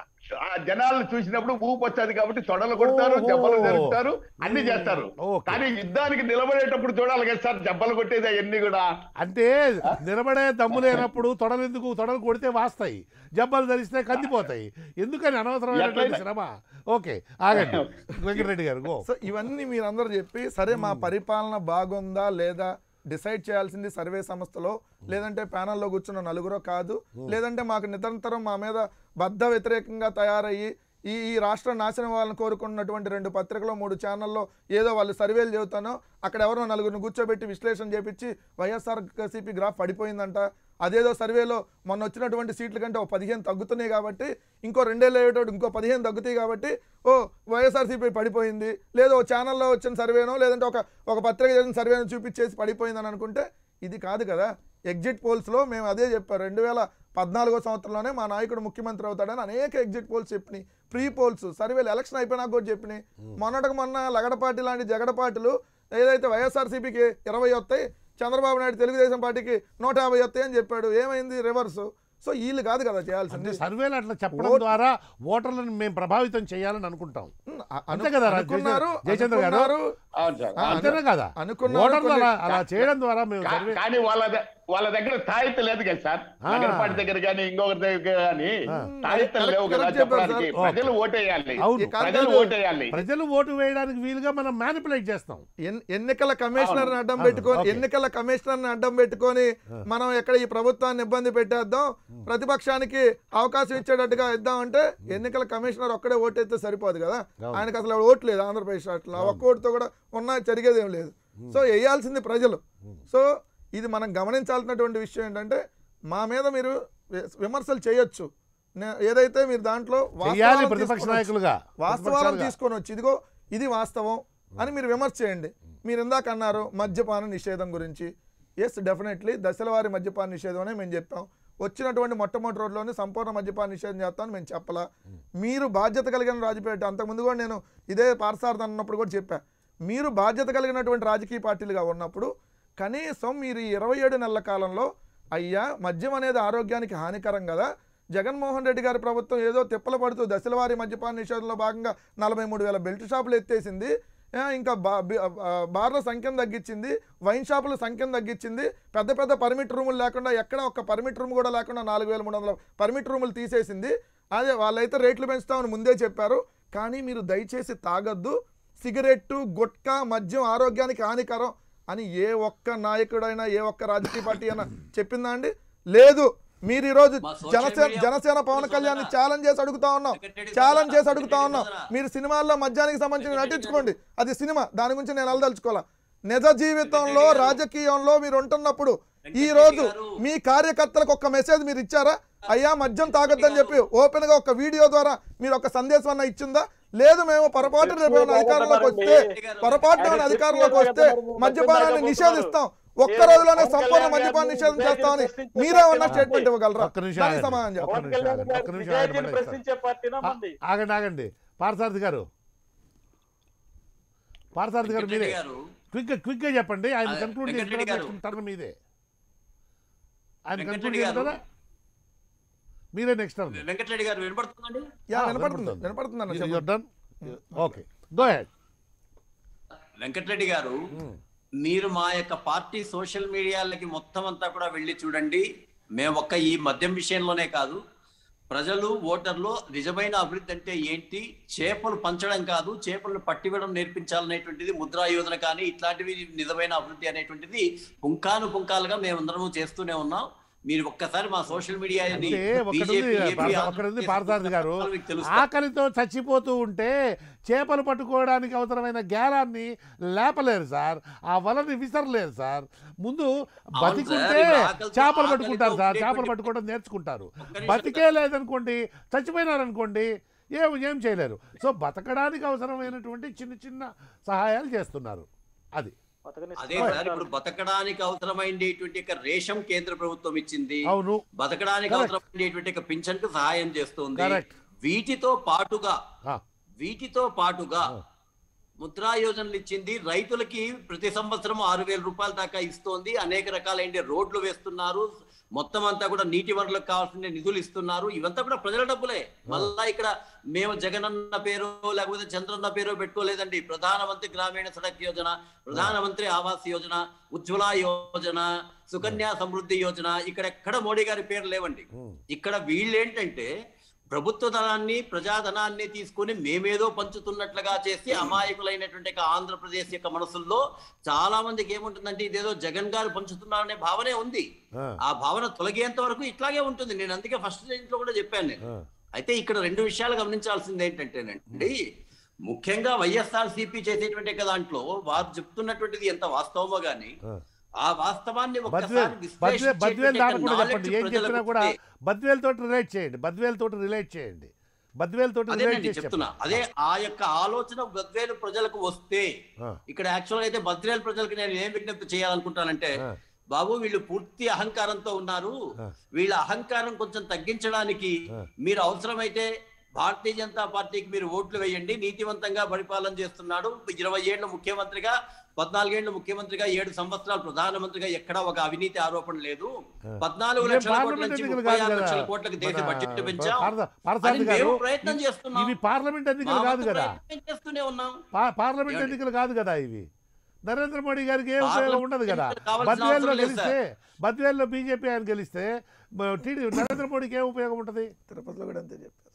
ఆ జనాలను చూసినప్పుడు ఊపు వచ్చేది కాబట్టి తొడలు కొడతారు ఓహో. జబ్బలు జరుపుతారు అన్ని చేస్తారు ఓకే. కానీ యుద్ధానికి నిలబడేటప్పుడు చూడాలి కదా సార్ జబ్బలు కొట్టేది అవన్నీ కూడా అంటే నిలబడే దమ్ము లేనప్పుడు తొడలు ఎందుకు తొడలు కొడితే వాస్తాయి జబ్బలు ధరిస్తే కందిపోతాయి ఎందుకని అనవసరమైనటువంటి ఎట్లయినా- శ్రమ ఓకే ఆగండి వెంకటరెడ్డి గారు గో సో ఇవన్నీ మీరందరూ చెప్పి సరే మా పరిపాలన బాగుందా లేదా డిసైడ్ చేయాల్సింది సర్వే సంస్థలో లేదంటే ప్యానల్లో కూర్చున్న నలుగురో కాదు లేదంటే మాకు నిరంతరం మా మీద బద్ధ వ్యతిరేకంగా తయారయ్యి ఈ ఈ రాష్ట్ర నాశనం వాళ్ళని కోరుకున్నటువంటి రెండు పత్రికలు మూడు ఛానల్లో ఏదో వాళ్ళు సర్వేలు చెబుతానో అక్కడ ఎవరో నలుగురిని కూర్చోబెట్టి విశ్లేషణ చేపించి వైఎస్ఆర్ సిపి గ్రాఫ్ పడిపోయిందంట అదేదో సర్వేలో మొన్న వచ్చినటువంటి సీట్ల కంటే ఒక పదిహేను తగ్గుతున్నాయి కాబట్టి ఇంకో రెండేళ్ళు అయ్యేటోడు ఇంకో పదిహేను తగ్గుతాయి కాబట్టి ఓ వైఎస్ఆర్సీపీ పడిపోయింది లేదా ఓ ఛానల్లో వచ్చిన సర్వేనో లేదంటే ఒక ఒక పత్రిక చేసిన సర్వేనో చూపించేసి పడిపోయిందని అనుకుంటే ఇది కాదు కదా ఎగ్జిట్ పోల్స్లో మేము అదే చెప్పారు రెండు వేల పద్నాలుగో సంవత్సరంలోనే మా నాయకుడు ముఖ్యమంత్రి అవుతాడని అనేక ఎగ్జిట్ పోల్స్ చెప్పినాయి ప్రీ పోల్స్ సర్వేలు ఎలక్షన్ అయిపోయినాక కూడా చెప్పినాయి మొన్నటికి మొన్న లగడపాటి లాంటి జగడపాటిలు ఏదైతే వైఎస్ఆర్సీపీకి ఇరవై వస్తాయి చంద్రబాబు నాయుడు తెలుగుదేశం పార్టీకి నూట యాభై వస్తాయి అని చెప్పాడు ఏమైంది రివర్స్ సో వీళ్ళు కాదు కదా అంటే చేయాల్సింది సర్వేలు అట్లా చెప్పడం ఓట్- ద్వారా ఓటర్లను మేము ప్రభావితం చేయాలని అనుకుంటాం ఉమ్, అ- అంతే కదా రా, అనుకున్నారు జయచంద్ర గారు? అనుకున్నారు. అవును సార్ ఆ, అంతేనే కదా అనుకున్నారు ఓటర్లు కొన్ని- అలా అలా చేయడం ద్వారా మేము కా- సర్వే కానీ వాళ్ళ ద- వాళ్ళ దగ్గర తాయిత లేదు కదా సార్ ఆ. నగరపాటి దగ్గర కానీ ఇంకొకరి దగ్గర కానీ ఆ. తాయితలు లేవు కదా కరెక్ట్ చెప్పారు చెప్పడానికి సార్. ప్రజలు ఓటేయాలి అవును. ఈ కాదు ప్రజలు కాదు. ఓటేయాలి ప్రజలు ఓటు వేయడానికి వీలుగా మనం మ్యానిపులేట్ చేస్తాం ఎన్- ఎన్నికల కమిషనర్ అవును. అడ్డం అవును. పెట్టుకొని ఓకే. ఎన్నికల కమిషనర్ అడ్డం పెట్టుకొని మనం ఎక్కడ ఈ ప్రభుత్వాన్ని ఇబ్బంది పెట్టేద్దాం ప్రతిపక్షానికి అవకాశం ఇచ్చేటట్టుగా ఇద్దామంటే ఎన్నికల కమిషనర్ ఒక్కడే ఓటైతే సరిపోదు కదా అవును. ఆయనకు అసలు ఓటు లేదు ఆంధ్రప్రదేశ్ రాష్ట్రంలో ఆ ఒక్క ఓటుతో కూడా ఉన్నా జరిగేది ఏం లేదు సో వేయాల్సింది ప్రజలు సో ఇది మనం గమనించాల్సినటువంటి విషయం ఏంటంటే మా మీద మీరు వి- విమర్శలు చేయొచ్చు నే- ఏదైతే మీరు దాంట్లో చెయ్యాలి వాస్తవాలను ప్రతిపక్ష తీసుకొని వచ్చి- నాయకులుగా వాస్తవాలను ప్రతిపక్షాలుగా. తీసుకొని వచ్చి ఇదిగో ఇది వాస్తవం అని మీరు విమర్శ చేయండి మీరు ఇందాక అన్నారు మద్యపాన నిషేధం గురించి ఎస్ డెఫినెట్లీ దశలవారి మద్యపాన నిషేధం అనే మేము చెప్పాం వచ్చినటువంటి మొట్టమొదటి రోజుల్లోనే సంపూర్ణ మద్యపాన నిషేధం చేస్తామని మేము చెప్పలా మీరు బాధ్యత కలిగిన రాజకీయ అంతకుముందు కూడా నేను ఇదే పార్సార్థం అన్నప్పుడు కూడా చెప్పా మీరు బాధ్యత కలిగినటువంటి రాజకీయ పార్టీలుగా ఉన్నప్పుడు కనీసం మీరు ఈ ఇరవై ఏడు నెలల కాలంలో అయ్యా మద్యం అనేది ఆరోగ్యానికి హానికరం కదా జగన్మోహన్ రెడ్డి గారి ప్రభుత్వం ఏదో తిప్పలు పడుతూ దశలవారీ మద్యపాన నిషేధంలో భాగంగా నలభై మూడు వేల బెల్ట్ షాపులు ఎత్తేసింది ఆ, ఇంకా బా బి- ఆ, బార్ల సంఖ్యను తగ్గించింది వైన్ షాపుల సంఖ్యను తగ్గించింది పెద్ద పెద్ద పర్మిట్ రూములు లేకుండా ఎక్కడ ఒక పర్మిట్ రూమ్ కూడా లేకుండా నాలుగు వేల మూడు వందల పర్మిట్ రూములు తీసేసింది అదే వాళ్ళైతే రేట్లు పెంచుతామని ముందే చెప్పారు కానీ మీరు దయచేసి తాగొద్దు సిగరెట్టు గుట్కా మద్యం ఆరోగ్యానికి హానికరం అని ఏ ఒక్క నాయకుడైనా ఏ ఒక్క రాజకీయ పార్టీ అయినా చెప్పిందా అండి లేదు మీరు ఈరోజు మా social జనసేన media జనసేన పవన్ సోదరా. కళ్యాణ్ ఛాలెంజ్ చేసి అడుగుతా ఉన్నాం సెక్రటరీ ఛాలెంజ్ చేసి సోదరా, అడుగుతా ఉన్నాం సెక్రటరీ మీరు సినిమాల్లో మద్యానికి సంబంధించి సెక్రటరీ నటించుకోండి అది సినిమా దాని గురించి నేను అలదలుచుకోవాలా నిజ జీవితంలో సెక్రటరీ గారు. రాజకీయంలో మీరు ఉంటున్నప్పుడు ఈ వెంకటరెడ్డి రోజు గారు. మీ కార్యకర్తలకు ఒక మెసేజ్ మీరు ఇచ్చారా అయ్యా మద్యం తాగొద్దని చెప్పి ఓపెన్ గా ఒక వీడియో ద్వారా మీరు ఒక సందేశం అన్న ఇచ్చిందా లేదు మేము పొరపాటు రేపు ఏమైనా అధికారంలోకి వస్తే పొరపాటు ఏమైనా అధికారంలోకి వస్తే మద్యపానాన్ని నిషేధిస్తాం ఒక్క రోజులోనే సంపూర్ణ మద్యపాన నిషేధం చేస్తామని మీరే ఉన్న స్టేట్మెంట్ ఇవ్వగలరా ఒక్క నిమిషం దానికి ఆగండి. సమాధానం చెప్పండి ఒక్క నిమిషం ఆగండి. ఒక్క నిమిషం ఆగండి. నిజాయితీని ప్రశ్నించే పార్టీనా ఆ- మంది ఆగండి ఆగండి పార్థసారథి గారు పార్థసారథి గారు మీరే వెంకటరెడ్డి గారు క్విక్ క్విక్ గా చెప్పండి ఆయన అదే, కన్క్లూడ్ వెంకటరెడ్డి గారు. చేసిన టర్న్ మీదే ఆయన కన్క్లూడ్ వెంకటరెడ్డి గారు. చేస్తారా మీరే నెక్స్ట్ టర్న్ వెంకటరెడ్డి గారు వినపడుతుందండి యా వినపడుతుంది వినపడుతుంది అన్న చెప్పండి. Done okay go ahead Venkata Reddy garu మీరు మా యొక్క పార్టీ సోషల్ మీడియాలకి మొత్తం అంతా కూడా వెళ్ళి చూడండి మేము ఒక్క ఈ మద్యం విషయంలోనే కాదు ప్రజలు ఓటర్లు నిజమైన అభివృద్ధి అంటే ఏంటి చేపలు పంచడం కాదు చేపలను పట్టివ్వడం నేర్పించాలనేటువంటిది ముద్రా యోజన కానీ ఇట్లాంటివి నిజమైన అభివృద్ధి అనేటువంటిది పుంకాను పుంకాలుగా మేమందరము చేస్తూనే ఉన్నాం మీరు ఒక్కసారి మా సోషల్ మీడియా అంటే ఒకడుంది ఒకడుంది పార్థసారథి గారు ఆకలితో చచ్చిపోతూ ఉంటే చేపలు పట్టుకోవడానికి అవసరమైన గ్యారాన్ని లేపలేరు సార్ ఆ వలని విసరలేరు సార్ ముందు బతికుంటే ఇప్పుడు ఆకలితో- చేపలు పట్టుకుంటారు ఆకలితో సార్ చేపలు ఉండేటువంటి- పట్టుకోవడం నేర్చుకుంటారు ఒక్క నిమిషం బతికే లేదనుకోండి చచ్చిపోయినారనుకోండి ఏం ఏం చేయలేరు సో బతకడానికి అవసరమైనటువంటి చిన్న చిన్న సహాయాలు చేస్తున్నారు అది అదే సార్ ఇప్పుడు బతకడానికి అవసరమైనటువంటి యొక్క రేషం కేంద్ర ప్రభుత్వం ఇచ్చింది అవును బతకడానికి Correct. అవసరమైనటువంటి యొక్క పింఛన్ కు సహాయం చేస్తుంది Correct. వీటితో పాటుగా ఆ, వీటితో పాటుగా ముద్రా యోజనలు ఇచ్చింది రైతులకి ప్రతి సంవత్సరం ఆరు వేల రూపాయల దాకా ఇస్తోంది అనేక రకాలైన రోడ్లు వేస్తున్నారు మొత్తం అంతా కూడా నీటి వనరులకు కావాల్సిన నిధులు ఇస్తున్నారు ఇవంతా కూడా ప్రజల డబ్బులే మళ్ళా ఇక్కడ మేము జగనన్న పేరు లేకపోతే చంద్రన్న పేరు పెట్టుకోలేదండి ప్రధానమంత్రి గ్రామీణ సడక్ యోజన ప్రధానమంత్రి ఆవాస్ యోజన ఉజ్వల యోజన సుకన్య సమృద్ధి యోజన ఇక్కడ ఎక్కడ మోడీ గారి పేరు లేవండి ఇక్కడ వీళ్ళేంటంటే ప్రభుత్వ ధనాన్ని ప్రజాధనాన్ని తీసుకుని మేమేదో పంచుతున్నట్లుగా చేసి అమాయకులైనటువంటి యొక్క ఆంధ్రప్రదేశ్ యొక్క మనసుల్లో చాలా మందికి ఏముంటుందంటే ఇదేదో జగన్ గారు పంచుతున్నారనే భావనే ఉంది ఆ, ఆ భావన తొలగేంత వరకు ఇట్లాగే ఉంటుంది నేను అందుకే ఫస్ట్ ఇంట్లో కూడా చెప్పాను నేను ఆ, అయితే ఇక్కడ రెండు విషయాలు గమనించాల్సింది ఏంటంటేనండి ముఖ్యంగా వైఎస్ఆర్ సిపి చేసేటువంటి యొక్క దాంట్లో వారు చెప్తున్నటువంటిది ఎంత వాస్తవమో గానీ ఆ. ఆ వాస్తవాన్ని బద్వేల్ ఒక్కసారి బద్వేల్ బద్వేల్ దాని కూడా విశ్లేషించేటువంటి చెప్పండి ఏం knowledge చెప్పినా ప్రజలకు కూడా వస్తే- బద్వేల్ తోటి రిలేట్ చేయండి బద్వేల్ తోటి రిలేట్ చేయండి బద్వేల్ తోటి రిలేట్ అదేనండి చేసి చెప్తున్నా చెప్పండి. అదే ఆ యొక్క ఆలోచన బద్వేలు ప్రజలకు వస్తే ఆ, ఇక్కడ యాక్చువల్ అయితే బద్వేలు ప్రజలకు నేను ఏం విజ్ఞప్తి చేయాలనుకుంటానంటే ఆ. బాబు వీళ్ళు పూర్తి అహంకారంతో ఉన్నారు ఆ. వీళ్ళ అహంకారం కొంచెం తగ్గించడానికి ఆ. మీరు అవసరమైతే భారతీయ జనతా పార్టీకి మీరు ఓట్లు వేయండి నీతివంతంగా పరిపాలన చేస్తున్నాడు ఇరవై ఏళ్ళు ముఖ్యమంత్రిగా పద్నాలుగేళ్లు ముఖ్యమంత్రిగా ఏడు సంవత్సరాలు ప్రధానమంత్రిగా ఎక్కడా ఒక అవినీతి ఆరోపణ లేదు పద్నాలుగు ఇదే లక్షల కోట్ల పార్లమెంట్ నుంచి ఎన్నికలు ముప్పై కాదు ఆరు కదా లక్షల కోట్లకు దేశ మన బడ్జెట్ పెంచాం పార్థ- అది పార్థసారథి మేము గారు ప్రయత్నం చేస్తున్నాం ఇవి పార్లమెంట్ మా ఎన్నికలు కాదు వంతు కదా ప్రయత్నం చేస్తూనే ఉన్నాం పా- పార్లమెంట్ ఏమండి? ఎన్నికలు కాదు కదా ఇవి నరేంద్ర మోడీ గారికి ఏ ఉపయోగం పార్లమెంట్ ఉండదు కదా ఎన్నికలు కావాల్సిన బద్వేల్లో అవసరం లేదు గెలిస్తే బద్వేల్లో బీజేపీ ఆయన గెలిస్తే టీడీ నరేంద్ర మోడీకి ఏం ఉపయోగం ఉంటుంది తిరుపతిలో కూడా అంతే చెప్పారు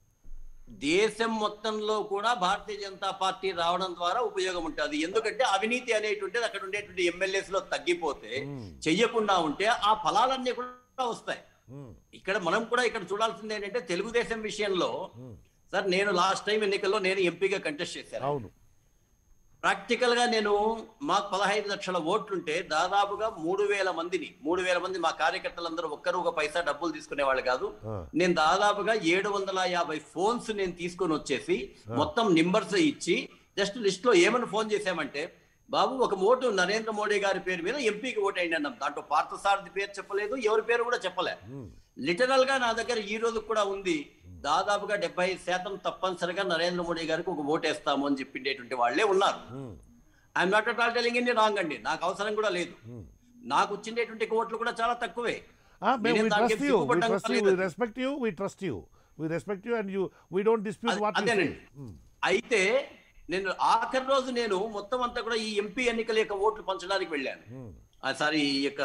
దేశం మొత్తంలో కూడా భారతీయ జనతా పార్టీ రావడం ద్వారా ఉపయోగం ఉంటుంది ఎందుకంటే అవినీతి అనేటువంటిది అక్కడ ఉండేటువంటి ఎమ్మెల్యేస్ లో తగ్గిపోతే చెయ్యకుండా ఉంటే ఆ ఫలాలన్నీ కూడా వస్తాయి ఉమ్, ఇక్కడ మనం కూడా ఇక్కడ చూడాల్సింది ఏంటంటే తెలుగుదేశం విషయంలో సార్ నేను లాస్ట్ టైం ఎన్నికల్లో నేను ఎంపీగా కంటెస్ట్ చేశాను అవును ప్రాక్టికల్ గా నేను మాకు పదహైదు లక్షల ఓట్లుంటే దాదాపుగా మూడు వేల మందిని మూడు వేల మంది మా కార్యకర్తలందరూ ఒక్కరు ఒక పైసా డబ్బులు తీసుకునేవాళ్ళు కాదు ఆ, నేను దాదాపుగా ఏడు వందల యాభై ఫోన్స్ నేను తీసుకొని వచ్చేసి మొత్తం నింబర్స్ ఇచ్చి జస్ట్ లిస్ట్ లో ఏమని ఫోన్ చేశామంటే బాబు ఒక ఓటు నరేంద్ర మోడీ గారి పేరు మీద ఎంపీకి ఓటు అయింది అన్నాం దాంట్లో పార్థసారథి పేరు చెప్పలేదు ఎవరి పేరు కూడా చెప్పలే ఉమ్, లిటరల్ గా నా దగ్గర ఈ రోజు కూడా ఉంది దాదాపుగా డెబ్బై శాతం తప్పనిసరిగా నరేంద్ర మోడీ గారికి ఒక ఓటు వేస్తాము అని చెప్పిండేటువంటి వాళ్ళే ఉన్నారు ఉమ్, I'm not at all telling in wrong అండి నాకు అవసరం కూడా లేదు ఉమ్. నాకు వచ్చిండేటువంటి ఓట్లు కూడా చాలా తక్కువే Ah, మేము నేనేం we దానికి trust you, we సిగ్గుపడ్డం trust you, we లేదు. respect you, we trust you. We respect you and you, we don't dispute అదే- what you say. అదేనండి అయితే నేను ఆఖరి రోజు నేను మొత్తం అంతా కూడా ఈ ఎంపీ ఎన్నికల యొక్క ఓట్లు పంచడానికి వెళ్ళాను ఉమ్, ఆ, సారీ ఈ యొక్క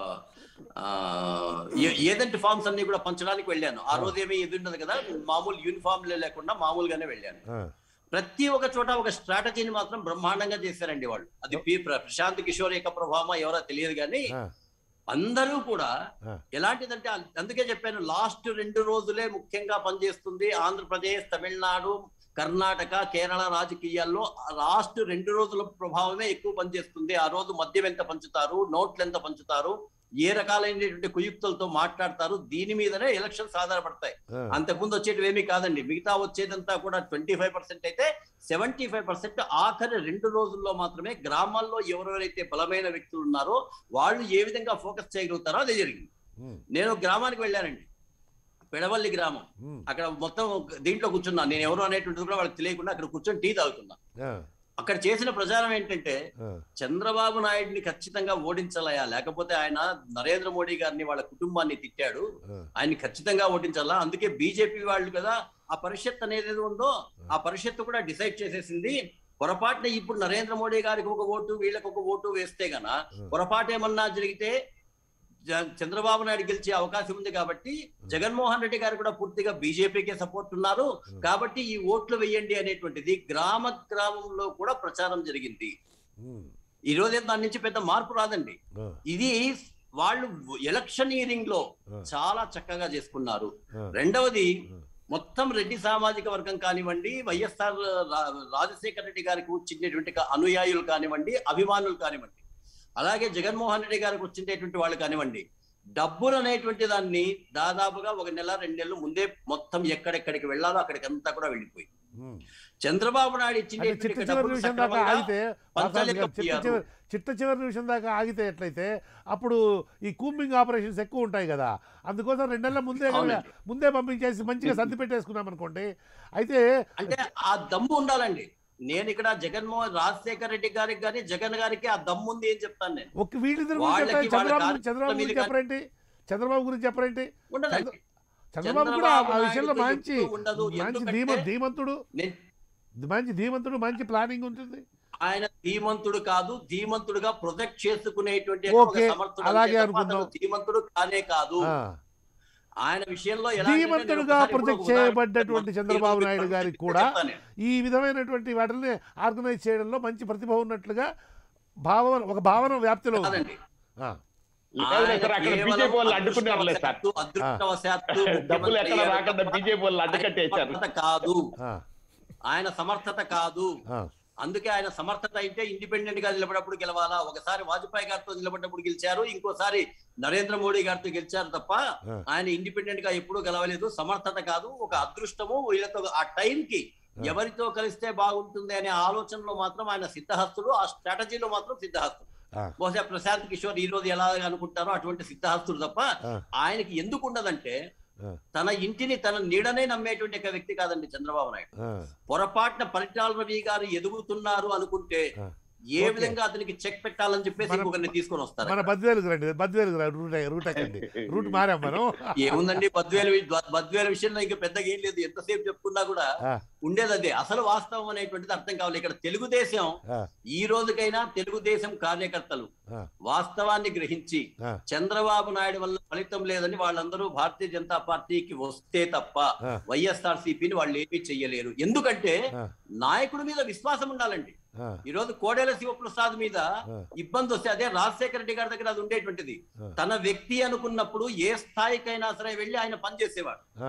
ఆ, ఏ- ఏజెంట్ ఫార్మ్స్ అన్ని కూడా పంచడానికి వెళ్ళాను ఆ రోజు ఏమీ ఇది ఉండదు కదా మామూలు యూనిఫామ్ లేకుండా మామూలుగానే వెళ్ళాను ఆ, ప్రతి ఒక్క చోట ఒక స్ట్రాటజీని మాత్రం బ్రహ్మాండంగా చేశారండి వాళ్ళు అది పి ప్ర- ప్రశాంత్ కిషోర్ యొక్క ప్రభావం ఎవరో తెలియదు కానీ ఆ, అందరూ కూడా ఆ. ఎలాంటిదంటే అం- అందుకే చెప్పాను లాస్ట్ రెండు రోజులే ముఖ్యంగా పనిచేస్తుంది ఆంధ్రప్రదేశ్ తమిళనాడు కర్ణాటక కేరళ రాజకీయాల్లో లాస్ట్ రెండు రోజుల ప్రభావమే ఎక్కువ పనిచేస్తుంది ఆ రోజు మద్యం ఎంత పంచుతారు నోట్లు ఎంత పంచుతారు ఏ రకాలైనటువంటి కుయుక్తులతో మాట్లాడతారు దీని మీదనే ఎలక్షన్స్ ఆధారపడతాయి ఆ. అంతకుముందు వచ్చేటివి ఏమీ కాదండి మిగతా వచ్చేదంతా కూడా ట్వంటీ ఫైవ్ పర్సెంట్ అయితే సెవెంటీ ఫైవ్ పర్సెంట్ ఆఖరి రెండు రోజుల్లో మాత్రమే గ్రామాల్లో ఎవరెవరైతే బలమైన వ్యక్తులు ఉన్నారో వాళ్ళు ఏ విధంగా ఫోకస్ చేయగలుగుతారో అదే జరిగింది ఉమ్, నేను గ్రామానికి వెళ్ళానండి పెడవల్లి గ్రామం ఉమ్, అక్కడ మొత్తం దీంట్లో కూర్చున్నా నేను ఎవరు అనేటువంటిది కూడా వాళ్ళకి తెలియకుండా అక్కడ కూర్చొని టీ తాగుతున్నా ఆ, అక్కడ చేసిన ప్రచారం ఏంటంటే ఆ, చంద్రబాబు నాయుడిని ఖచ్చితంగా ఓడించాలయా లేకపోతే ఆయన నరేంద్ర మోడీ గారిని వాళ్ళ కుటుంబాన్ని తిట్టాడు ఆ, ఆయన్ని ఖచ్చితంగా ఓటించాలా అందుకే బీజేపీ వాళ్ళు కదా ఆ పరిషత్ అనేది ఏది ఉందో ఆ పరిషత్తు కూడా డిసైడ్ చేసేసింది పొరపాటున ఇప్పుడు నరేంద్ర మోడీ గారికి ఒక ఓటు వీళ్ళకి ఒక ఓటు వేస్తే గన పొరపాటు ఏమన్నా జరిగితే జ- చంద్రబాబు నాయుడు గెలిచే అవకాశం ఉంది కాబట్టి జగన్మోహన్ రెడ్డి గారు కూడా పూర్తిగా బీజేపీకే సపోర్ట్ ఉన్నారు కాబట్టి ఈ ఓట్లు వేయండి అనేటువంటిది గ్రామ గ్రామంలో కూడా ప్రచారం జరిగింది ఉమ్, ఈ రోజు దాని నుంచి పెద్ద మార్పు రాదండి ఆ, ఇది వాళ్ళు ఎలక్షనీరింగ్ లో ఆ. చాలా చక్కగా చేసుకున్నారు ఆ. రెండవది మొత్తం రెడ్డి సామాజిక వర్గం కానివ్వండి వైఎస్ఆర్ రా- రాజశేఖర రెడ్డి గారికి వచ్చినటువంటి అనుయాయులు కానివ్వండి అభిమానులు కానివ్వండి అలాగే జగన్మోహన్ రెడ్డి గారికి వచ్చినటువంటి వాళ్ళు కానివ్వండి డబ్బులు అనేటువంటి దాన్ని దాదాపుగా ఒక నెల రెండు నెలలు ముందే మొత్తం ఎక్కడెక్కడికి వెళ్ళాలో అక్కడికి అంతా కూడా వెళ్ళిపోయి ఉమ్. చంద్రబాబు నాయుడు అంటే చిట్ట ఇచ్చినటువంటి చివరి డబ్బులు నిమిషం దాకా సక్రమంగా ఆగితే పార్థసారథి గారు, చిట్ట పంచలేకపోయారు. చివరి చిట్ట చివరి నిమిషం దాకా ఆగితే ఎట్లయితే అప్పుడు ఈ కూంబింగ్ ఆపరేషన్స్ ఎక్కువ ఉంటాయి కదా అందుకోసం రెండు నెలల ముందే కనుక అవునండి. ముందే పంపించేసి మంచిగా సర్ది పెట్టేసుకున్నాం అనుకోండి అయితే అంటే ఆ దమ్ము ఉండాలండి నేను ఇక్కడ జగన్మోహన్ రాజశేఖర రెడ్డి గారికి కానీ జగన్ గారికి ఆ దమ్ముంది అని చెప్తాను నేను ఒక వీళ్ళిద్దరు గురించి వాళ్ళకి చెప్పండి వాళ్ళ చంద్రబాబు గురించి- చంద్రబాబు కార్యక్రమం గురించి మీద చెప్పరేంటి చంద్రబాబు గురించి చెప్పరేంటి ఉండదండి చంద్ర- చంద్రబాబు కూడా ఆ- ఆ చంద్రబాబు విషయంలో నాయుడుతో మంచి ఎప్పుడూ ఉండదు. మంచి ఎందుకంటే ధీమ ధీమంతుడు నేను మంచి ధీమంతుడు మంచి ప్లానింగ్ ఉంటుంది ఆయన ధీమంతుడు కాదు ధీమంతుడుగా ప్రొజెక్ట్ చేసుకునేటువంటి ఒక ఓకే, సమర్థుడు అలాగే అంతే తప్ప అనుకుందాం. అతను ధీమంతుడు కానే కాదు ఆ. ఆయన విషయంలో ఎలా అంటే నేను ధీమంతుడుగా ఒకసారి ప్రొజెక్ట్ ఇప్పుడు ఉదాహరణ చేయబడ్డటువంటి చెప్తాను. చంద్రబాబు ఈరోజు నాయుడు పరిస్థితి గారికి కూడా చెప్తాను నేను. ఈ విధమైనటువంటి వాటిని ఆర్గనైజ్ చేయడంలో మంచి ప్రతిభ ఉన్నట్లుగా భావన ఒక భావన వ్యాప్తిలో ఉంది కాదండి ఆ, లేదు లేదు సార్, అక్కడ ఆయన బీజేపీ వాళ్ళు కేవలం అడ్డుకున్నారులే సార్ అదృష్టవశాత్తు- అదృష్టవశాత్తు డబ్బులు ఎక్కడ ముఖ్యమంత్రి రాకుండా అయ్యారు బీజేపీ వాళ్ళు తప్ప అడ్డుకట్టేశారు సమర్థత కాదు ఆ, ఆయన సమర్థత కాదు ఆ, అందుకే ఆయన సమర్థత అయితే ఇండిపెండెంట్ గా నిలబడినప్పుడు గెలవాలా ఒకసారి వాజ్పేయి గారితో నిలబడినప్పుడు గెలిచారు ఇంకోసారి నరేంద్ర మోడీ గారితో గెలిచారు తప్ప ఆ. ఆయన ఇండిపెండెంట్ గా ఎప్పుడూ గెలవలేదు సమర్థత కాదు ఒక అదృష్టము వీళ్ళతో ఆ టైం కి ఎవరితో కలిస్తే బాగుంటుంది అనే ఆలోచనలో మాత్రం ఆయన సిద్ధహస్తుడు ఆ స్ట్రాటజీలో మాత్రం సిద్ధహస్తుడు ఆ. బహుశా ప్రశాంత్ కిషోర్ ఈ రోజు ఎలా అనుకుంటారో అటువంటి సిద్ధహస్తుడు తప్ప ఆ. ఆయనకి ఎందుకు ఉండదంటే ఆ. తన ఇంటిని తన నీడనే నమ్మేటువంటి ఒక వ్యక్తి కాదండి చంద్రబాబు నాయుడు ఆ. పొరపాటున పరిటాల రవి గారు ఎదుగుతున్నారు అనుకుంటే ఆ. ఏ ఓకే. విధంగా అతనికి చెక్ పెట్టాలని చెప్పేసి మన- ఇంకొకరిని తీసుకొని వస్తారు మన బద్వేలుకు రండి బద్వేలుకు రండి రూట్ రూట్ ఎక్కండి రూట్ మారాం మనం ఏముందండి బద్వేలు బద్వేల విషయంలో ఇంకా పెద్దగా ఏం లేదు ఎంతసేపు చెప్పుకున్నా కూడా ఆ, ఉండేది అదే అసలు వాస్తవం అనేటువంటిది అర్థం కావాలి ఇక్కడ తెలుగుదేశం ఆ, ఈ రోజుకైనా తెలుగుదేశం కార్యకర్తలు ఆ. వాస్తవాన్ని గ్రహించి ఆ. చంద్రబాబు నాయుడు వల్ల ఫలితం లేదని వాళ్ళందరూ భారతీయ జనతా పార్టీకి వస్తే తప్ప ఆ. వైఎస్ఆర్ సిపిని వాళ్ళు ఏమీ చెయ్యలేరు ఎందుకంటే ఆ. నాయకుడి మీద విశ్వాసం ఉండాలండి ఆ, ఈ రోజు కోడెల శివప్రసాద్ మీద ఆ. ఇబ్బంది వస్తే అదే రాజశేఖర రెడ్డి గారి దగ్గర అది ఉండేటువంటిది ఆ. తన వ్యక్తి అనుకున్నప్పుడు ఏ స్థాయికైనా సరే వెళ్ళి ఆయన పనిచేసేవాడు ఆ,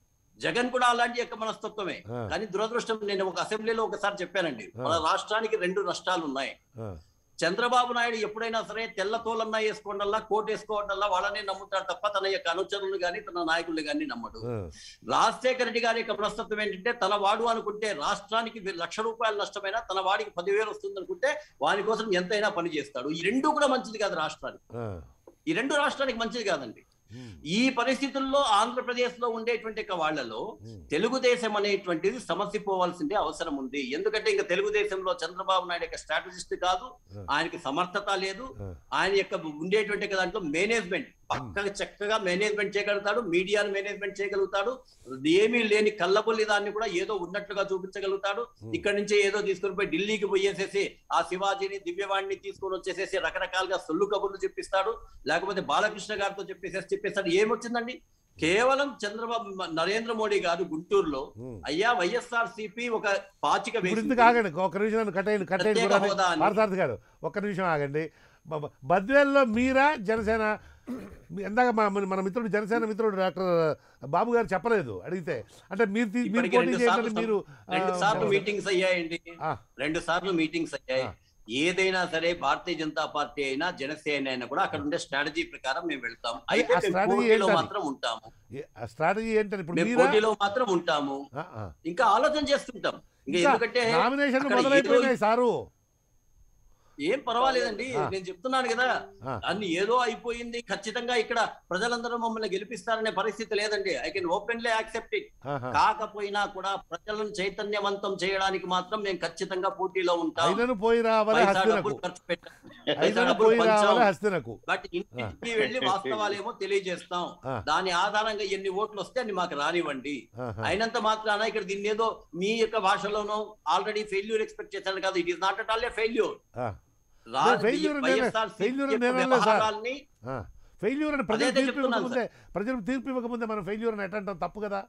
జగన్ కూడా అలాంటి యొక్క మనస్తత్వమే ఆ. కానీ దురదృష్టం నేను ఒక అసెంబ్లీలో ఒకసారి చెప్పానండి ఆ. మన రాష్ట్రానికి రెండు నష్టాలు ఉన్నాయి ఆ, చంద్రబాబు నాయుడు ఎప్పుడైనా సరే తెల్ల తోలన్నా వేసుకోవడంలా కోట్ వేసుకోవడంలా వాళ్ళనే నమ్ముతాడు తప్ప తన యొక్క అనుచరులు గాని తన నాయకులు గాని నమ్మడు ఆ, రాజశేఖర రెడ్డి గారి యొక్క మనస్తత్వం ఏంటంటే తన వాడు అనుకుంటే రాష్ట్రానికి లక్ష రూపాయలు నష్టమైనా తన వాడికి పదివేలు వస్తుంది అనుకుంటే వాని కోసం ఎంతైనా పని చేస్తాడు ఈ రెండు కూడా మంచిది కాదు రాష్ట్రానికి ఆ. ఈ రెండు రాష్ట్రానికి మంచిది కాదండి ఉమ్, ఈ పరిస్థితుల్లో ఆంధ్రప్రదేశ్ లో ఉండేటువంటి యొక్క వాళ్ళలో ఉమ్, తెలుగుదేశం అనేటువంటిది సమసిపోవాల్సిందే అవసరం ఉంది ఎందుకంటే ఇంకా తెలుగుదేశంలో చంద్రబాబు నాయుడు యొక్క స్ట్రాటజిస్ట్ కాదు ఆ. ఆయనకి సమర్థత లేదు ఆ. ఆయన యొక్క ఉండేటువంటి యొక్క దాంట్లో మేనేజ్మెంట్ పక్కగా చక్కగా మేనేజ్మెంట్ చేయగలుగుతాడు మీడియాను మేనేజ్మెంట్ చేయగలుగుతాడు ఏమీ లేని కళ్ళబొల్లి దాన్ని కూడా ఏదో ఉన్నట్లుగా చూపించగలుగుతాడు Hmm. ఇక్కడ నుంచే ఏదో తీసుకొని పోయి ఢిల్లీకి పోయేసేసి ఆ శివాజీని దివ్యవాణిని తీసుకొని వచ్చేసేసి రకరకాలుగా సొల్లు కబుర్లు చెప్పిస్తాడు లేకపోతే బాలకృష్ణ గారితో చెప్పేసేసి చెప్పేస్తాడు ఏమొచ్చిందండి కేవలం చంద్రబాబు నరేంద్ర మోడీ గారు గుంటూరులో ఉమ్. అయ్యా వైఎస్ఆర్ సిపి ఒక పాచిక ఇప్పుడు వేసింది. ఇందుకు ఆగండి ఒక నిమిషం నన్ను కట్టేయండి కట్టేయండి ప్రత్యేక కూడా హోదా అని. పార్థార్థి గారు ఒక్క నిమిషం ఆగండి బ- బ- బద్వేల్లో మీరా జనసేన మీ- ఇందాక మా మన మిత్రుడు జనసేన మిత్రుడు డాక్టర్ బాబు గారు చెప్పలేదు అడిగితే అంటే మీరు తీ- మీరు ఇప్పటికి పోటీ రెండు చేయాలని సార్లు మీరు రెండు ఆ, సార్లు మీటింగ్స్ అయ్యాయండి ఆ, రెండు సార్లు మీటింగ్స్ అయ్యాయి ఆ. ఏదైనా సరే భారతీయ జనతా పార్టీ అయినా జనసేన అయినా కూడా అక్కడ ఉండే స్ట్రాటజీ ప్రకారం మేము వెళ్తాం అయితే ఆ మేము strategy పోటీలో ఏంటది? మాత్రం ఉంటాము ఏ- ఆ స్ట్రాటజీ ఏంటని ఇప్పుడు మేము మీరా పోటీలో మాత్రం ఉంటాము ఆ, ఆ. ఇంకా ఆలోచన చేస్తుంటాం ఇంకా ఇంకా ఎందుకంటే నామినేషన్లు అక్కడ మొదలైపోయినాయి సారు ఏం పర్వాలేదండి ఆ. నేను చెప్తున్నాను కదా ఆ. అన్ని ఏదో అయిపోయింది ఖచ్చితంగా ఇక్కడ ప్రజలందరూ మమ్మల్ని గెలిపిస్తారనే పరిస్థితి లేదండి I can openly accept it ఆహా. కాకపోయినా కూడా ప్రజలను చైతన్యవంతం చేయడానికి మాత్రం మేము ఖచ్చితంగా పోటీలో ఉంటాం ఐలను పోయి రావాలి పైసా హస్తినకు డబ్బులు ఖర్చు పెట్టాం పైసా ఐలను డబ్బులు పోయి పంచాం. రావాలి హస్తినకు బట్ ఇంటికి వెళ్ళి వాస్తవాలేమో తెలియజేస్తాం ఆ. దాని ఆధారంగా ఎన్ని ఓట్లు వస్తే అన్ని మాకు రానివ్వండి ఆహా. అయినంత మాత్రాన ఇక్కడ దీన్ని ఏదో మీ యొక్క భాషలోనో ఆల్రెడీ ఫెయిల్యూర్ ఎక్స్పెక్ట్ చేశాను కాదు it is not at all a failure ఆ. failure నేను- failure నేను అనలేదు సార్. వ్యవహారాల్ని ఆ. ఫెయిల్యూర్ అని ప్రజలు అదే తీర్పు చెప్తున్నాను ఇవ్వకముందే ప్రజలు తీర్పు ఇవ్వకముందే మనం ఫెయిల్యూర్ అని ఎట్టంటాం తప్పు కదా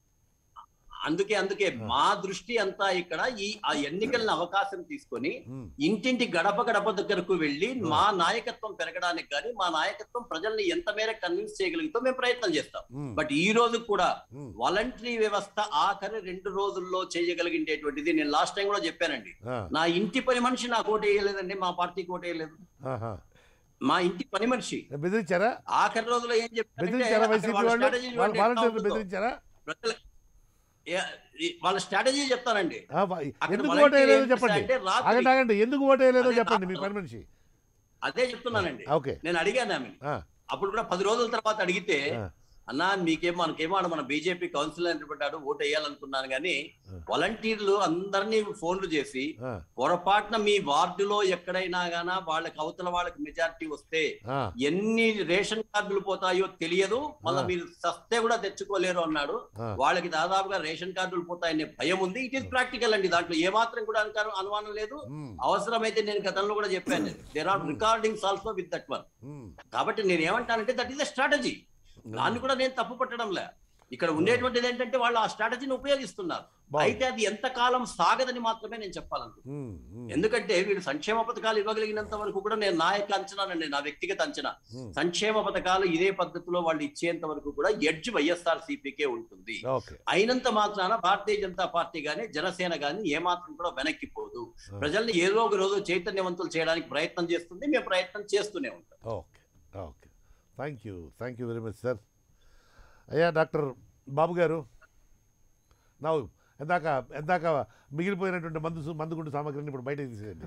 అందుకే అందుకే ఆ. మా దృష్టి అంతా ఇక్కడ ఈ ఆ ఎన్నికలను అవకాశం తీసుకొని ఉమ్. ఇంటింటి గడప గడప దగ్గరకు వెళ్ళి ఆ. మా నాయకత్వం పెరగడానికి కానీ మా నాయకత్వం ప్రజల్ని ఎంత మేర కన్విన్స్ చేయగలుగుతాం మేము ప్రయత్నం చేస్తాం ఉమ్. బట్ ఈ రోజు కూడా ఉమ్. వాలంటరీ వ్యవస్థ ఆఖరి రెండు రోజుల్లో చేయగలిగేటటువంటిది నేను లాస్ట్ టైం కూడా చెప్పానండి ఆ. నా ఇంటి పని మనిషి నాకు ఓటు వేయలేదండి మా పార్టీకి ఓటు వేయలేదు ఆహా. మా ఇంటి పని మనిషి బెదిరించారా ఆఖరి రోజులో ఏం చెప్పారంటే బెదిరించారా అక్కడ వైసీపీ వాళ్ళ వాళ్ళు strategy వాళ్ళ చూడండి ఎట్లా వాలంటీర్లు ఉంటుందో. బెదిరించారా ప్రజల- ఏ- ఈ- వాళ్ళ స్ట్రాటజీ చెప్తానండి ఆ, వా- అక్కడ ఎందుకు volunteer ఓటు వేయలేదో ఏం చెప్పండి చేస్తారంటే రాత్రి- ఆగండి ఆగండి ఎందుకు ఓటు వేయలేదో అదే చెప్పండి మీ రాత్రి- పని మనిషి అదే చెప్తున్నానండి ఓకే నేను అడిగాను ఆమె ఆ, అప్పుడు కూడా పది రోజుల తర్వాత అడిగితే ఆ. అన్నా మీకేం మనకేమో ఆడ మన బీజేపీ కౌన్సిలర్ నిలబడ్డాడు ఓటు వేయాలనుకున్నాను కానీ ఆ. వాలంటీర్లు అందరినీ ఫోన్లు చేసి ఆ, పొరపాటున మీ వార్డులో ఎక్కడైనా గానా వాళ్ళకి అవతల వాళ్ళకి మెజారిటీ వస్తే ఆ, ఎన్ని రేషన్ కార్డులు పోతాయో తెలియదు మళ్ళీ ఆ. మీరు సస్తే కూడా తెచ్చుకోలేరు అన్నాడు ఆ. వాళ్ళకి దాదాపుగా రేషన్ కార్డులు పోతాయనే భయం ఉంది ఇట్ ఈస్ ప్రాక్టికల్ అండి దాంట్లో ఏమాత్రం కూడా అనుకారం అనుమానం లేదు ఉమ్, అవసరమైతే నేను గతంలో కూడా చెప్పాను there are recordings also with that one um, కాబట్టి నేను ఏమంటానంటే దట్ ఈస్ అ స్ట్రాటజీ దాన్ని కూడా నేను తప్పు పట్టడంలే ఇక్కడ ఉండేటువంటిది ఏంటంటే వాళ్ళు ఆ స్ట్రాటజీని ఉపయోగిస్తున్నారు బాగుంది. అయితే అది ఎంత కాలం సాగదని మాత్రమే నేను చెప్పాలనుకుంటున్నాను ఉమ్, ఉమ్, ఎందుకంటే వీళ్ళు సంక్షేమ పథకాలు ఇవ్వగలిగినంత వరకు కూడా నేను నా యొక్క అంచనానండి నా వ్యక్తిగత అంచనా ఉమ్. సంక్షేమ పథకాలు ఇదే పద్ధతిలో వాళ్ళు ఇచ్చేంత వరకు కూడా ఎడ్జ్ వైఎస్ఆర్ సిపికే ఉంటుంది ఓకే అయినంత మాత్రాన భారతీయ జనతా పార్టీ గాని జనసేన గాని ఏమాత్రం కూడా వెనక్కిపోదు ఆ. ప్రజల్ని ఏదో ఒక రోజు చైతన్యవంతులు చేయడానికి ప్రయత్నం చేస్తుంది మేము ప్రయత్నం చేస్తూనే ఉంటాం okay okay thank you thank you very much sir అయ్యా డాక్టర్ బాబు గారు నా ఎందాక ఎందాక మిగిలిపోయినటువంటి మందు సు- మందుగుండు సామాగ్రిని ఇప్పుడు బయట తీసేయండి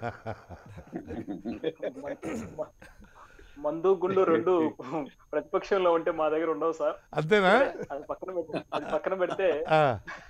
మందు గుండు రెండు ప్రతిపక్షంలో ఉంటే మా దగ్గర ఉండవు సార్ అంతేనా అది పక్కన పెడితే అది పక్కన పెడితే ఆ,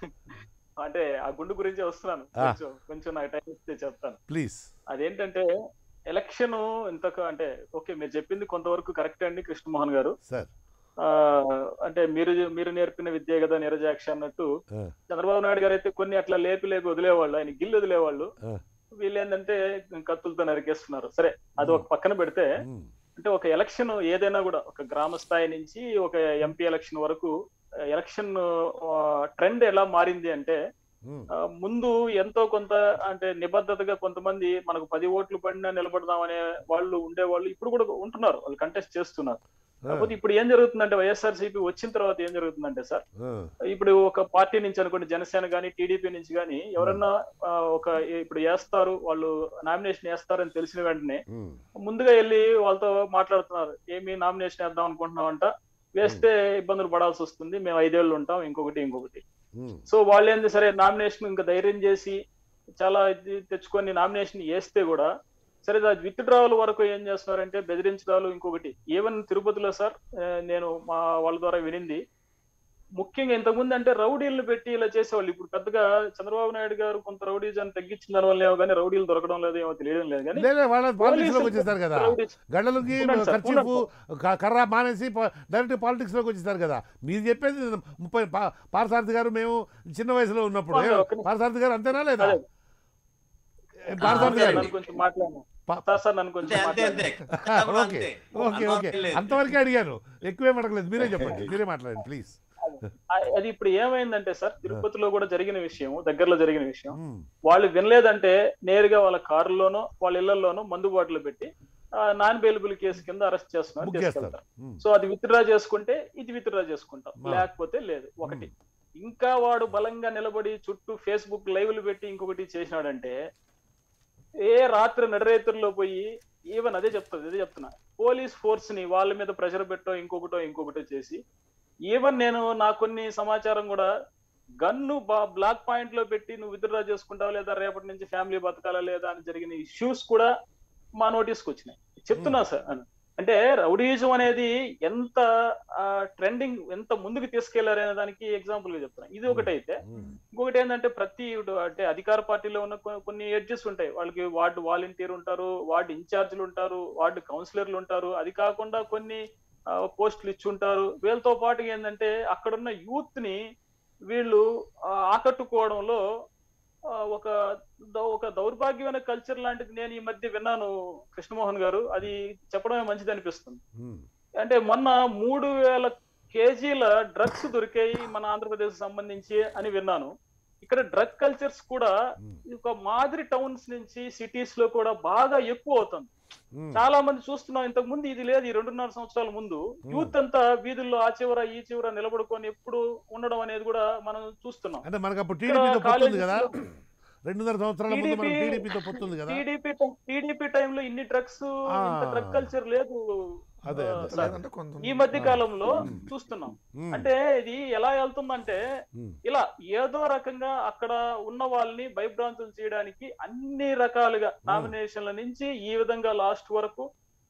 అంటే ఆ గుండు గురించి వస్తున్నాను ఆ. కొంచెం కొంచెం నాకు టైం ఇస్తే చెప్తాను ప్లీజ్ అదేంటంటే ఎలక్షన్ ఇంతకు అంటే ఓకే మీరు చెప్పింది కొంతవరకు కరెక్ట్ అండి కృష్ణమోహన్ గారు సార్ ఆ అంటే మీరు మీరు నేర్పిన విద్య కదా నిరజాక్ష అన్నట్టు ఆ, చంద్రబాబు నాయుడు గారు అయితే కొన్ని అట్లా లేపి లేపి వదిలేవాళ్ళు ఆయన గిల్లు వదిలేవాళ్ళు ఆ. వీళ్ళు ఏంటంటే కత్తులతో నరికేస్తున్నారు సరే అది ఒక పక్కన పెడితే ఉమ్, అంటే ఒక ఎలక్షన్ ఏదైనా కూడా ఒక గ్రామ స్థాయి నుంచి ఒక ఎంపీ ఎలక్షన్ వరకు ఎలక్షన్ ట్రెండ్ ఎలా మారింది అంటే ఉమ్, ఆ, ముందు ఎంతో కొంత అంటే నిబద్ధతగా కొంతమంది మనకు పది ఓట్లు పడినా నిలబడదాం అనే వాళ్ళు ఉండేవాళ్ళు ఇప్పుడు కూడా ఉంటున్నారు వాళ్ళు కంటెస్ట్ చేస్తున్నారు ఆ, కాకపోతే ఇప్పుడు ఏం జరుగుతుందంటే వైఎస్ఆర్ సిపి వచ్చిన తర్వాత ఏం జరుగుతుందంటే సార్ ఆ, ఇప్పుడు ఒక పార్టీ నుంచి అనుకోండి జనసేన కానీ టీడీపీ నుంచి కానీ ఎవరన్నా ఆ, ఒక ఇప్పుడు వేస్తారు వాళ్ళు నామినేషన్ వేస్తారని తెలిసిన వెంటనే ఉమ్, ముందుగా వెళ్ళి వాళ్ళతో మాట్లాడుతున్నారు ఏమి నామినేషన్ వేద్దాం అనుకుంటున్నామంట వేస్తే ఇబ్బందులు పడాల్సి వస్తుంది మేము ఐదేళ్ళు ఉంటాం ఇంకొకటి ఇంకొకటి ఉమ్, సో వాళ్ళు ఏంది సరే నామినేషన్ ఇంకా ధైర్యం చేసి చాలా ఇది తెచ్చుకొని నామినేషన్ వేస్తే కూడా సరే అది విత్డ్రావల్ వరకు ఏం చేస్తున్నారంటే బెదిరించడాలు ఇంకొకటి ఈవెన్ తిరుపతిలో సార్ ఆ, నేను మా వాళ్ళ ద్వారా వినింది ముఖ్యంగా ఇంతకుముందు అంటే రౌడీలను పెట్టి ఇలా చేసేవాళ్ళు ఇప్పుడు పెద్దగా చంద్రబాబు నాయుడు గారు కొంత రౌడీజాన్ని తగ్గించిన దాని వల్ల ఏమో కానీ రౌడీలు దొరకడం లేదు ఏమో తెలియడం లేదు కానీ లేలే వాళ్ళ పాలిటిక్స్లోకి పోలీసులు వచ్చేసారు కదా రౌడీస్ గడ్డలకి ఉండండి సార్, ఖర్చీపు క- కర్ర మానేసి ప- డైరెక్ట్ పాలిటిక్స్లోకి వచ్చేసారు కదా మీరు చెప్పేది ముప్పై పా- పారసారథి గారు మేము చిన్న వయసులో ఉన్నప్పుడు ఒక్క నిమిషం. పారసారథి గారు అంతేనా లేదా అదే. ఏ, పారసారథి అంతే గారు నన్ను కొంచెం మాట్లాడను పా- సార్ సార్ నన్ను అంతే కొంచెం అంతే మాట్లాడను అంతే ఓకే అంతే. ఓకే ఓకే అనుమానం లేదు. అంతవరకే అడిగాను ఎక్కువేం అడగలేదు మీరే చెప్పండి మీరే మాట్లాడండి ప్లీజ్ ఆ- అది ఇప్పుడు ఏమైందంటే సార్ తిరుపతిలో కూడా జరిగిన విషయం దగ్గరలో జరిగిన విషయం వాళ్ళు వినలేదంటే నేరుగా వాళ్ళ కారులోనో వాళ్ళ ఇళ్లలోనో మందు బాటలు పెట్టి నాన్ బెయిలబుల్ కేసు కింద అరెస్ట్ చేస్తున్నారు బుక్ చేస్తారు తీసుకెళ్తారు సో అది విత్డ్రా చేసుకుంటే ఇది విత్డ్రా చేసుకుంటాం ఆ. లేకపోతే లేదు ఒకటి ఇంకా వాడు బలంగా నిలబడి చుట్టూ ఫేస్బుక్ లైవ్లు పెట్టి ఇంకొకటి చేసినాడంటే ఏ రాత్రి నడిరేతుల్లో పోయి ఈవెన్ అదే చెప్తుంది అదే చెప్తున్నా పోలీస్ ఫోర్స్ ని వాళ్ళ మీద ప్రెషర్ పెట్టో ఇంకొకటో ఇంకొకటో చేసి ఈవెన్ నేను నా కొన్ని సమాచారం కూడా గన్ను బ్లాక్ పాయింట్ లో పెట్టి నువ్వు విత్డ్రా చేసుకుంటావా లేదా రేపటి నుంచి ఫ్యామిలీ బతకాలా లేదా అని జరిగిన ఇష్యూస్ కూడా మా నోటీస్ కి వచ్చినాయి చెప్తున్నా సార్ అంటే రౌడీజం అనేది ఎంత ట్రెండింగ్ ఎంత ముందుకు తీసుకెళ్లారు అనే దానికి ఎగ్జాంపుల్ గా చెప్తున్నా ఇది ఒకటైతే ఇంకొకటి ఏంటంటే ప్రతి ఇటు- అంటే అధికార పార్టీలో ఉన్న కొ- కొన్ని ఎడ్జెస్ ఉంటాయి వాళ్ళకి వార్డు వాలంటీర్ ఉంటారు వార్డు ఇన్ఛార్జీలు ఉంటారు వార్డు కౌన్సిలర్లు ఉంటారు అది కాకుండా కొన్ని ఆ, పోస్టులు ఇచ్చి ఉంటారు వీళ్ళతో పాటు ఏంటంటే అక్కడున్న యూత్ ని వీళ్ళు ఆ, ఆకట్టుకోవడంలో ఆ, ఒక దౌ- ఒక దౌర్భాగ్యమైన కల్చర్ లాంటిది నేను ఈ మధ్య విన్నాను కృష్ణమోహన్ గారు అది చెప్పడమే మంచిది అనిపిస్తుంది అంటే మొన్న మూడు వేల కేజీల డ్రగ్స్ దొరికాయి మన ఆంధ్రప్రదేశ్ సంబంధించి అని విన్నాను ఇక్కడ డ్రగ్ కల్చర్స్ కూడా ఒక మాదిరి టౌన్స్ నుంచి సిటీస్ లో కూడా బాగా ఎక్కువ అవుతుంది చాలా మంది చూస్తున్నాం ఇంతకు ముందు ఇది లేదు ఈ రెండున్నర సంవత్సరాల ముందు యూత్ అంతా వీధుల్లో ఆ చివర ఈ చివర నిలబడుకొని ఎప్పుడు ఉండడం అనేది కూడా మనం చూస్తున్నాం అంటే మనకు అప్పుడు ఇక్కడ టీడీపీతో పొత్తుంది కదా కాలేజీలో- రెండున్నర సంవత్సరాల ముందు మనం TDP టీడీపీతో పొత్తుంది కదా టీడీపీ టీడీపీ టైంలో ఇన్ని డ్రగ్స్ ఆ. ఇంత డ్రగ్ కల్చర్ లేదు అదే, ఆ, అదే. సార్. లేదంటే కొంత ఈ మధ్య కాలంలో ఉమ్. చూస్తున్నాం ఉమ్, అంటే ఇది ఎలా వెళ్తుందంటే ఉమ్, ఇలా ఏదో రకంగా అక్కడ ఉన్న వాళ్ళని భయభ్రాంతులు చేయడానికి అన్ని రకాలుగా నామినేషన్ల నుంచి ఈ విధంగా లాస్ట్ వరకు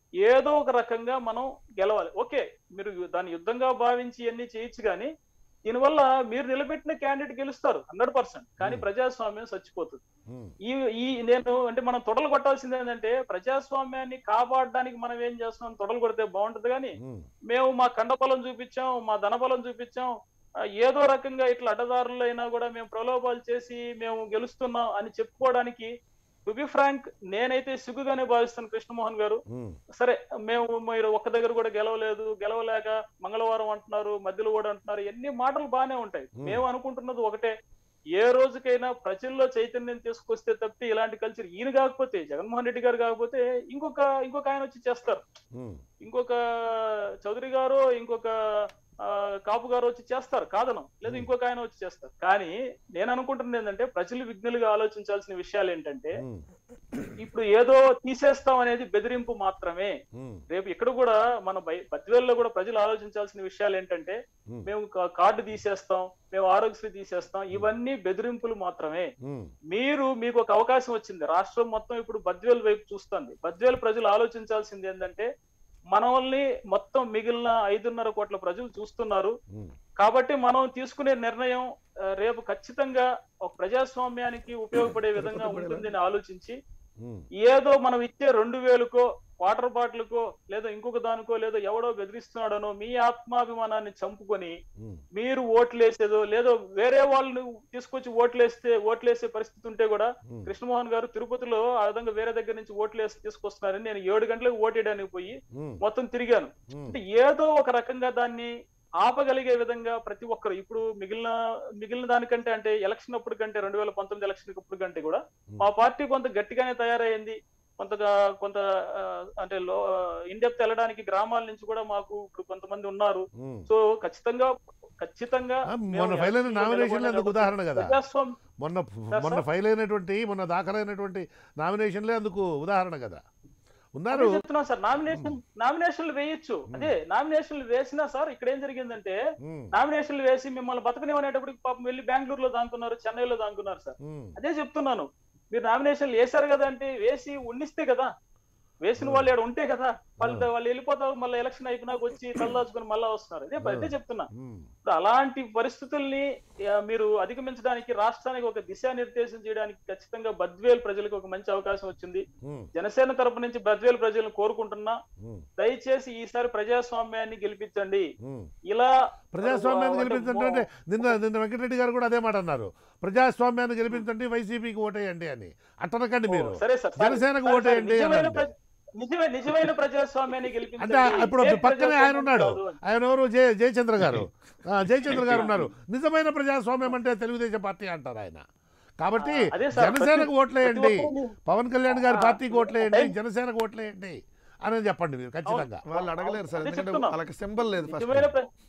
ఏదో ఒక రకంగా మనం గెలవాలి ఓకే మీరు దాన్ని యుద్ధంగా భావించి ఇవన్నీ చేయొచ్చు కానీ దీనివల్ల మీరు నిలబెట్టిన క్యాండిడేట్ గెలుస్తారు హండ్రెడ్ పర్సెంట్ కానీ Hmm. ప్రజాస్వామ్యం చచ్చిపోతుంది ఉమ్, ఈ ఈ నేను అంటే మనం తొడలు కొట్టాల్సింది ఏంటంటే ప్రజాస్వామ్యాన్ని కాపాడడానికి మనం ఏం చేస్తున్నాం తొడలు కొడితే బాగుంటది కానీ ఉమ్, మేము మా కండబలం చూపించాం మా ధనబలం చూపించాం ఆ, ఏదో రకంగా ఇట్లా అడ్డదారులు అయినా కూడా మేము ప్రలోభాలు చేసి మేము గెలుస్తున్నాం అని చెప్పుకోవడానికి టు బి ఫ్రాంక్ నేనైతే సిగ్గుగానే భావిస్తాను కృష్ణమోహన్ గారు ఉమ్, సరే మేము మీరు ఒక్క దగ్గర కూడా గెలవలేదు గెలవలేక మంగళవారం అంటున్నారు మధ్యలో కూడా అంటున్నారు ఎన్ని మాటలు బాగానే ఉంటాయి Hmm. మేము అనుకుంటున్నది ఒకటే ఏ రోజుకైనా ప్రజల్లో చైతన్యం తీసుకొస్తే తప్పితే ఇలాంటి కల్చర్ ఈయన కాకపోతే జగన్మోహన్ రెడ్డి గారు కాకపోతే ఇంకొక ఇంకొక ఆయన వచ్చి చేస్తారు ఉమ్, ఇంకొక చౌదరి గారు ఇంకొక ఆ, కాపు గారు వచ్చి చేస్తారు కాదనం లేదా Hmm. ఇంకొక ఆయన వచ్చి చేస్తారు కానీ నేను అనుకుంటున్నది ఏంటంటే ప్రజలు విఘ్నులుగా ఆలోచించాల్సిన విషయాలు ఏంటంటే ఉమ్, ఇప్పుడు ఏదో తీసేస్తాం అనేది బెదిరింపు మాత్రమే ఉమ్, రేపు ఇక్కడ కూడా మన బై బద్వేల్లో కూడా ప్రజలు ఆలోచించాల్సిన విషయాలు ఏంటంటే ఉమ్, మేము కా- కార్డు తీసేస్తాం మేము ఆరోగ్యశ్రీ తీసేస్తాం ఇవన్నీ బెదిరింపులు మాత్రమే ఉమ్, మీరు మీకు ఒక అవకాశం వచ్చింది రాష్ట్రం మొత్తం ఇప్పుడు బద్వేల్ వైపు చూస్తుంది బద్వేల్ ప్రజలు ఆలోచించాల్సింది ఏంటంటే మనల్ని మొత్తం మిగిలిన ఐదున్నర కోట్ల ప్రజలు చూస్తున్నారు ఉమ్, కాబట్టి మనం తీసుకునే నిర్ణయం ఆ, రేపు ఖచ్చితంగా ఒక ప్రజాస్వామ్యానికి ఉపయోగపడే విధంగా ఉంటుందని ఆలోచించి ఉమ్, ఏదో మనం ఇచ్చే రెండు వేలకో వాటర్ బాటిల్కో లేదా ఇంకొక దానికో లేదో ఎవడో బెదిరిస్తున్నాడనో మీ ఆత్మాభిమానాన్ని చంపుకొని ఉమ్, మీరు ఓట్లేసేదో లేదో వేరే వాళ్ళని తీసుకొచ్చి ఓట్లేస్తే ఓట్లేసే పరిస్థితి ఉంటే కూడా ఉమ్, కృష్ణమోహన్ గారు తిరుపతిలో ఆ విధంగా వేరే దగ్గర నుంచి ఓట్లేసి తీసుకొస్తున్నారని నేను ఏడు గంటలకు ఓటేయడానికి పోయి ఉమ్, మొత్తం తిరిగాను ఉమ్, అంటే ఏదో ఒక రకంగా దాన్ని ఆపగలిగే విధంగా ప్రతి ఒక్కరు ఇప్పుడు మిగిలిన మిగిలిన దానికంటే అంటే ఎలక్షన్ అప్పుడు కంటే రెండు వేల పంతొమ్మిది ఎలక్షన్ అప్పుడు కంటే కూడా మా పార్టీ కొంత గట్టిగానే తయారైంది కొంతగా కొంత ఆ, అంటే లో ఇండెప్త్ వెళ్ళడానికి గ్రామాల నుంచి కూడా మాకు ఇప్పుడు కొంతమంది ఉన్నారు ఉమ్. సో ఖచ్చితంగా ఖచ్చితంగా ఆ, మేము మొన్న ఫైల్ అయిన ఎలక్షన్లో నామినేషన్లు అందుకు ఉదాహరణ కదా ప్రజాస్వామ్యం మొన్న సార్, మొన్న సార్. ఫైల్ అయినటువంటి మొన్న దాఖలైనటువంటి నామినేషన్లే అందుకు ఉదాహరణ కదా ఉన్నారు అదే చెప్తున్నా సార్ నామినేషన్ నామినేషన్లు వేయొచ్చు అదే నామినేషన్లు వేసినా సార్ ఇక్కడ ఏం జరిగిందంటే ఉమ్, నామినేషన్లు వేసి మిమ్మల్ని బతకనివ్వనేటప్పటికి పాపం వెళ్ళి బెంగళూరులో దాంకున్నారు చెన్నైలో దాంకున్నారు సార్ ఉమ్, అదే చెప్తున్నాను మీరు నామినేషన్లు వేశారు కదా అంటే వేసి ఉండిస్తే కదా వేసిన వాళ్ళు ఇక్కడ ఉంటే కదా వాళ్ళు వాళ్ళు వెళ్ళిపోతారు మళ్ళీ ఎలక్షన్ అయిపోయినాక వచ్చి తలదాచుకుని మళ్ళీ వస్తున్నారు అదే అదే చెప్తున్నా ఉమ్, ఇప్పుడు అలాంటి పరిస్థితుల్ని ఆ, మీరు అధిగమించడానికి రాష్ట్రానికి ఒక దిశానిర్దేశం చేయడానికి ఖచ్చితంగా బద్వేల్ ప్రజలకు ఒక మంచి అవకాశం వచ్చింది ఉమ్, జనసేన తరపు నుంచి బద్వేల్ ప్రజలను కోరుకుంటున్నా ఉమ్, దయచేసి ఈసారి ప్రజాస్వామ్యాన్ని గెలిపించండి ఉమ్. ఇలా ప్రజాస్వామ్యాన్ని అంటే గెలిపించండి అంటే నిన్న నిన్న వెంకటరెడ్డి గారు కూడా అదే మాట అన్నారు ప్రజాస్వామ్యాన్ని గెలిపించండి వైసీపీకి ఓటేయండి అని అట్టనకండి మీరు సరే సార్ సరే. జనసేనకు సరే, సరే, ఓటేయండి నిజమైన అనండి. ప్ర- నిజమే నిజమైన ప్రజాస్వామ్యాన్ని గెలిపించండి అంటే ఇప్పుడు ఏ పక్కనే ఆయన ప్రజాస్వామ్యం ఉన్నాడు కాదు అని. ఆయన ఎవరు జయ జయచంద్ర గారు ఆ, జయచంద్ర గారు ఉన్నారు నిజమైన ప్రజాస్వామ్యం అంటే తెలుగుదేశం పార్టీ అంటారు ఆయన కాబట్టి అదే సార్, జనసేనకు ప్రతి- ఓట్లేయండి ప్రతి ఒక్కరు- పవన్ కళ్యాణ్ గారి ఆ, పార్టీకి ఓట్లేయండి టైం- జనసేనకు ఓట్లేయండి అని చెప్పండి మీరు ఖచ్చితంగా వాళ్ళు అడగలేరు సార్ అదే ఎందుకంటే చెప్తున్నా. వాళ్ళకి సింబల్ లేదు నిజమైన ఫస్ట్ ప్ర-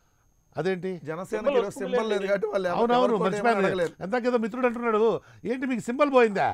అదేంటి జనసేనకి ఈరోజు వస్తుంది సింబల్ లేదు లేదు. కాబట్టి వాళ్ళు ఎవరు- అవునవును ఎవరు కూడా ఏమీ మర్చిపోయాను అడగలేరు ఎంతకేదో మిత్రుడు అంటున్నాడు ఏంటి మీకు సింబల్ పోయిందా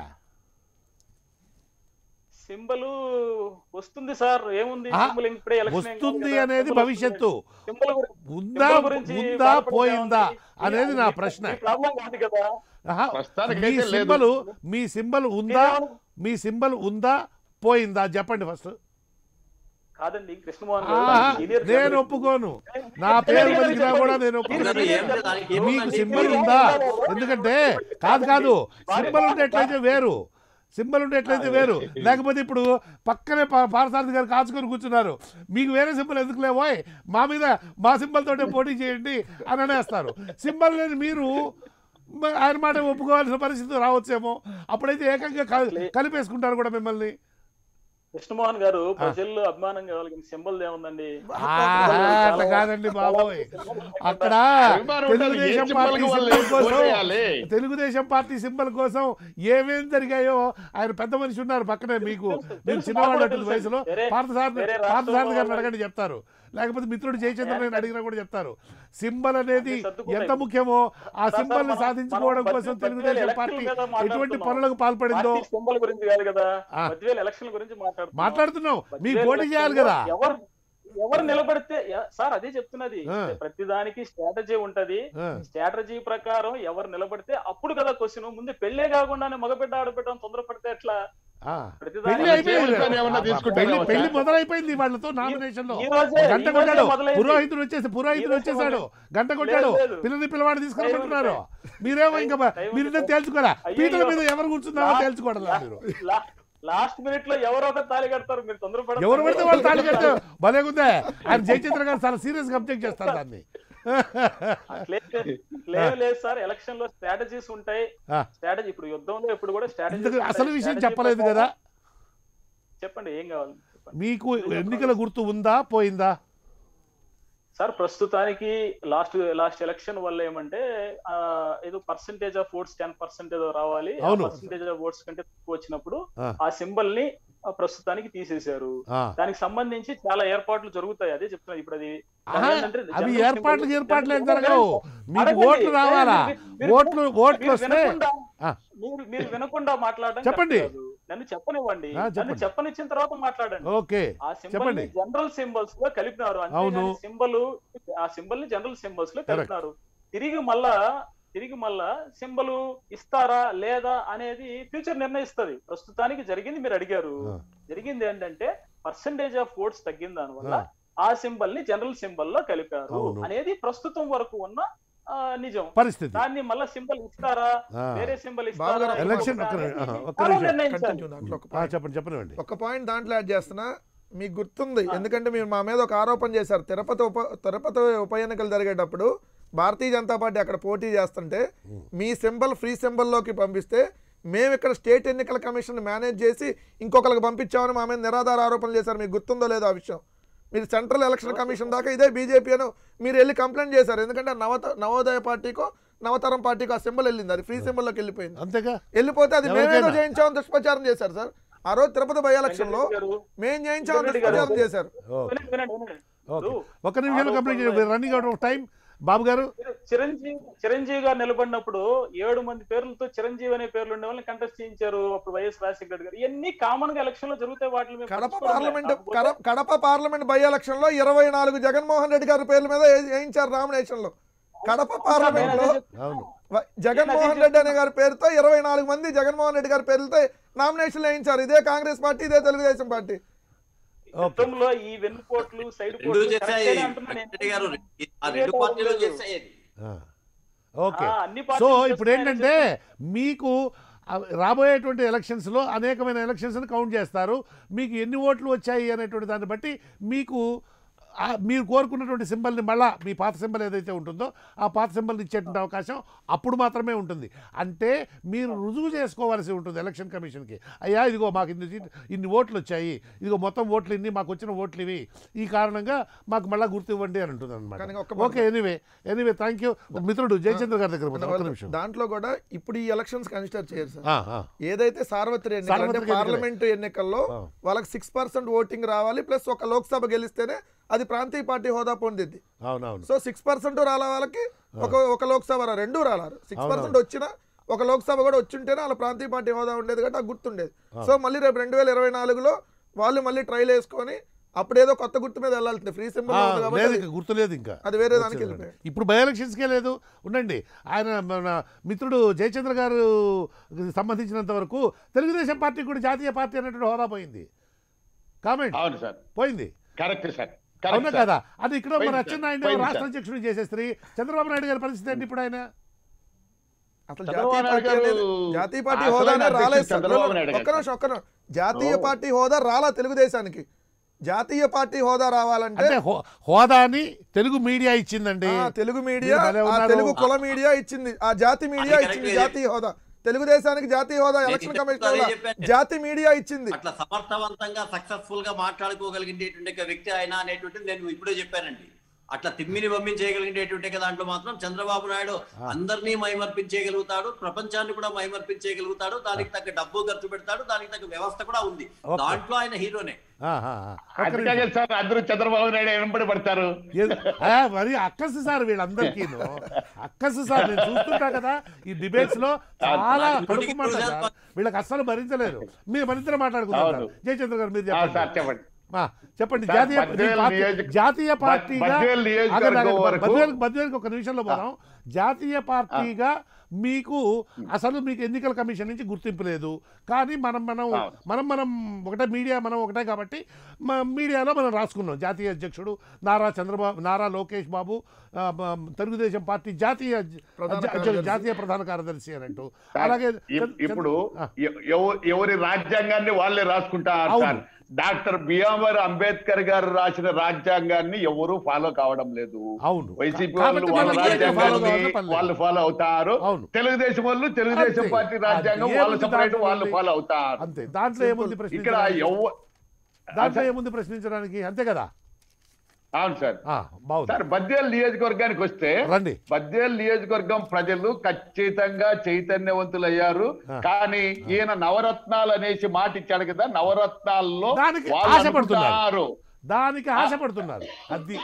సింబల్ వస్తుంది సార్ ఏముంది ఆ, సింబల్ ఇప్పుడే ఎలక్షన్ ఏం కాదు వస్తుంది కదా. అనేది సింబల్ భవిష్యత్తు వస్తుంది. సింబల్ గురి- ఉందా సింబల్ గురించి ఉందా బాధపడడం పోయిందా ఏముంది? అనేది నా మీ- ప్రశ్న మీ ప్రాబ్లం కాదు కదా ఆహా, ప్రస్తుతానికి మీ అయితే లేదు. సింబల్ మీ సింబల్ ఉందా మీరేమను- మీ సింబల్ ఉందా పోయిందా చెప్పండి ఫస్ట్ కాదండి కృష్ణమోహన్ గారు, ఆహా, senior నేను journalist. ఒప్పుకోను నా మీరు పేరు చెప్పండి. పలికినా కూడా నేను మీరు ఒప్పుకోను ఏం లేదు, దానికి మీకు ఏముందండి? సింబల్ మీరు ఉందా ఏమన్నారు? ఎందుకంటే కాదు కాదు సింబల్ ఉండేట్లయితే వేరు సింబల్ ఉండేట్లయితే వేరు లేకపోతే ఇప్పుడు పక్కనే పా- పారసారథి గారు కాచుకొని కూర్చున్నారు మీకు వేరే సింబల్ ఎందుకు లేవోయ్ మా మీద మా సింబల్ తోటే పోటీ చేయండి అని అనేస్తారు సింబల్ లేని మీరు మ- ఆయన మాట ఒప్పుకోవాల్సిన పరిస్థితి రావచ్చేమో అప్పుడైతే ఏకంగా క- కలిపేసుకుంటారు కూడా మిమ్మల్ని కృష్ణమోహన్ గారు ప్రజల్లో అభిమానం కావాలి సింబల్ ఏముందండి ఆహా, అట్లా కాదండి బాబోయ్ అక్కడ అభిమానం ఉండాలి. ఏ తెలుగుదేశం సింబల్ పార్టీ కి వాళ్ళు సింబల్ కోసం ఓటేయాలి. తెలుగుదేశం పార్టీ సింబల్ కోసం ఏమేం జరిగాయో ఆయన పెద్ద మనిషి ఉన్నారు పక్కనే మీకు మీరు తెలుసు, చిన్నవాడు మాకు అటు తెలుసు. వయసులో వేరే- పార్థసారథి వేరే రాష్ట్రంలో పార్థసారథి గారిని వాళ్ళు- అడగండి చెప్తారు లేకపోతే మిత్రుడు జయచంద్ర నేను అడిగినా కూడా చెప్తారు సింబల్ అనేది అన్ని సర్దుకున్నాయి. ఎంత ముఖ్యమో ఆ సార్, సింబల్ ని మనం- సాధించుకోవడం మనం కోసం బద్వేలు తెలుగుదేశం ఎలక్షన్ల పార్టీ మీద ఎటువంటి మాట్లాడుతున్నాం. పనులకు పాల్పడిందో పార్టీ సింబల్ గురించి కాదు కదా ఆ. బద్వేలు ఎలక్షన్ గురించి మాట్లాడుతున్నాం మాట్లాడుతున్నాం మీకు బద్వేలు పోటీ చేయాలి ఎలక్షన్లో కదా ఎవరు ఎవరు నిలబడితే ఎ- సార్ అదే చెప్తున్నది ఆ. ప్రతి దానికి స్ట్రాటజీ ఉంటది ఆ, స్ట్రాటజీ ప్రకారం ఎవరు నిలబడితే అప్పుడు కదా క్వశ్చన్ ముందు పెళ్ళే కాకుండానే మగబిడ్డ ఆడబిడ్డ తొందరపడితే ఎట్లా ఆ. ప్రతి పెళ్లి దానికి అయిపోయింది జీవితాన్ని ఏమన్నా తీసుకుంటారా పెళ్లి వచ్చా? పెళ్లి మొదలైపోయింది వాళ్ళతో నామినేషన్ లో ఈ రోజే గంట ఈ రోజే కొట్టాడు మొదలైంది. పురోహితుడు వచ్చేసి పురోహితుడు ఈ రోజే వచ్చేసాడు గంట కొట్టాడు లేదు, లేదు. పిల్లని పిల్లవాడు తీసుకురమ్మంటున్నారు మీరేమో ఇంకా టైం ఉంది, మీరిద్దరు టైం. తేల్చుకోరా అయ్యయ్యో. పీటల మీద ఎవరు కూర్చున్నారో లా- తేల్చుకోవడం లా- మీరు లా- లాస్ట్ మినిట్ లో ఎవరో ఒక తాళి కడతారు మీరు తొందరపడ ఎవరు పడితే వాళ్ళు తాళి కట్టు భలేగుందే ఆయన జయచంద్ర గారు చాలా సీరియస్ గా అబ్జెక్ట్ చేస్తారు దాన్ని లేదు లేదు సార్ ఎలక్షన్ లో స్ట్రాటజీస్ ఉంటాయి ఆ. స్ట్రాటజీ ఇప్పుడు యుద్ధంలో ఇప్పుడు కూడా ఇంతకు స్ట్రాటజీ అసలు విషయం చెప్పలేదు కదా చెప్పండి ఏం కావాలి చెప్పండి. మీకు ఎన్నికల గుర్తు ఉందా పోయిందా సార్ ప్రస్తుతానికి లాస్ట్ లాస్ట్ ఎలక్షన్ వల్ల ఏమంటే ఆ, ఏదో percentage of votes ten percentage రావాలి అవును. పర్సంటేజ్ ఆఫ్ ఓట్స్ కంటే తక్కువ వచ్చినప్పుడు ఆ. ఆ సింబల్ ని ఆ, ప్రస్తుతానికి తీసేశారు ఆ. దానికి సంబంధించి చాలా ఏర్పాట్లు జరుగుతాయి అదే చెప్తున్నా ఇప్పుడు అది ఆహా, ఏంటంటే అవి జనరల్ ఏర్పాట్లు సింబల్- ఏర్పాట్లు ఏం జనరల్ జరగవు మీకు అడగండి. ఓట్లు రావాలా మీరు- మీరు- ఓట్లు ఓట్లు మీరు వస్తే వినకుండా ఆ. మీరు మీరు వినకుండా మాట్లాడడం చెప్పండి. కరెక్ట్ కాదు. నన్ను చెప్పనివ్వండి ఆ, నన్ను చెప్పండి. చెప్పనిచ్చిన తర్వాత మాట్లాడండి ఓకే ఆ సింబల్ చెప్పండి. ని జనరల్ సింబల్స్ లో కలిపినారు అవును. అంతేగాని సింబల్ ఆ సింబల్ ని జనరల్ సింబల్స్ లో కలిపినారు తిరిగి మళ్ళా తిరిగి మళ్ళా సింబల్ ఇస్తారా లేదా అనేది ఫ్యూచర్ నిర్ణయిస్తది ప్రస్తుతానికి జరిగింది మీరు అడిగారు ఆ. జరిగింది ఏంటంటే పర్సంటేజ్ ఆఫ్ ఓట్స్ తగ్గిన దాని వల్ల ఆ. ఆ సింబల్ ని జనరల్ సింబల్ లో కలిపారు అవును. అనేది ప్రస్తుతం వరకు ఉన్న ఆ, నిజం పరిస్థితి దాన్ని మళ్ళా సింబల్ ఇస్తారా ఆ. వేరే సింబల్ బాబు గారు, ఇస్తారా ఎలక్షన్ ఇంకొకటి ఒక్క- అనేది ఆహా, ఒక్క వాళ్ళు నిమిషం. నిర్ణయించాలి. కంటిన్యూ దాంట్లో ఒక ఆ, point. చెప్పండి చెప్పనివ్వండి ఒక పాయింట్ దాంట్లో యాడ్ చేస్తున్నా మీకు గుర్తుంది ఎందుకంటే మీరు మా మీద ఒక ఆరోపణ చేశారు తిరుపతి ఉప తిరుపతి ఉప ఎన్నికలు జరిగేటప్పుడు భారతీయ జనతా పార్టీ అక్కడ పోటీ చేస్తుంటే మీ సింబల్ ఫ్రీ సింబల్లోకి పంపిస్తే మేము ఇక్కడ స్టేట్ ఎన్నికల కమిషన్ మేనేజ్ చేసి ఇంకొకరికి పంపించామని మా మీద నిరాధార ఆరోపణలు చేశారు మీకు గుర్తుందో లేదో ఆ విషయం మీరు సెంట్రల్ ఎలక్షన్ కమిషన్ దాకా ఇదే బీజేపీ అని మీరు వెళ్ళి కంప్లైంట్ చేశారు ఎందుకంటే నవత నవోదయ పార్టీకో నవతరం పార్టీకో ఆ సింబల్ వెళ్ళింది అది ఫ్రీ సింబల్లోకి వెళ్ళిపోయింది అంతేగా వెళ్ళిపోతే అది మేమేదో ఎవరికైనా? చేయించామని దుష్ప్రచారం చేశారు సార్ ఆ రోజు తిరుపతి బై ఎలక్షన్ లో గారు, మేం చేయించామని వెంకటరెడ్డి గారు. దుష్ప్రచారం చేశారు ఓకే వినండి, వినండి, వినండి. ఓకే ఇప్పుడు ఒక్క నిమిషంలో కంప్లీట్ చేయండి running out of time Babu garu మీరు చిరంజీవి చిరంజీవి గారు నిలబడినప్పుడు ఏడు మంది పేర్లతో చిరంజీవి అనే పేర్లు ఉండే వాళ్ళని కంటెస్ట్ చేయించారు అప్పుడు వైఎస్ రాజశేఖర రెడ్డి గారు ఇవన్నీ కామన్ గా ఎలక్షన్ లో జరుగుతాయి వాటిని మేము కడప పట్టించుకోవడం పార్లమెంట్ లేదు. కాకపోతే కడ- కడప పార్లమెంట్ బై ఎలక్షన్ లో ఇరవై నాలుగు జగన్మోహన్ రెడ్డి గారి పేర్ల మీద ఏ- వేయించారు నామినేషన్ లో కడప పార్లమెంట్ నేను లో అదే చెప్తున్నా. అవును వ- జగన్మోహన్ రెడ్డి అనే గారి పేరుతో ఇరవై నాలుగు మంది జగన్మోహన్ రెడ్డి గారి పేర్లతో నామినేషన్ వేయించారు ఇదే కాంగ్రెస్ పార్టీ ఇదే తెలుగుదేశం పార్టీ గతంలో ఈ వెన్నుపోట్లు సైడ్ రెండు పోట్లు చేశాయి కరెక్టేనే అంటున్నా నేను. వెంకటరెడ్డి గారు ఆ రెండు పార్టీలు చేశాయి అది. ఆ. ఓకే ఆ, అన్ని సో పార్టీలు ఇప్పుడు ఏంటంటే మీకు ఆ, రాబోయేటువంటి ఎలక్షన్స్లో అనేకమైన ఎలక్షన్స్ని కౌంట్ చేస్తారు మీకు ఎన్ని ఓట్లు వచ్చాయి అనేటువంటి దాన్ని బట్టి మీకు ఆ, మీరు కోరుకున్నటువంటి సింబల్ని మళ్ళా మీ పాత సింబల్ ఏదైతే ఉంటుందో ఆ పాత సింబల్ని ఇచ్చేటువంటి అవకాశం అప్పుడు మాత్రమే ఉంటుంది అంటే మీరు రుజువు చేసుకోవాల్సి ఉంటుంది ఎలక్షన్ కమిషన్కి అయ్యా ఇదిగో మాకు ఇన్ని సీట్ ఇన్ని ఓట్లు వచ్చాయి ఇదిగో మొత్తం ఓట్లు ఇన్ని మాకు వచ్చిన ఓట్లు ఇవి ఈ కారణంగా మాకు మళ్ళీ గుర్తు ఇవ్వండి అని ఉంటుంది కానీ అనమాట ఒక్క okay anyway anyway thank you మిత్రుడు జయచంద్ర గారి దగ్గర పోతాం. ఒక్క నిమిషం దాంట్లో కూడా ఇప్పుడు ఈ ఎలక్షన్స్ కన్సిడర్ చేయరు సార్ ఆ, ఆ. ఏదైతే సార్వత్రిక ఎన్నికలు అంటే సార్వత్రిక ఎన్నికలే. పార్లమెంటు ఎన్నికల్లో ఆ. వాళ్ళకి సిక్స్ పర్సెంట్ ఓటింగ్ రావాలి ప్లస్ ఒక లోక్సభ గెలిస్తేనే అది ప్రాంతీయ పార్టీ హోదా పొందిద్ది అవునవును సో సిక్స్ పర్సెంట్ రాల వాళ్ళకి ఒక ఒక లోక్సభ రా- రెండు రాలారు సిక్స్ అవునవును. పర్సెంట్ వచ్చినా ఒక లోక్సభ కూడా వచ్చింటేనే వాళ్ళ ప్రాంతీయ పార్టీ హోదా ఉండేది కాబట్టి ఆ గుర్తుండేది సో మళ్ళీ రేపు రెండు వేల ఇరవై నాలుగులో వాళ్ళు మళ్ళీ ట్రైల్ వేసుకొని అప్పుడేదో కొత్త గుర్తు మీద వెళ్ళాల్సింది ఫ్రీ సింబల్ ఆ, కాబట్టి లేదు అది- ఇంకా గుర్తులేదు ఇంకా అది వేరే దానికి వచ్చేది. వెళ్ళిపోయాడు ఇప్పుడు బై ఎలక్షన్స్కే లేదు ఉండండి ఆయన మన మిత్రుడు జయచంద్ర గారు సంబంధించినంత వరకు తెలుగుదేశం పార్టీ కూడా జాతీయ పార్టీ అనేటువంటి హోదా పోయింది కామెంట్ అవును సార్ పోయింది కరెక్ట్ సార్ అవునా కరెక్ట్ కదా అది ఇక్కడ మన పోయింది సార్. అచ్చెన్నాయుడు పోయింది రాష్ట్ర సార్. అధ్యక్షుడు చేసేస్త్రీ చంద్రబాబు నాయుడు గారి పరిస్థితి ఏంటి ఇప్పుడు ఆయన అసలు చంద్రబాబు జాతీయ నాయుడు పార్టీ గారు అనేది జాతీయ పార్టీ అసలైన హోదానే అధ్యక్షుడు రాలేదు సార్. చంద్రబాబు నాయుడు ఒక్క గారు. నిమిషం ఒక్క నిమిషం జాతీయ ఓ. పార్టీ హోదా రాలా తెలుగుదేశానికి జాతీయ పార్టీ హోదా రావాలంటే అంటే హో- హోదాని తెలుగు మీడియా ఇచ్చిందండి ఆ, తెలుగు మీడియా మీరు భలే ఆ ఉన్నారు. తెలుగు కుల మీడియా ఇచ్చింది ఆ జాతి మీడియా అది ఇచ్చింది కరెక్టే. జాతీయ హోదా తెలుగుదేశానికి జాతీయ హోదా ఎలక్షన్ నేను కమిషన్ చెప్తాను, వల్ల చెప్పాను. జాతి మీడియా ఇచ్చింది అట్లా సమర్థవంతంగా సక్సెస్ఫుల్ గా మాట్లాడుకోగలిగినటువంటి ఒక వ్యక్తి ఆయన అనేటువంటిది నేను ఇప్పుడే చెప్పానండి అట్లా తిమ్మిని పంపించేయగలిగినటువంటి దాంట్లో మాత్రం చంద్రబాబు నాయుడు అందరినీ మైమర్పించేయగలుగుతాడు ప్రపంచాన్ని కూడా మైమర్పించేయగలుగుతాడు దానికి తగ్గ డబ్బు ఖర్చు పెడతాడు దానికి తగ్గ వ్యవస్థ కూడా ఉంది ఓకే. దాంట్లో ఆయన హీరోనే ఆహా, ఆ. ఒక్క అందుకే నిమిషం. సార్ అందరూ చంద్రబాబు నాయుడు వెంబడి పడతారు ఏది- ఆ, మరి అక్కసు సార్ వీళ్ళందరికీ అక్కసు సార్ నేను చూస్తుంటా కదా ఈ డిబేట్స్ లో చాలా నాకు కడుపు మంట నూటికి సార్. వీళ్ళకి అస్సలు భరించలేరు మీరు మరింత మాట్లాడుకుందాం అవును. సార్. జయచంద్ర గారు మీరు ఆ, చెప్పండి సార్ చెప్పండి ఆ, చెప్పండి సార్, జాతీయ బద్వేల్ పార్టీ- నియోజక- జాతీయ పార్టీగా బద్వేల్ నియోజకవర్గం ఆగండి, ఆగండి. వరకు- బద్వేల్ బద్వేల్కి ఒక నిమిషంలో పోదాం జాతీయ పార్టీగా మీకు అసలు మీకు ఎన్నికల కమిషన్ నుంచి గుర్తింపు లేదు కానీ మనం మనం అవును. మనం మనం ఒకటే మీడియా మనం ఒకటే కాబట్టి మా మీడియాలో మనం రాసుకున్నాం జాతీయ అధ్యక్షుడు నారా చంద్రబాబు నారా లోకేష్ బాబు ఆ, బ- తెలుగుదేశం పార్టీ జాతీయ అధ్య- ప్రధాన అధ్య- కార్యదర్శి. జాతీయ ప్రధాన కార్యదర్శి అన్నట్టు సార్, అలాగే ఇప్- చంద్ర- ఇప్పుడు ఆ. ఎ- ఎవ- ఎవరి రాజ్యాంగాన్ని వాళ్ళే రాసుకుంటారు అవును. సార్ డాక్టర్ బిఆర్ అంబేద్కర్ గారు రాసిన రాజ్యాంగాన్ని ఎవరు ఫాలో కావడం లేదు అవును వైసీపీ కాబట్టి వాళ్ళు వాళ్ళ మనకి ఏది follow రాజ్యాంగాన్ని కావాలో పర్లేదు. వాళ్ళు ఫాలో అవుతారు అవును. తెలుగుదేశం వాళ్ళు తెలుగుదేశం అంతే. పార్టీ రాజ్యాంగం అది వాళ్ళు ఏముంది సపరేట్ దాంట్లో వాళ్ళు ఉంది? ఫాలో అవుతారు అంతే దాంట్లో ఏముంది ఇక్కడ ప్రశ్నించడానికి ఎవ దాంట్లో ఏముంది ప్రశ్నించడానికి అంతే కదా అవును సార్ ఆ, బాగుంది సార్ బద్వేల్ నియోజకవర్గానికి వస్తే రండి బద్వేల్ నియోజకవర్గం ప్రజలు ఖచ్చితంగా చైతన్యవంతులయ్యారు ఆ. కానీ ఈయన నవరత్నాలు అనేసి మాట ఇచ్చాడు కదా నవరత్నాల్లో దానికి వాళ్ళు ఆశపడుతున్నారు. అనుకుంటారు. దానికి ఆశపడుతున్నారు అది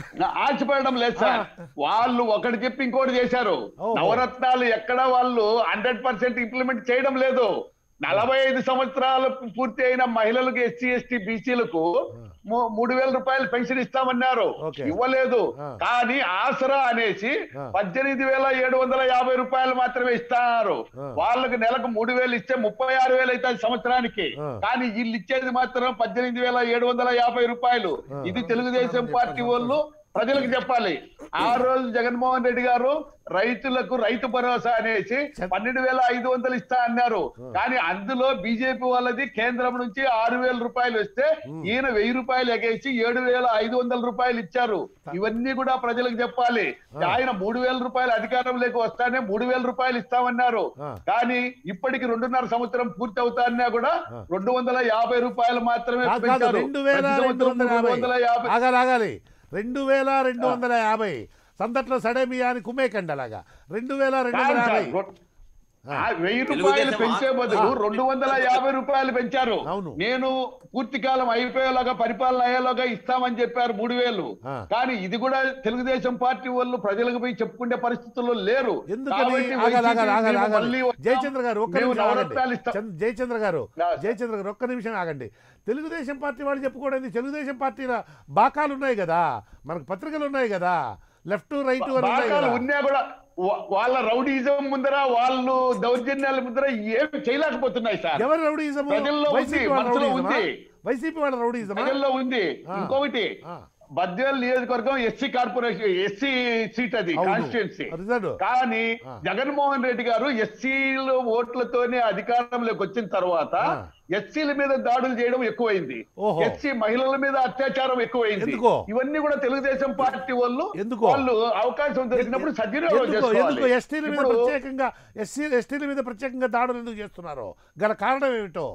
ఆశపడడం లేదు సార్ వాళ్ళు ఒకటి చెప్పి ఇంకోటి చేశారు ఓహో. నవరత్నాలు ఎక్కడ వాళ్ళు హండ్రెడ్ పర్సెంట్ ఇంప్లిమెంట్ చేయడం లేదు నలభై ఐదు సంవత్సరాలు పూర్తి అయిన మహిళలకు ఎస్సీ ఎస్టీ బీసీలకు మూడు వేల రూపాయలు పెన్షన్ ఇస్తామన్నారు ఓకే. ఇవ్వలేదు ఆ. కానీ ఆసరా అనేసి ఆ. పద్దెనిమిది వేల ఏడు వందల యాభై రూపాయలు మాత్రమే ఇస్తున్నారు ఆ. వాళ్ళకి నెలకు మూడు వేలు ఇస్తే ముప్పై ఆరు వేలు అవుతుంది సంవత్సరానికి ఆ. కానీ వీళ్ళు ఇచ్చేది మాత్రం పద్దెనిమిది వేల ఏడు వందల యాభై రూపాయలు ఆ. ఇది తెలుగుదేశం పార్టీ వాళ్ళు ప్రజలకు చెప్పాలి ఆ రోజు జగన్మోహన్ రెడ్డి గారు రైతులకు రైతు భరోసా అనేసి చెప్- పన్నెండు వేల ఐదు వందలు ఇస్తా అన్నారు కానీ అందులో బీజేపీ వాళ్ళది కేంద్రం నుంచి ఆరు వేల రూపాయలు వస్తే ఈయన వెయ్యి రూపాయలు ఎగేసి ఏడు వేల ఐదు వందల రూపాయలు ఇచ్చారు ఇవన్నీ కూడా ప్రజలకు చెప్పాలి ఆయన మూడు వేల రూపాయలు అధికారంలోకి వస్తానే మూడు వేల రూపాయలు ఇస్తామన్నారు ఆ. కానీ ఇప్పటికి రెండున్నర సంవత్సరం పూర్తి అవుతాన్నా కూడా రెండు వందల యాభై రూపాయలు మాత్రమే కాదు కాదు పెంచారు రెండు వేల ప్రతి రెండు సంవత్సరం వందల మూడు వందల యాభై యాభై ఆగాలి ఆగాలి రెండు వేల రెండు వందల యాభై సందట్లో సడేమియా అని కుమ్మేకండి అలాగా రెండు వేల రెండు వందల కాదు యాభై సార్, రొ- ఆ వెయ్యి రూపాయలు తెలుగుదేశం పెంచే ఆ- బదులు ఆ. రెండు వందల యాభై రూపాయలు పెంచారు అవును. నేను పూర్తి కాలం అయిపోయేలాగా పరిపాలన అయ్యేలాగా ఇస్తామని చెప్పారు మూడు వేలు ఆ. కానీ ఇది కూడా తెలుగుదేశం పార్టీ వాళ్ళు ప్రజలకు పోయి చెప్పుకునే పరిస్థితుల్లో లేరు ఎందుకని కాబట్టి ఆగాలి, ఆగాలి, వైసీపీ ఆగాలి, మేము ఆగాలి. మళ్ళీ వస్తాం, జయచంద్ర గారు ఒక్క మేము నిమిషం ఆగండి నవరత్నాలు ఇస్తాం. చంద్ర- జయచంద్ర గారు నా సార్. జయచంద్ర గారు ఒక్క నిమిషం ఆగండి తెలుగుదేశం పార్టీ వాళ్ళు చెప్పుకోవడానికి తెలుగుదేశం పార్టీల బాకాలు ఉన్నాయి కదా మనకు పత్రికలు ఉన్నాయి కదా లెఫ్ట్ రైట్ అని ఉన్నాయి బాకాలు కదా ఉన్నా కూడా వా- వాళ్ళ రౌడీజం ముందర వాళ్ళు దౌర్జన్యాల ముందర ఏమి చేయలేకపోతున్నాయి సార్ ఎవరు రౌడీజం ప్రజల్లో ఉంది, వైసీపీ వాళ్ళ మనసులో రౌడీజమా ఉంది. వైసీపీ వాళ్ళ రౌడీజమా ప్రజల్లో ఉంది ఆ. ఇంకొకటి ఆ. బద్వేల్ నియోజకవర్గం ఎస్సీ కార్పొరేషన్ ఎస్సీ సీట్ అది అవును. కాన్స్టిట్యున్సీ రిజర్వ్ కానీ ఆ. జగన్మోహన్ రెడ్డి గారు ఎస్సీల ఓట్లతోనే అధికారంలోకి వచ్చిన తర్వాత ఆ. ఎస్సీల మీద దాడులు చేయడం ఎక్కువైంది ఓహో. ఎస్సీ మహిళల మీద అత్యాచారం ఎక్కువైంది ఎందుకో? ఇవన్నీ కూడా తెలుగుదేశం పార్టీ వాళ్ళు ఎందుకో? వాళ్ళు అవకాశం దొరికినప్పుడు సద్వినియోగం ఎందుకు ఎందుకు చేసుకోవాలి ఎస్టీల మీద ఇప్పుడు ప్రత్యేకంగా ఎస్సీ ఎస్టీల మీద ప్రత్యేకంగా దాడులు ఎందుకు చేస్తున్నారో గల కారణం ఏమిటో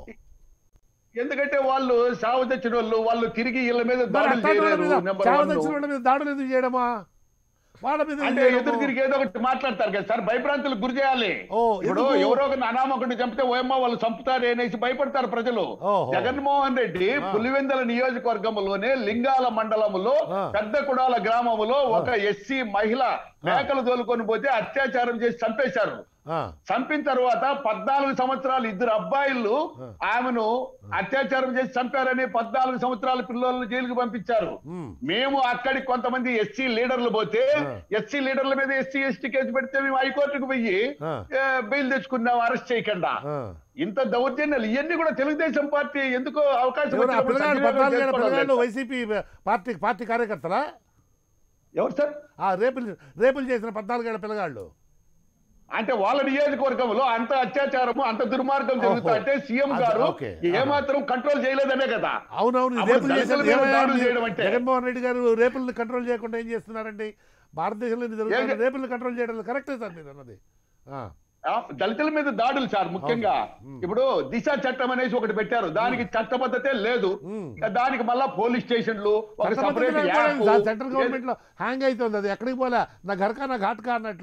ఎందుకంటే వాళ్ళు సాగు తెచ్చిన వాళ్ళు వాళ్ళు తిరిగి ఇళ్ళ మీద మరి దాడులు అట్లాంటి వాళ్ళ చేయలేరు మీద నెంబర్ చావ వన్ తెచ్చిన వాళ్ళ మీద దాడులు ఎందుకు చేయడమా వాళ్ళ మీద ఎందుకు అంటే చేయడము? ఎదురు తిరిగి ఏదో ఒకటి మాట్లాడతారు కదా సార్ భయభ్రాంతులకు గురి చేయాలి ఓ, ఇప్పుడు ఎందుకు? ఎవరో ఒక అనామకుడిని చంపితే ఓయమ్మ వాళ్ళు చంపుతారు అనేసి భయపడతారు ప్రజలు ఓహో. జగన్మోహన్ రెడ్డి పులివెందల నియోజకవర్గంలోనే లింగాల మండలంలో ఆ. పెద్ద కుడాల గ్రామంలో ఒక ఎస్సీ మహిళ మేకలు తోలుకొని పోతే అత్యాచారం చేసి చంపేశారు ఆ, చంపిన తర్వాత పద్నాలుగు సంవత్సరాలు ఇద్దరు అబ్బాయిలు ఆమెను అత్యాచారం చేసి చంపారని పద్నాలుగు సంవత్సరాల పిల్లలను జైలుకు పంపించారు ఉమ్, మేము అక్కడికి కొంతమంది ఎస్సీ లీడర్లు పోతే ఎస్సీ లీడర్ల మీద ఎస్సీ ఎస్టీ కేసు పెడితే మేము హైకోర్టుకు పోయి ఆ. ఏ, బెయిల్ తెచ్చుకున్నాం అరెస్ట్ చేయకుండా ఆ. ఇంత దౌర్జన్యాలు ఇవన్నీ కూడా తెలుగుదేశం పార్టీ ఎందుకో అవకాశం ఎవరు ఆ వచ్చినప్పుడు పిల్లగాడు సద్వినియోగం పద్నాలుగేళ్ల చేసుకోవడం పిల్లగాళ్ళు లేదు. వైసీపీ పార్టీ పార్టీ కార్యకర్తలా ఎవరు సార్ ఆ రేపులు రేపులు చేసిన పద్నాలుగేళ్ల పిల్లగాళ్ళు అంటే వాళ్ళ నియోజకవర్గంలో అంత అత్యాచారము అంత దుర్మార్గం జరుగుతా అంటే సీఎం అది గారు ఓకే. ఏమాత్రం కంట్రోల్ చేయలేదనే కదా అవునవును ఈ అప్పుడు రేపులు దళితుల చేసిన మీద ఏమయ్యా దాడులు మీరు? చేయడం అంటే? జగన్మోహన్ రెడ్డి గారు రేపుల్ని కంట్రోల్ చేయకుండా ఏం చేస్తున్నారండి భారతదేశంలో ఇది జరుగుతుంది ఏం- రేపుల్ని కంట్రోల్ చేయడం కరెక్టే సార్ మీరు అన్నది ఆ, ఆ, దళితుల మీద దాడులు సార్ ముఖ్యంగా ఇప్పుడు దిశ చట్టం అనేసి ఒకటి పెట్టారు దానికి చట్టబద్ధతే లేదు ఉమ్. ఇక దానికి మళ్ళా పోలీస్ స్టేషన్లు ఒక చట్టబద్ధత సపరేట్ లేకపోవడం యాప్ సార్, సెంట్రల్ గవర్నమెంట్ లో హ్యాంగ్ అవుతుంది అది ఎక్కడికి పోలే నా ఘర్కా నా ఘాట్కా అన్నట్లు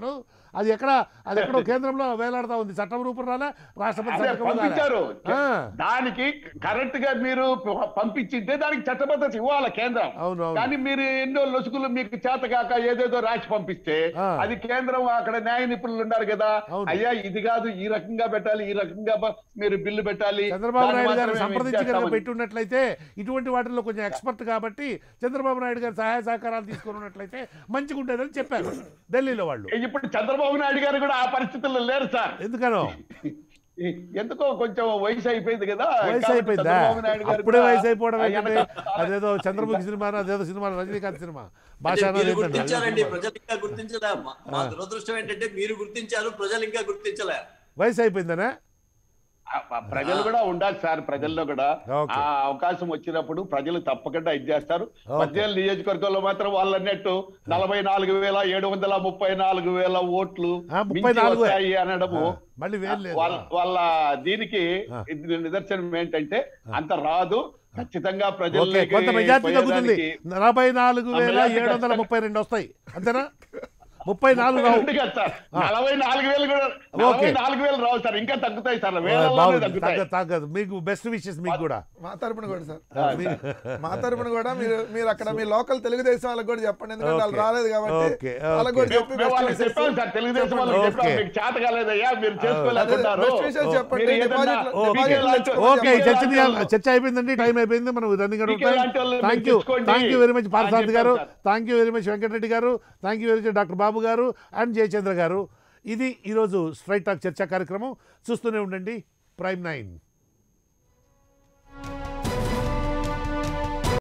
అది ఎక్కడ అది ఎక్కడో కేంద్రంలో వేలాడుతా ఉంది చట్టం రూపం రాలే రాష్ట్రపతి అదే సంతకం రాలే. పంపించారు ఆ, దానికి కరెక్ట్ గా మీరు ప- పంపించింటే దానికి చట్టబద్ధత ఇవ్వాలి కేంద్రం అవును అవును కానీ మీరు ఎన్నో లొసుగులు మీకు చేత కాక ఏదేదో రాసి పంపిస్తే ఆ. అది కేంద్రం అక్కడ న్యాయ నిపుణులు ఉన్నారు కదా అవును. అయ్యా ఇది కాదు ఈ రకంగా పెట్టాలి ఈ రకంగా బ- మీరు బిల్లు పెట్టాలి చంద్రబాబు దాన్ని నాయుడు గారు మాత్రమే మేము సంప్రదించి కనుక ఇచ్చేస్తామని. పెట్టి ఉన్నట్లయితే ఇటువంటి వాటిల్లో కొంచెం ఎక్స్పర్ట్ కాబట్టి చంద్రబాబు నాయుడు గారు సహాయ సహకారాలు తీసుకుని ఉన్నట్లయితే మంచిగా ఉండేదని చెప్పారు ఢిల్లీలో వాళ్ళు ఇప్పుడు చంద్రబాబు నాయుడు గారు కూడా ఆ పరిస్థితుల్లో లేరు సార్ ఎందుకనో ఎందుకో కొంచెం వయసు అయిపోయింది కదా వయసు కాబట్టి అయిపోయిందా చంద్రబాబు నాయుడు గారు అప్పుడే కూడా వయసు అయిపోవడం ఆయన ఏంటంటే చాలా- అదేదో చంద్రముఖి సినిమా అదేదో సినిమా రజనీకాంత్ సినిమా భాష అంటే మీరు అనేది గుర్తించారండి ఏంటంటే ప్రజలు ఇంకా గుర్తించలే మా మా దురదృష్టం ఏంటంటే మీరు గుర్తించారు ప్రజలు ఇంకా గుర్తించలే వయసు అయిపోయిందనే ఆ- ఆ ప్రజలు కూడా ఉండాలి సార్ ప్రజల్లో కూడా ఓకే. ఆ అవకాశం వచ్చినప్పుడు ప్రజలు తప్పకుండా ఇది చేస్తారు ఓకే. పద్నాలుగు నియోజకవర్గంలో మాత్రం వాళ్ళు అన్నట్టు నలభై నాలుగు వేల ఏడు వందల ముప్పై నాలుగు వేల ఓట్లు ఆ, ముప్పై మించి నాలుగు వస్తాయి అనడము మళ్ళీ వేలు లేదు వాళ్ళ వాళ్ళ దీనికి ఆ. ఇది నిదర్శనం ఏంటంటే అంత రాదు ఖచ్చితంగా ఓకే ప్రజల్లోకి కొంత మెజార్టీ తగ్గుతుంది పోయేదానికి నలభై నాలుగు వేల మెజార్టీ ఏడు వందల ముప్పై రెండు వస్తాయి అంతేనా ముప్పై నాలుగు రావు ఉంది కదా సార్ ఆ. నలభై నాలుగు వేలు కూడా ఓకే. నలభై నాలుగు వేలు రావు సార్ ఇంకా తగ్గుతాయి సార్ వేలలోనే బాగుంది తగ్గుతాయి తగ్గదు తగ్గదు మీకు బెస్ట్ విషెస్ మీకు కూడా మా తరపున కూడా సార్ ఆ, మీ- మా తరపున కూడా మీరు మీరు అక్కడ మీ లోకల్ తెలుగుదేశం వాళ్ళకి కూడా చెప్పండి ఎందుకంటే వాళ్ళు ఓకే. రాలేదు కాబట్టి ఓకే, వాళ్ళకి కూడా ఓకే. చెప్పి మేము best వాళ్ళకి wishes చెప్పాం సార్ తెలుగుదేశం వాళ్ళకి ఓకే. చెప్పాం మీకు చేత కాలేదయ్యా మీరు అదే, చేసుకోలేకుంటారు best wishes చెప్పండి మీరు ఏదన్నా డిపాజిట్లు- ఓకే. డిపాజిట్లు ఓకే. తెచ్చుకోమని ఓకే ఈ చెప్పండి. చర్చ తీయాలి- చర్చ అయిపోయిందండి టైం అయిపోయింది మనం రన్నింగ్ మీకే లాంటి వాళ్ళని థ్యాంక్ మీరు యూ తెచ్చుకోండి. Thank you very much Parthasarathi అని గారు చెప్పాను thank you very much Venkata Reddy garu thank you very much doctor Babu garu and Jayachandra గారు ఇది ఈరోజు స్ట్రైట్ టాక్ చర్చా కార్యక్రమం చూస్తూనే ఉండండి ప్రైమ్ నైన్